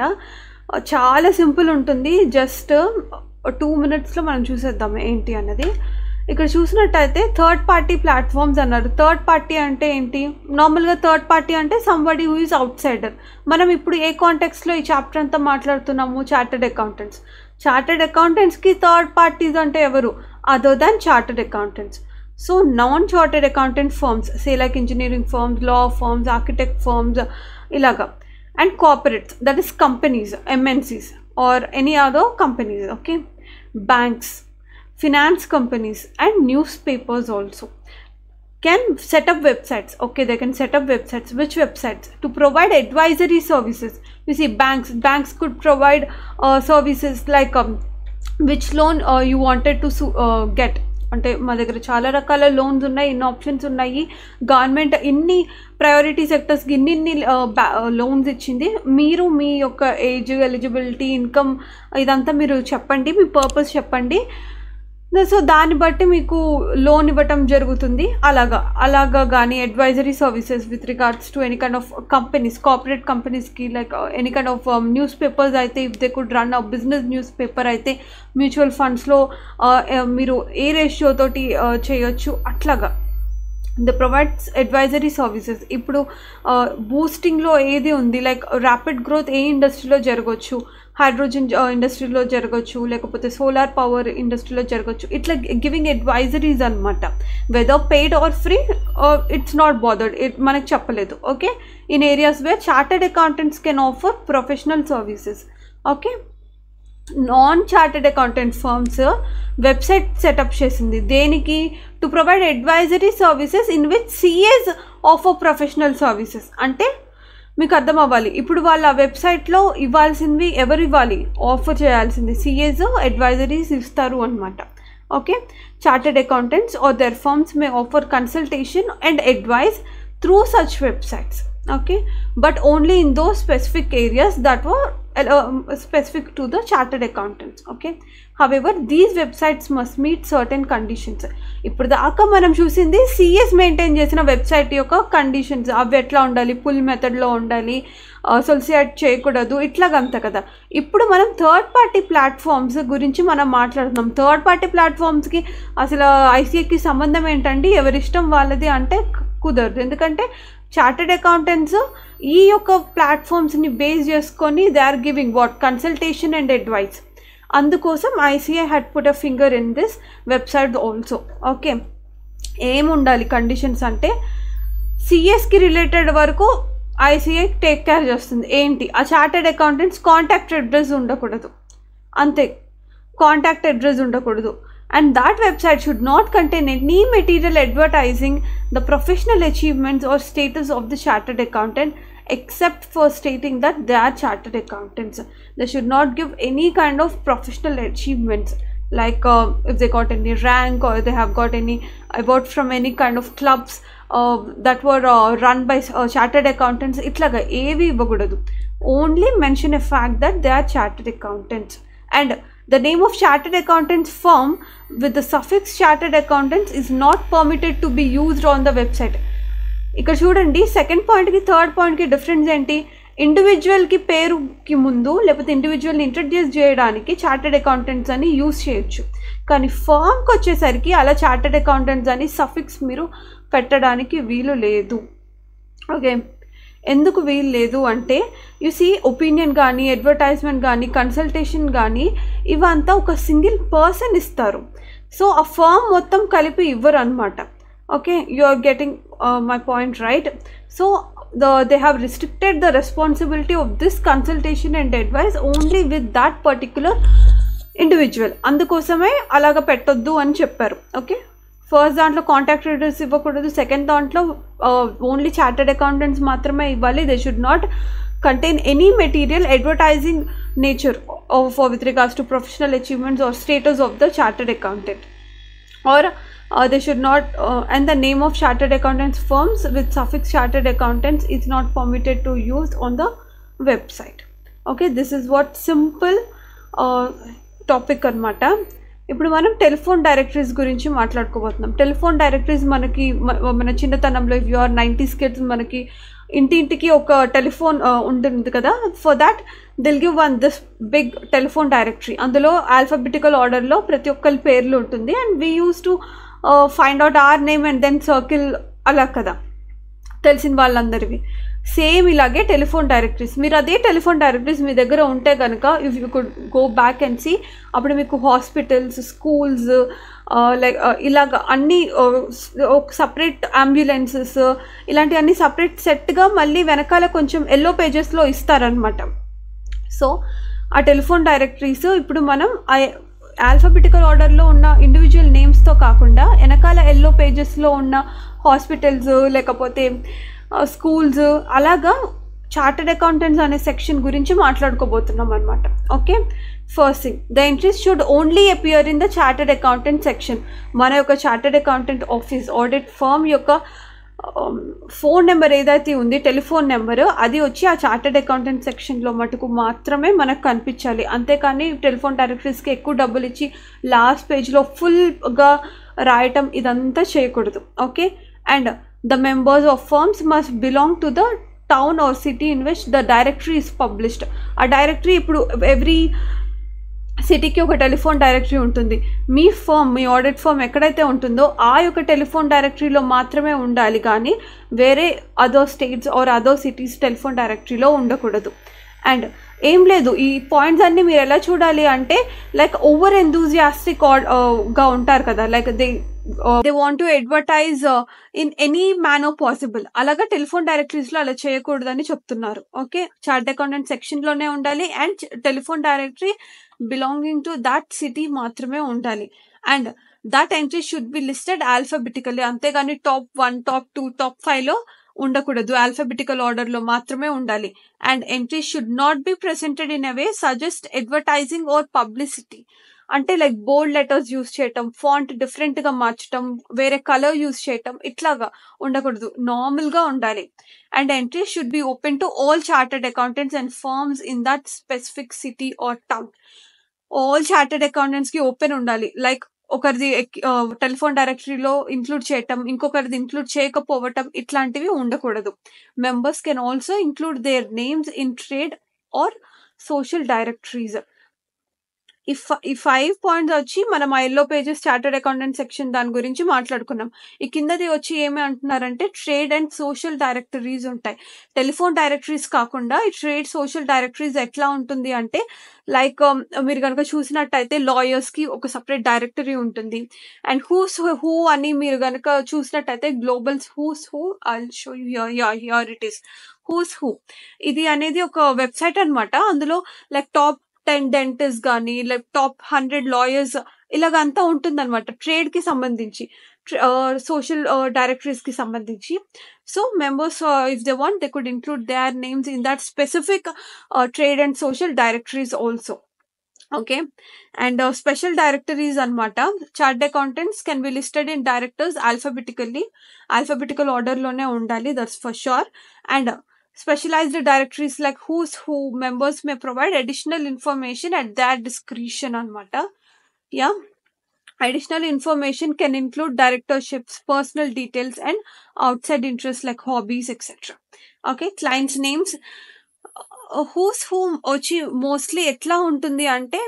చాలా simple ఉంటుంది just two మినిట్స్లో మనం చూసేద్దాం ఏంటి అన్నది ఇక్కడ చూసినట్టయితే థర్డ్ పార్టీ ప్లాట్ఫామ్స్ అన్నారు థర్డ్ పార్టీ అంటే ఏంటి నార్మల్గా థర్డ్ పార్టీ అంటే somebody who is outsider మనం ఇప్పుడు ఏ కాంటెక్స్లో ఈ చాప్టర్ అంతా మాట్లాడుతున్నాము చార్టెడ్ అకౌంటెంట్స్ చార్టెడ్ అకౌంటెంట్స్కి థర్డ్ పార్టీస్ అంటే ఎవరు other than chartered accountants so non chartered accountant firms say like engineering firms law firms architect firms ఇలాగా and corporates that is companies MNCs or any other companies okay banks finance companies and newspapers also can set up websites okay they can set up websites which websites to provide advisory services you see banks banks could provide uh, services like um, which loan uh, you wanted to su- uh, get అంటే మా దగ్గర చాలా రకాల loans ఉన్నాయి ఎన్ని options ఉన్నాయి government ఇన్ని priority సెక్టర్స్కి ఇన్ని ఇన్ని లోన్స్ ఇచ్చింది మీరు మీ యొక్క ఏజ్ ఎలిజిబిలిటీ ఇన్కమ్ ఇదంతా మీరు చెప్పండి మీ పర్పస్ చెప్పండి సో దాన్ని బట్టి మీకు లోన్ ఇవ్వటం జరుగుతుంది అలాగా అలాగా కానీ advisory services with regards to any kind of companies corporate కంపెనీస్కి like any kind of newspapers అయితే if they could run a business newspaper అయితే మ్యూచువల్ ఫండ్స్లో మీరు ఏ రేషియో తోటి uh, చేయొచ్చు అట్లాగా ద ప్రొవైడ్స్ అడ్వైజరీ సర్వీసెస్ ఇప్పుడు బూస్టింగ్లో ఏది ఉంది లైక్ ర్యాపిడ్ గ్రోత్ ఏ ఇండస్ట్రీలో జరగవచ్చు హైడ్రోజన్ ఇండస్ట్రీలో జరగవచ్చు లేకపోతే సోలార్ పవర్ ఇండస్ట్రీలో జరగవచ్చు ఇట్లా గివింగ్ అడ్వైజరీస్ అనమాట whether paid or free it's not bothered it మనకు చెప్పలేదు okay in areas where chartered accountants can offer professional services okay non chartered accountant firms website setup చేసింది దేనికి to provide advisory services in which CAs offer professional services అంటే మీకు అర్థం అవ్వాలి ఇప్పుడు వాళ్ళ వెబ్సైట్లో ఇవ్వాల్సింది ఎవరు ఇవ్వాలి ఆఫర్ చేయాల్సింది సిఏస్ అడ్వైజరీస్ ఇస్తారు అనమాట okay chartered accountants or their firms may offer consultation and advice through such websites okay but only in those specific areas that were uh, specific to the chartered accountants okay however these websites must meet certain conditions ఇప్పుడు దాకా మనం చూసింది CAs maintain చేసిన website యొక్క conditions అవి ఎట్లా ఉండాలి pull మెథడ్లో ఉండాలి సొలిసియేట్ చేయకూడదు ఇట్లాగంత కదా ఇప్పుడు మనం థర్డ్ పార్టీ ప్లాట్ఫామ్స్ గురించి మనం మాట్లాడుతున్నాం థర్డ్ పార్టీ ప్లాట్ఫామ్స్కి అసలు ఐసీఐకి సంబంధం ఏంటండి ఎవరిష్టం వాళ్ళది అంటే కుదరదు ఎందుకంటే చార్టెడ్ అకౌంటెంట్స్ ఈ యొక్క ప్లాట్ఫామ్స్ని బేస్ చేసుకొని they are giving what consultation and advice అందుకోసం ICI had put a finger in this website also okay ఏముండాలి కండిషన్స్ అంటే సిఎస్కి రిలేటెడ్ వరకు ఐసీఐ టేక్ కేర్ చేస్తుంది ఏంటి ఆ చార్టెడ్ అకౌంటెంట్స్ కాంటాక్ట్ అడ్రస్ ఉండకూడదు అంతే కాంటాక్ట్ అడ్రస్ ఉండకూడదు and that website should not contain any material advertising the professional achievements or status of the chartered accountant except for stating that they are chartered accountants they should not give any kind of professional achievements like uh, if they got any rank or they have got any award from any kind of clubs uh, that were uh, run by uh, chartered accountants ఇట్లాగా ఏవి ఇవ్వకూడదు only mention a fact that they are chartered accountants and the name of chartered accountants firm with the suffix chartered accountants is not permitted to be used on the website ఇక్కడ చూడండి second పాయింట్కి third పాయింట్కి difference ఏంటి ఇండివిజువల్కి పేరుకి ముందు లేకపోతే ఇండివిజువల్ని introduce చేయడానికి చార్టెడ్ అకౌంటెంట్స్ అని యూస్ చేయొచ్చు కానీ ఫామ్కి వచ్చేసరికి అలా చార్టెడ్ అకౌంటెంట్స్ అని సఫిక్స్ మీరు పెట్టడానికి వీలు లేదు ఓకే ఎందుకు వీలు లేదు అంటే యు సీ ఒపీనియన్ కానీ అడ్వర్టైజ్మెంట్ కానీ కన్సల్టేషన్ కానీ ఇవంతా ఒక సింగిల్ పర్సన్ ఇస్తారు సో ఆ ఫామ్ మొత్తం కలిపి ఇవ్వరు అనమాట okay you are getting my point right so the they have restricted the responsibility of this consultation and advice only with that particular individual అందుకోసమే అలాగ పెట్టొద్దు అని చెప్పారు ఓకే ఫస్ట్ దాంట్లో కాంటాక్ట్ అడ్రస్ ఇవ్వకూడదు సెకండ్ దాంట్లో ఓన్లీ చార్టెడ్ అకౌంటెంట్స్ మాత్రమే ఇవ్వాలి they should not contain any material advertising nature of with regards to professional achievements or status of the chartered accountant or uh, they should not uh, and the name of chartered accountants firms with suffix chartered accountants is not permitted to use on the website okay this is what simple uh, topic అనమాట ఇప్పుడు మనం telephone directories గురించి మాట్లాడుకోబోతున్నాం telephone directories మనకి మ- మన చిన్నతనంలో if you're nineties kids మనకి ఇంటింటికి ఒక టెలిఫోన్ ఉంటుంది కదా for that they'll give one this big telephone directory అందులో ఆల్ఫాబెటికల్ ఆర్డర్లో ప్రతి ఒక్కరి పేర్లు ఉంటుంది and we use to find out our name and then circle అలా కదా తెలిసిన వాళ్ళందరివి సేమ్ ఇలాగే టెలిఫోన్ డైరెక్టరీస్ మీరు అదే టెలిఫోన్ డైరెక్టరీస్ మీ దగ్గర ఉంటే కనుక if you could go back and see అప్పుడు మీకు హాస్పిటల్స్ స్కూల్స్ లైక్ ఇలాగ అన్ని సపరేట్ అంబులెన్సెస్ ఇలాంటి అన్ని సపరేట్ సెట్గా మళ్ళీ వెనకాల కొంచెం ఎల్లో పేజెస్లో ఇస్తారనమాట సో ఆ టెలిఫోన్ డైరెక్టరీస్ ఇప్పుడు మనం ఆల్ఫాబెటికల్ ఆర్డర్లో ఉన్న ఇండివిజువల్ నేమ్స్తో కాకుండా వెనకాల ఎల్లో పేజెస్లో ఉన్న హాస్పిటల్స్ లేకపోతే స్కూల్స్ అలాగా చార్టెడ్ అకౌంటెంట్స్ అనే సెక్షన్ గురించి మాట్లాడుకోబోతున్నాం అనమాట okay first thing the entries should only appear in the chartered accountant section మన యొక్క chartered accountant office audit firm యొక్క ఫోన్ నెంబర్ ఏదైతే ఉంది టెలిఫోన్ నెంబర్ అది వచ్చి ఆ చార్టెడ్ అకౌంటెంట్ సెక్షన్లో మటుకు మాత్రమే మనకు కనిపించాలి అంతేకాని టెలిఫోన్ డైరెక్టరీస్కి ఎక్కువ డబ్బులు ఇచ్చి లాస్ట్ పేజ్లో ఫుల్గా రాయటం ఇదంతా చేయకూడదు okay and the members of firms must belong to the town or city in which the directory is published ఆ డైరెక్టరీ ఇప్పుడు ఎవ్రీ సిటీకి ఒక టెలిఫోన్ డైరెక్టరీ ఉంటుంది మీ ఫర్మ్ మీ ఆడిట్ ఫర్మ్ ఎక్కడైతే ఉంటుందో ఆ యొక్క టెలిఫోన్ డైరెక్టరీలో మాత్రమే ఉండాలి కానీ వేరే other states or other cities telephone డైరెక్టరీలో ఉండకూడదు అండ్ ఏం లేదు ఈ పాయింట్స్ అన్నీ మీరు ఎలా చూడాలి అంటే లైక్ ఓవర్ ఎంతూజియాస్టిక్ గా ఉంటారు కదా like they they want to advertise in any manner possible అలాగా టెలిఫోన్ డైరెక్టరీస్లో అలా చేయకూడదని చెప్తున్నారు ఓకే చార్ట్ అకౌంటెంట్ సెక్షన్లోనే ఉండాలి and telephone directory belonging to that city మాత్రమే ఉండాలి and that entry should be listed alphabetically అంతేగాని top one top two top ఫైవ్లో ఉండకూడదు ఆల్ఫాబెటికల్ ఆర్డర్లో మాత్రమే ఉండాలి and entry should not be presented in a way suggest advertising or publicity అంటే like bold letters use చేయటం ఫాంట్ డిఫరెంట్గా మార్చటం వేరే కలర్ యూస్ చేయటం ఇట్లాగా ఉండకూడదు నార్మల్గా ఉండాలి and entry should be open to all chartered accountants and firms in that specific city or town all chartered అకౌంటెంట్స్కి ఓపెన్ ఉండాలి లైక్ ఒకరిది టెలిఫోన్ డైరెక్టరీలో ఇంక్లూడ్ చేయటం ఇంకొకరిది ఇంక్లూడ్ చేయకపోవటం ఇట్లాంటివి ఉండకూడదు members can also include their names in trade or social directories ఈ ఈ ఫైవ్ పాయింట్స్ వచ్చి మనం ఆ yellow pages chartered accountant section దాని గురించి మాట్లాడుకున్నాం ఈ కిందది వచ్చి ఏమి అంటున్నారంటే ట్రేడ్ అండ్ సోషల్ డైరెక్టరీస్ ఉంటాయి టెలిఫోన్ డైరెక్టరీస్ కాకుండా ఈ ట్రేడ్ సోషల్ డైరెక్టరీస్ ఎట్లా ఉంటుంది అంటే లైక్ మీరు కనుక చూసినట్టయితే లాయర్స్కి ఒక సపరేట్ డైరెక్టరీ ఉంటుంది అండ్ హూస్ హూ అని మీరు కనుక చూసినట్టయితే globals who's who I show here it is who's who ఇది అనేది ఒక వెబ్సైట్ అనమాట అందులో లైక్ టాప్ టెన్ డెంటిస్ట్ కానీ లైక్ టాప్ హండ్రెడ్ లాయర్స్ ఇలాగంతా ఉంటుందన్నమాట ట్రేడ్కి సంబంధించి సోషల్ డైరెక్టరీస్కి సంబంధించి so members if they want they could include their names in that specific trade and social directories also okay and special directories అనమాట chart accountants can be listed in directors alphabetically alphabetical ఆర్డర్లోనే ఉండాలి that's for sure and specialized directories like who's who members may provide additional information at their discretion anamata yeah additional information can include directorships personal details and outside interests like hobbies etc okay clients names who's who వచ్చి mostly ఎట్లా ఉంటుంది అంటే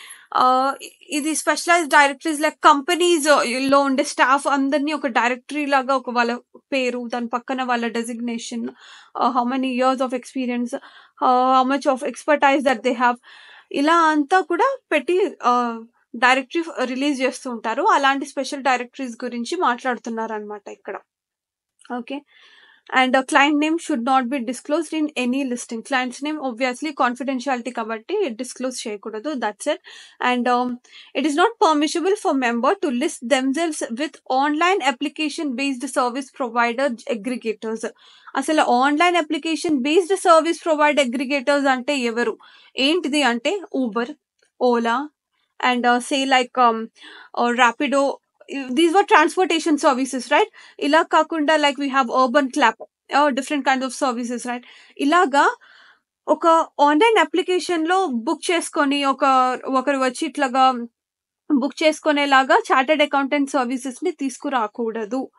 ఇది specialise directories like companies లో ఉండే staff అందరినీ ఒక directory లాగా ఒక వాళ్ళ పేరు దాని పక్కన వాళ్ళ designation how many years of experience how much of expertise that they have ఇలా అంతా కూడా పెట్టి డైరెక్టరీ రిలీజ్ చేస్తూ ఉంటారు అలాంటి స్పెషల్ డైరెక్టరీస్ గురించి మాట్లాడుతున్నారు అనమాట ఇక్కడ okay and client name should not be disclosed in any listing clients name obviously confidentiality కాబట్టి డిస్క్లోజ్ చేయకూడదు that's it and it is not permissible for member to list themselves with online application based service provider aggregators అసలు online application based service provide aggregators అంటే ఎవరు ఏంటిది అంటే Uber Ola and say like Rapido these were transportation services right ఇలా కాకుండా like we have Urban clap different kind of services right ఇలాగా ఒక online application లో బుక్ చేసుకొని ఒక ఒకరు వచ్చి ఇట్లాగా బుక్ చేసుకునేలాగా చార్టెడ్ అకౌంటెంట్ సర్వీసెస్ ని తీసుకురాకూడదు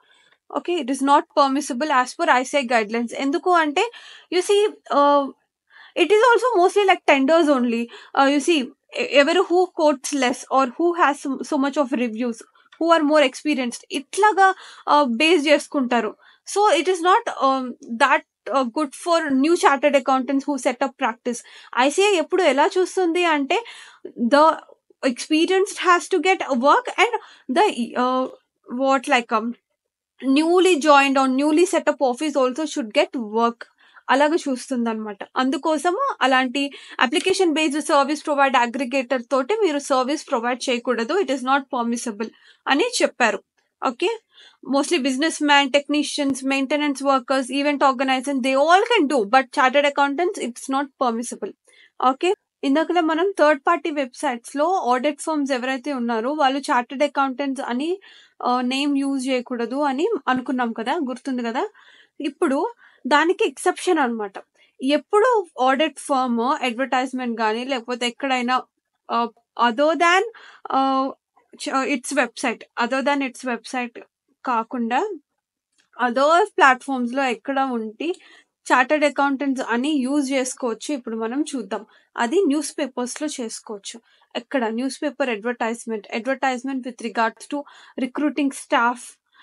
okay it is not permissible as per ICI guidelines ఎందుకు అంటే you see it is also mostly like tenders only you see ఎవరు who quotes less or who has so much of reviews who are more experienced ఇట్లాగా base చేసుకుంటారు so it is not that good for new chartered accountants who setup practice ICI ఎప్పుడు ఎలా చూస్తుంది అంటే the experienced has to get work and the what like newly joined on newly setup office also should get work అలాగ చూస్తుంది అనమాట అందుకోసము అలాంటి application based service provide aggregator తోటి మీరు సర్వీస్ ప్రొవైడ్ చేయకూడదు ఇట్ ఈస్ నాట్ పర్మిసబుల్ అని చెప్పారు okay mostly business man technicians maintenance workers event organiser they all can do but chartered accountants it's not permissible okay ఇందాకలా మనం third party websites లో audit firms ఎవరైతే ఉన్నారో వాళ్ళు chartered accountants అని name use చేయకూడదు అని అనుకున్నాం కదా గుర్తుంది కదా ఇప్పుడు దానికి ఎక్సెప్షన్ అనమాట ఎప్పుడు ఆడిట్ ఫర్మ్ అడ్వర్టైజ్మెంట్ కానీ లేకపోతే ఎక్కడైనా అదో దాన్ ఇట్స్ వెబ్సైట్ అదో దాన్ ఇట్స్ వెబ్సైట్ కాకుండా అదర్ ప్లాట్ఫామ్స్ లో ఎక్కడ ఉండి చార్టర్డ్ అకౌంటెంట్స్ అని యూజ్ చేసుకోవచ్చు ఇప్పుడు మనం చూద్దాం అది న్యూస్ పేపర్స్ లో చేసుకోవచ్చు ఎక్కడ newspaper advertisement advertisement with regards to recruiting staff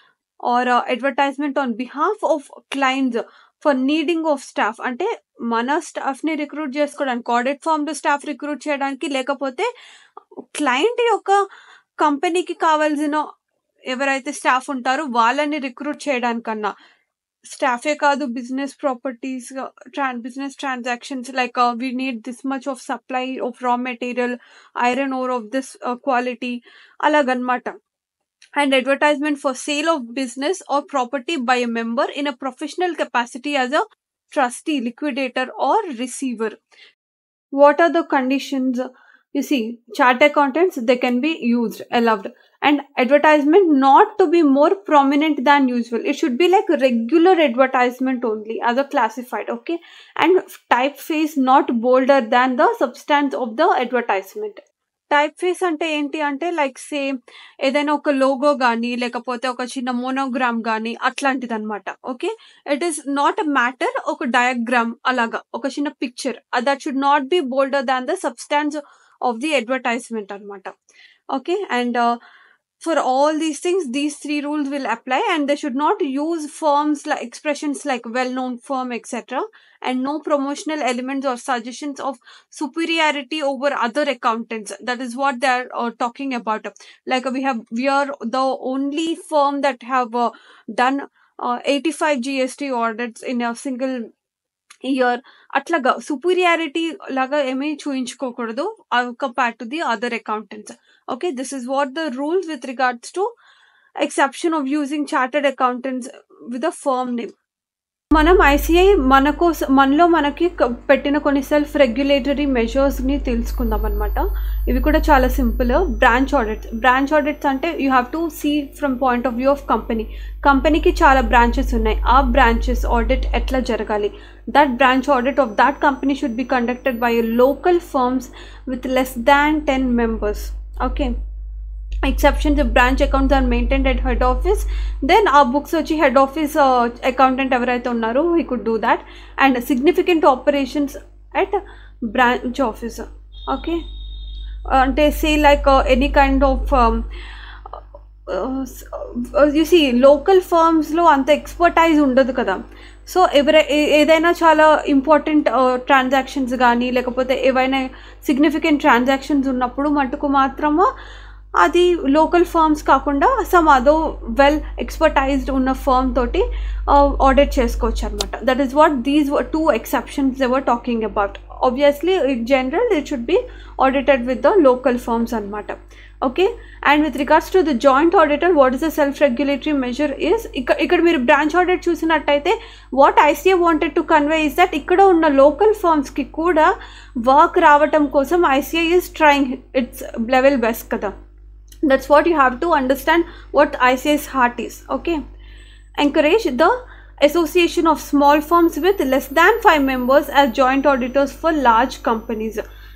or advertisement on behalf of clients for needing of staff అంటే మన స్టాఫ్ ని రిక్రూట్ చేసుకోవడానికి ఆడిట్ ఫామ్ లో స్టాఫ్ రిక్రూట్ చేయడానికి లేకపోతే క్లయింట్ యొక్క కంపెనీకి కావాల్సిన ఎవరైతే స్టాఫ్ ఉంటారో వాళ్ళని రిక్రూట్ చేయడానికన్నా స్టాఫే కాదు business properties business transactions like we need this much of supply of raw material iron ore of this quality అలాగనమాట and advertisement for sale of business or property by a member in a professional capacity as a trustee, liquidator, or receiver. What are the conditions? You see, chart accountants they can be used, allowed, and advertisement not to be more prominent than usual. It should be like regular advertisement only as a classified, okay, and typeface not bolder than the substance of the advertisement. Typeface అంటే ఏంటి అంటే like same ఏదైనా ఒక logo కానీ లేకపోతే ఒక చిన్న monogram కానీ అట్లాంటిది అనమాట okay it is not a matter ఒక డయాగ్రామ్ అలాగా ఒక చిన్న picture that should not be bolder than the substance of the advertisement అనమాట okay and for all these things these three rules will apply and they should not use forms like expressions like well known firm etc and no promotional elements or suggestions of superiority over other accountants that is what they are uh, talking about like we have we are the only firm that have uh, done uh, 85 gst audits in a single year అట్లాగా superiority లాగా ఏమీ చూయించుకోకూడదు compare to the other accountants okay this is what the rules with regards to exception of using chartered accountants with a firm name మనం ICI మన కోసం మనలో మనకి పెట్టిన కొన్ని సెల్ఫ్ రెగ్యులేటరీ మెజర్స్ని తెలుసుకుందాం అనమాట ఇవి కూడా చాలా simple branch audits branch audits అంటే you have to see from point of view of company కంపెనీకి చాలా బ్రాంచెస్ ఉన్నాయి ఆ బ్రాంచెస్ ఆడిట్ ఎట్లా జరగాలి that branch audit of that company should be conducted by local firms with less than ten members okay exceptions if branch accounts are maintained at head office then our books వచ్చి head office uh, accountant ఎవరైతే ఉన్నారో he could do that and significant operations at branch office okay అంటే say like any kind of you see local ఫర్మ్స్లో అంత expertise ఉండదు కదా so ఎవరై ఏదైనా చాలా ఇంపార్టెంట్ ట్రాన్సాక్షన్స్ కానీ లేకపోతే ఏవైనా సిగ్నిఫికెంట్ ట్రాన్సాక్షన్స్ ఉన్నప్పుడు మటుకు మాత్రము అది లోకల్ ఫర్మ్స్ కాకుండా సమ్ అదో వెల్ ఎక్స్పర్టైజ్డ్ ఉన్న ఫర్మ్ తోటి ఆడిట్ చేసుకోవచ్చు అనమాట that is what these two exceptions we're talking about obviously in general it should be audited with the local firms అనమాట okay and with regards to the joint auditor what is the self regulatory measure is ఇక్కడ ఇక్కడ మీరు branch audit చూసినట్టయితే what ICA wanted to convey is that ఇక్కడ ఉన్న local ఫర్మ్స్కి కూడా work రావటం కోసం ICI is trying its level best కదా that's what you have to understand what ICI's heart is. Okay. Encourage the association of small firms with less than five members as joint auditors for large companies.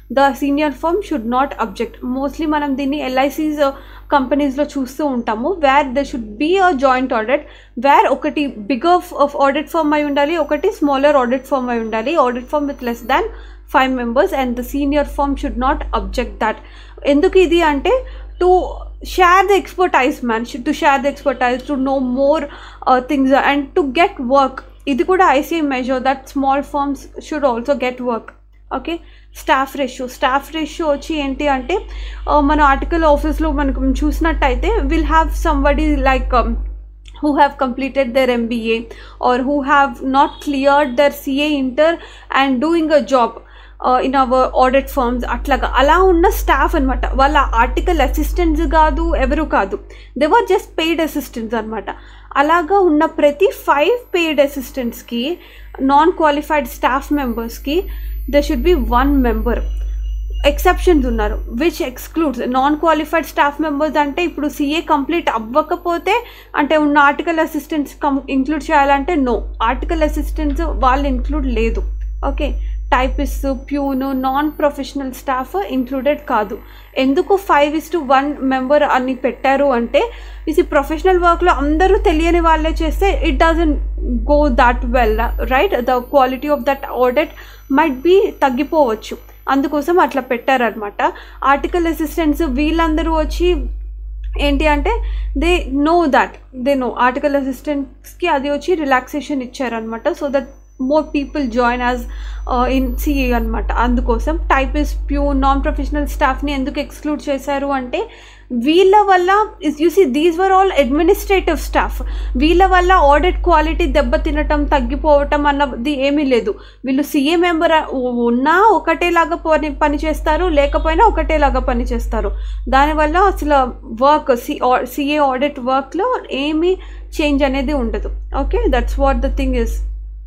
The senior firm should not object mostly మనం దీన్ని LICs కంపెనీస్లో చూస్తూ ఉంటాము where the should be a joint audit where ఒకటి bigger audit firm అయి ఉండాలి ఒకటి smaller audit firm అయి ఉండాలి audit firm with less than five members and the senior firm should not object that ఎందుకు ఇది అంటే to share the expertise man to share the expertise to know more uh, things and to get work ఇది కూడా ICI measure that small firms should also get work okay staff ratio staff ratio వచ్చి ఏంటి అంటే మన article ఆఫీస్లో మనకు చూసినట్టయితే will have somebody like who have completed their MBA or who have not cleared their CA inter and doing a job in our audit firms అట్లాగా అలా ఉన్న స్టాఫ్ అనమాట వాళ్ళ ఆర్టికల్ అసిస్టెంట్స్ కాదు ఎవరు కాదు they were just paid assistants అనమాట అలాగా ఉన్న ప్రతి ఫైవ్ పెయిడ్ అసిస్టెంట్స్కి నాన్ క్వాలిఫైడ్ స్టాఫ్ మెంబర్స్కి they should be one member exceptions ఉన్నారు which excludes non qualified staff members అంటే ఇప్పుడు సిఏ కంప్లీట్ అవ్వకపోతే అంటే ఉన్న ఆర్టికల్ అసిస్టెంట్స్ కం ఇంక్లూడ్ చేయాలంటే నో ఆర్టికల్ అసిస్టెంట్స్ వాళ్ళు ఇంక్లూడ్ లేదు ఓకే టైపిస్ట్ ప్యూను నాన్ ప్రొఫెషనల్ స్టాఫ్ ఇంక్లూడెడ్ కాదు ఎందుకు five is to one member అని పెట్టారు అంటే ఇది ప్రొఫెషనల్ వర్క్లో అందరూ తెలియని వాళ్ళే చేస్తే it doesn't go that well right the quality of that audit might be తగ్గిపోవచ్చు అందుకోసం అట్లా పెట్టారనమాట ఆర్టికల్ అసిస్టెంట్స్ వీళ్ళందరూ వచ్చి ఏంటి అంటే they know that they know article అసిస్టెంట్స్కి అది వచ్చి రిలాక్సేషన్ ఇచ్చారనమాట so that more people join as in CA అనమాట అందుకోసం టైపిస్ట్ ప్యూ నాన్ ప్రొఫెషనల్ స్టాఫ్ని ఎందుకు ఎక్స్క్లూడ్ చేశారు అంటే వీళ్ళ వల్ల you see these were all administrative staff వీళ్ళ వల్ల ఆడిట్ క్వాలిటీ దెబ్బతినటం తగ్గిపోవటం అన్నది ఏమీ లేదు వీళ్ళు సీఏ మెంబర్ ఉన్నా ఒకటేలాగా పని పని చేస్తారు లేకపోయినా ఒకటేలాగా పని చేస్తారు దానివల్ల అసలు వర్క్ సి సిఏ ఆడిట్ వర్క్లో ఏమీ చేంజ్ అనేది ఉండదు okay that's what the thing is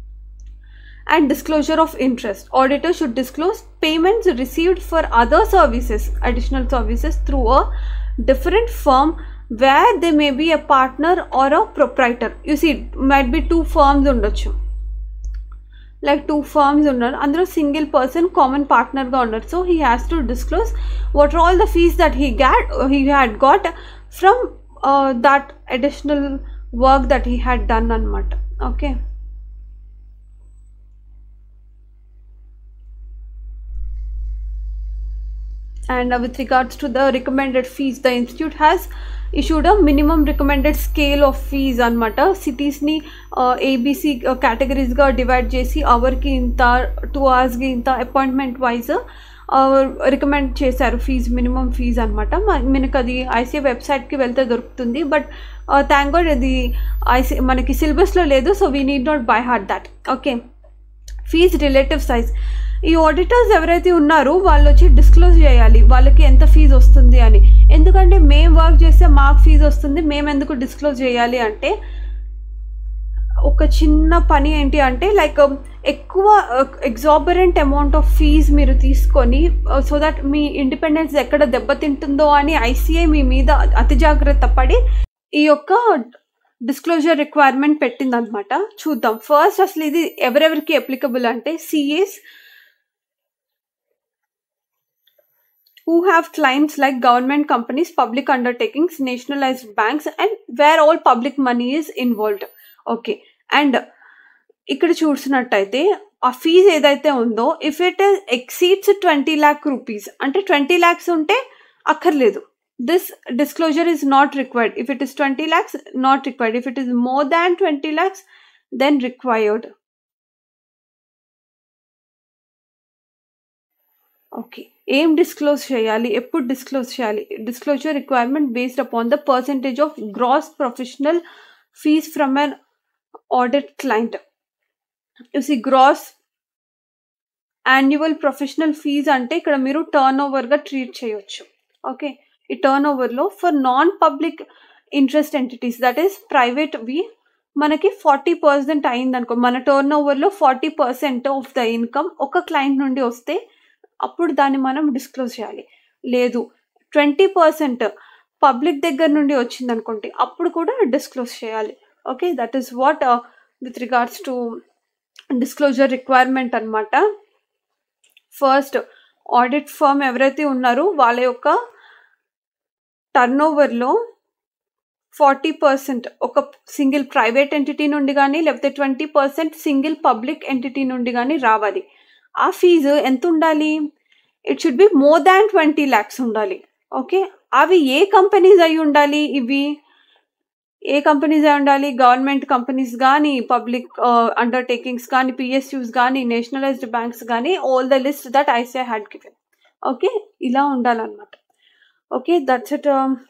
and disclosure of interest. Auditor should disclose payments received for other services, additional services through a different firm where they may be a partner or a proprietor. You see, might be two firms ఉండొచ్చు like two firms ఉన్నారు అందులో single person common పార్ట్నర్గా ఉన్నారు so he has to disclose what are all the fees that he got he had got from that additional work that he had done అనమాట okay and uh, with regards to the recommended fees the institute has issued a minimum recommended scale of fees అనమాట సిటీస్ని ABC కేటగిరీస్గా divide చేసి అవర్కి ఇంత two అవర్స్కి ఇంత appointment wise recommend చేశారు fees minimum fees అనమాట మనకు అది ఐసీఐ వెబ్సైట్కి వెళ్తే దొరుకుతుంది బట్ థ్యాంక్ గాడ్ ఇది ఐసీ మనకి సిలబస్లో లేదు so we need not by heart that okay fees relative size ఈ ఆడిటర్స్ ఎవరైతే ఉన్నారో వాళ్ళు వచ్చి డిస్క్లోజ్ చేయాలి వాళ్ళకి ఎంత ఫీజు వస్తుంది అని ఎందుకంటే మేము వర్క్ చేస్తే మాకు ఫీజు వస్తుంది మేము ఎందుకు డిస్క్లోజ్ చేయాలి అంటే ఒక చిన్న పని ఏంటి అంటే లైక్ ఎక్కువ ఎగ్జాబరెంట్ అమౌంట్ ఆఫ్ ఫీజ్ మీరు తీసుకొని సో దట్ మీ ఇండిపెండెన్స్ ఎక్కడ దెబ్బతింటుందో అని ఐసీఐ మీ మీద అతి జాగ్రత్త పడి ఈ యొక్క డిస్క్లోజర్ రిక్వైర్మెంట్ పెట్టిందనమాట చూద్దాం ఫస్ట్ అసలు ఇది ఎవరెవరికి అప్లికబుల్ అంటే CAs who have clients like government companies, public undertakings, nationalized banks, and where all public money is involved. Okay and ఇక్కడ చూసినట్టయితే ఆ ఫీజ్ ఏదైతే ఉందో if it exceeds twenty lakh rupees అంటే ట్వంటీ ల్యాక్స్ ఉంటే అక్కర్లేదు this disclosure is not required if it is twenty lakhs not required if it is more than twenty lakhs then required okay ఏం disclose చేయాలి ఎప్పుడు డిస్క్లోజ్ చేయాలి disclosure requirement based upon the percentage of gross professional fees from an audit client సి gross annual professional fees అంటే ఇక్కడ మీరు turn ఓవర్గా treat చేయొచ్చు ఓకే ఈ టర్న్ ఓవర్లో for non public interest entities that is private వి మనకి ఫార్టీ పర్సెంట్ అయింది అనుకో మన టర్న్ ఓవర్లో forty percent of the income ఒక క్లయింట్ నుండి వస్తే అప్పుడు దాన్ని మనం డిస్క్లోజ్ చేయాలి లేదు ట్వంటీ పర్సెంట్ పబ్లిక్ దగ్గర నుండి వచ్చింది అనుకోండి అప్పుడు కూడా డిస్క్లోజ్ చేయాలి okay that is what with regards to disclosure requirement అనమాట ఫస్ట్ ఆడిట్ ఫర్మ్ ఎవరైతే ఉన్నారో వాళ్ళ యొక్క టర్న్ ఓవర్లో ఫార్టీ పర్సెంట్ ఒక సింగిల్ ప్రైవేట్ ఎంటిటీ నుండి కానీ లేకపోతే twenty percent single public entity నుండి కానీ రావాలి ఆ ఫీజు ఎంత ఉండాలి it should be more than twenty lakhs ఉండాలి ఓకే అవి ఏ కంపెనీస్ అయి ఉండాలి ఇవి ఏ కంపెనీస్ అయి ఉండాలి గవర్నమెంట్ కంపెనీస్ కానీ పబ్లిక్ అండర్టేకింగ్స్ కానీ పిఎస్యూస్ కానీ నేషనలైజ్డ్ బ్యాంక్స్ కానీ all the list that ICI had given okay ఇలా ఉండాలన్నమాట ఓకే దట్స్ ఇట్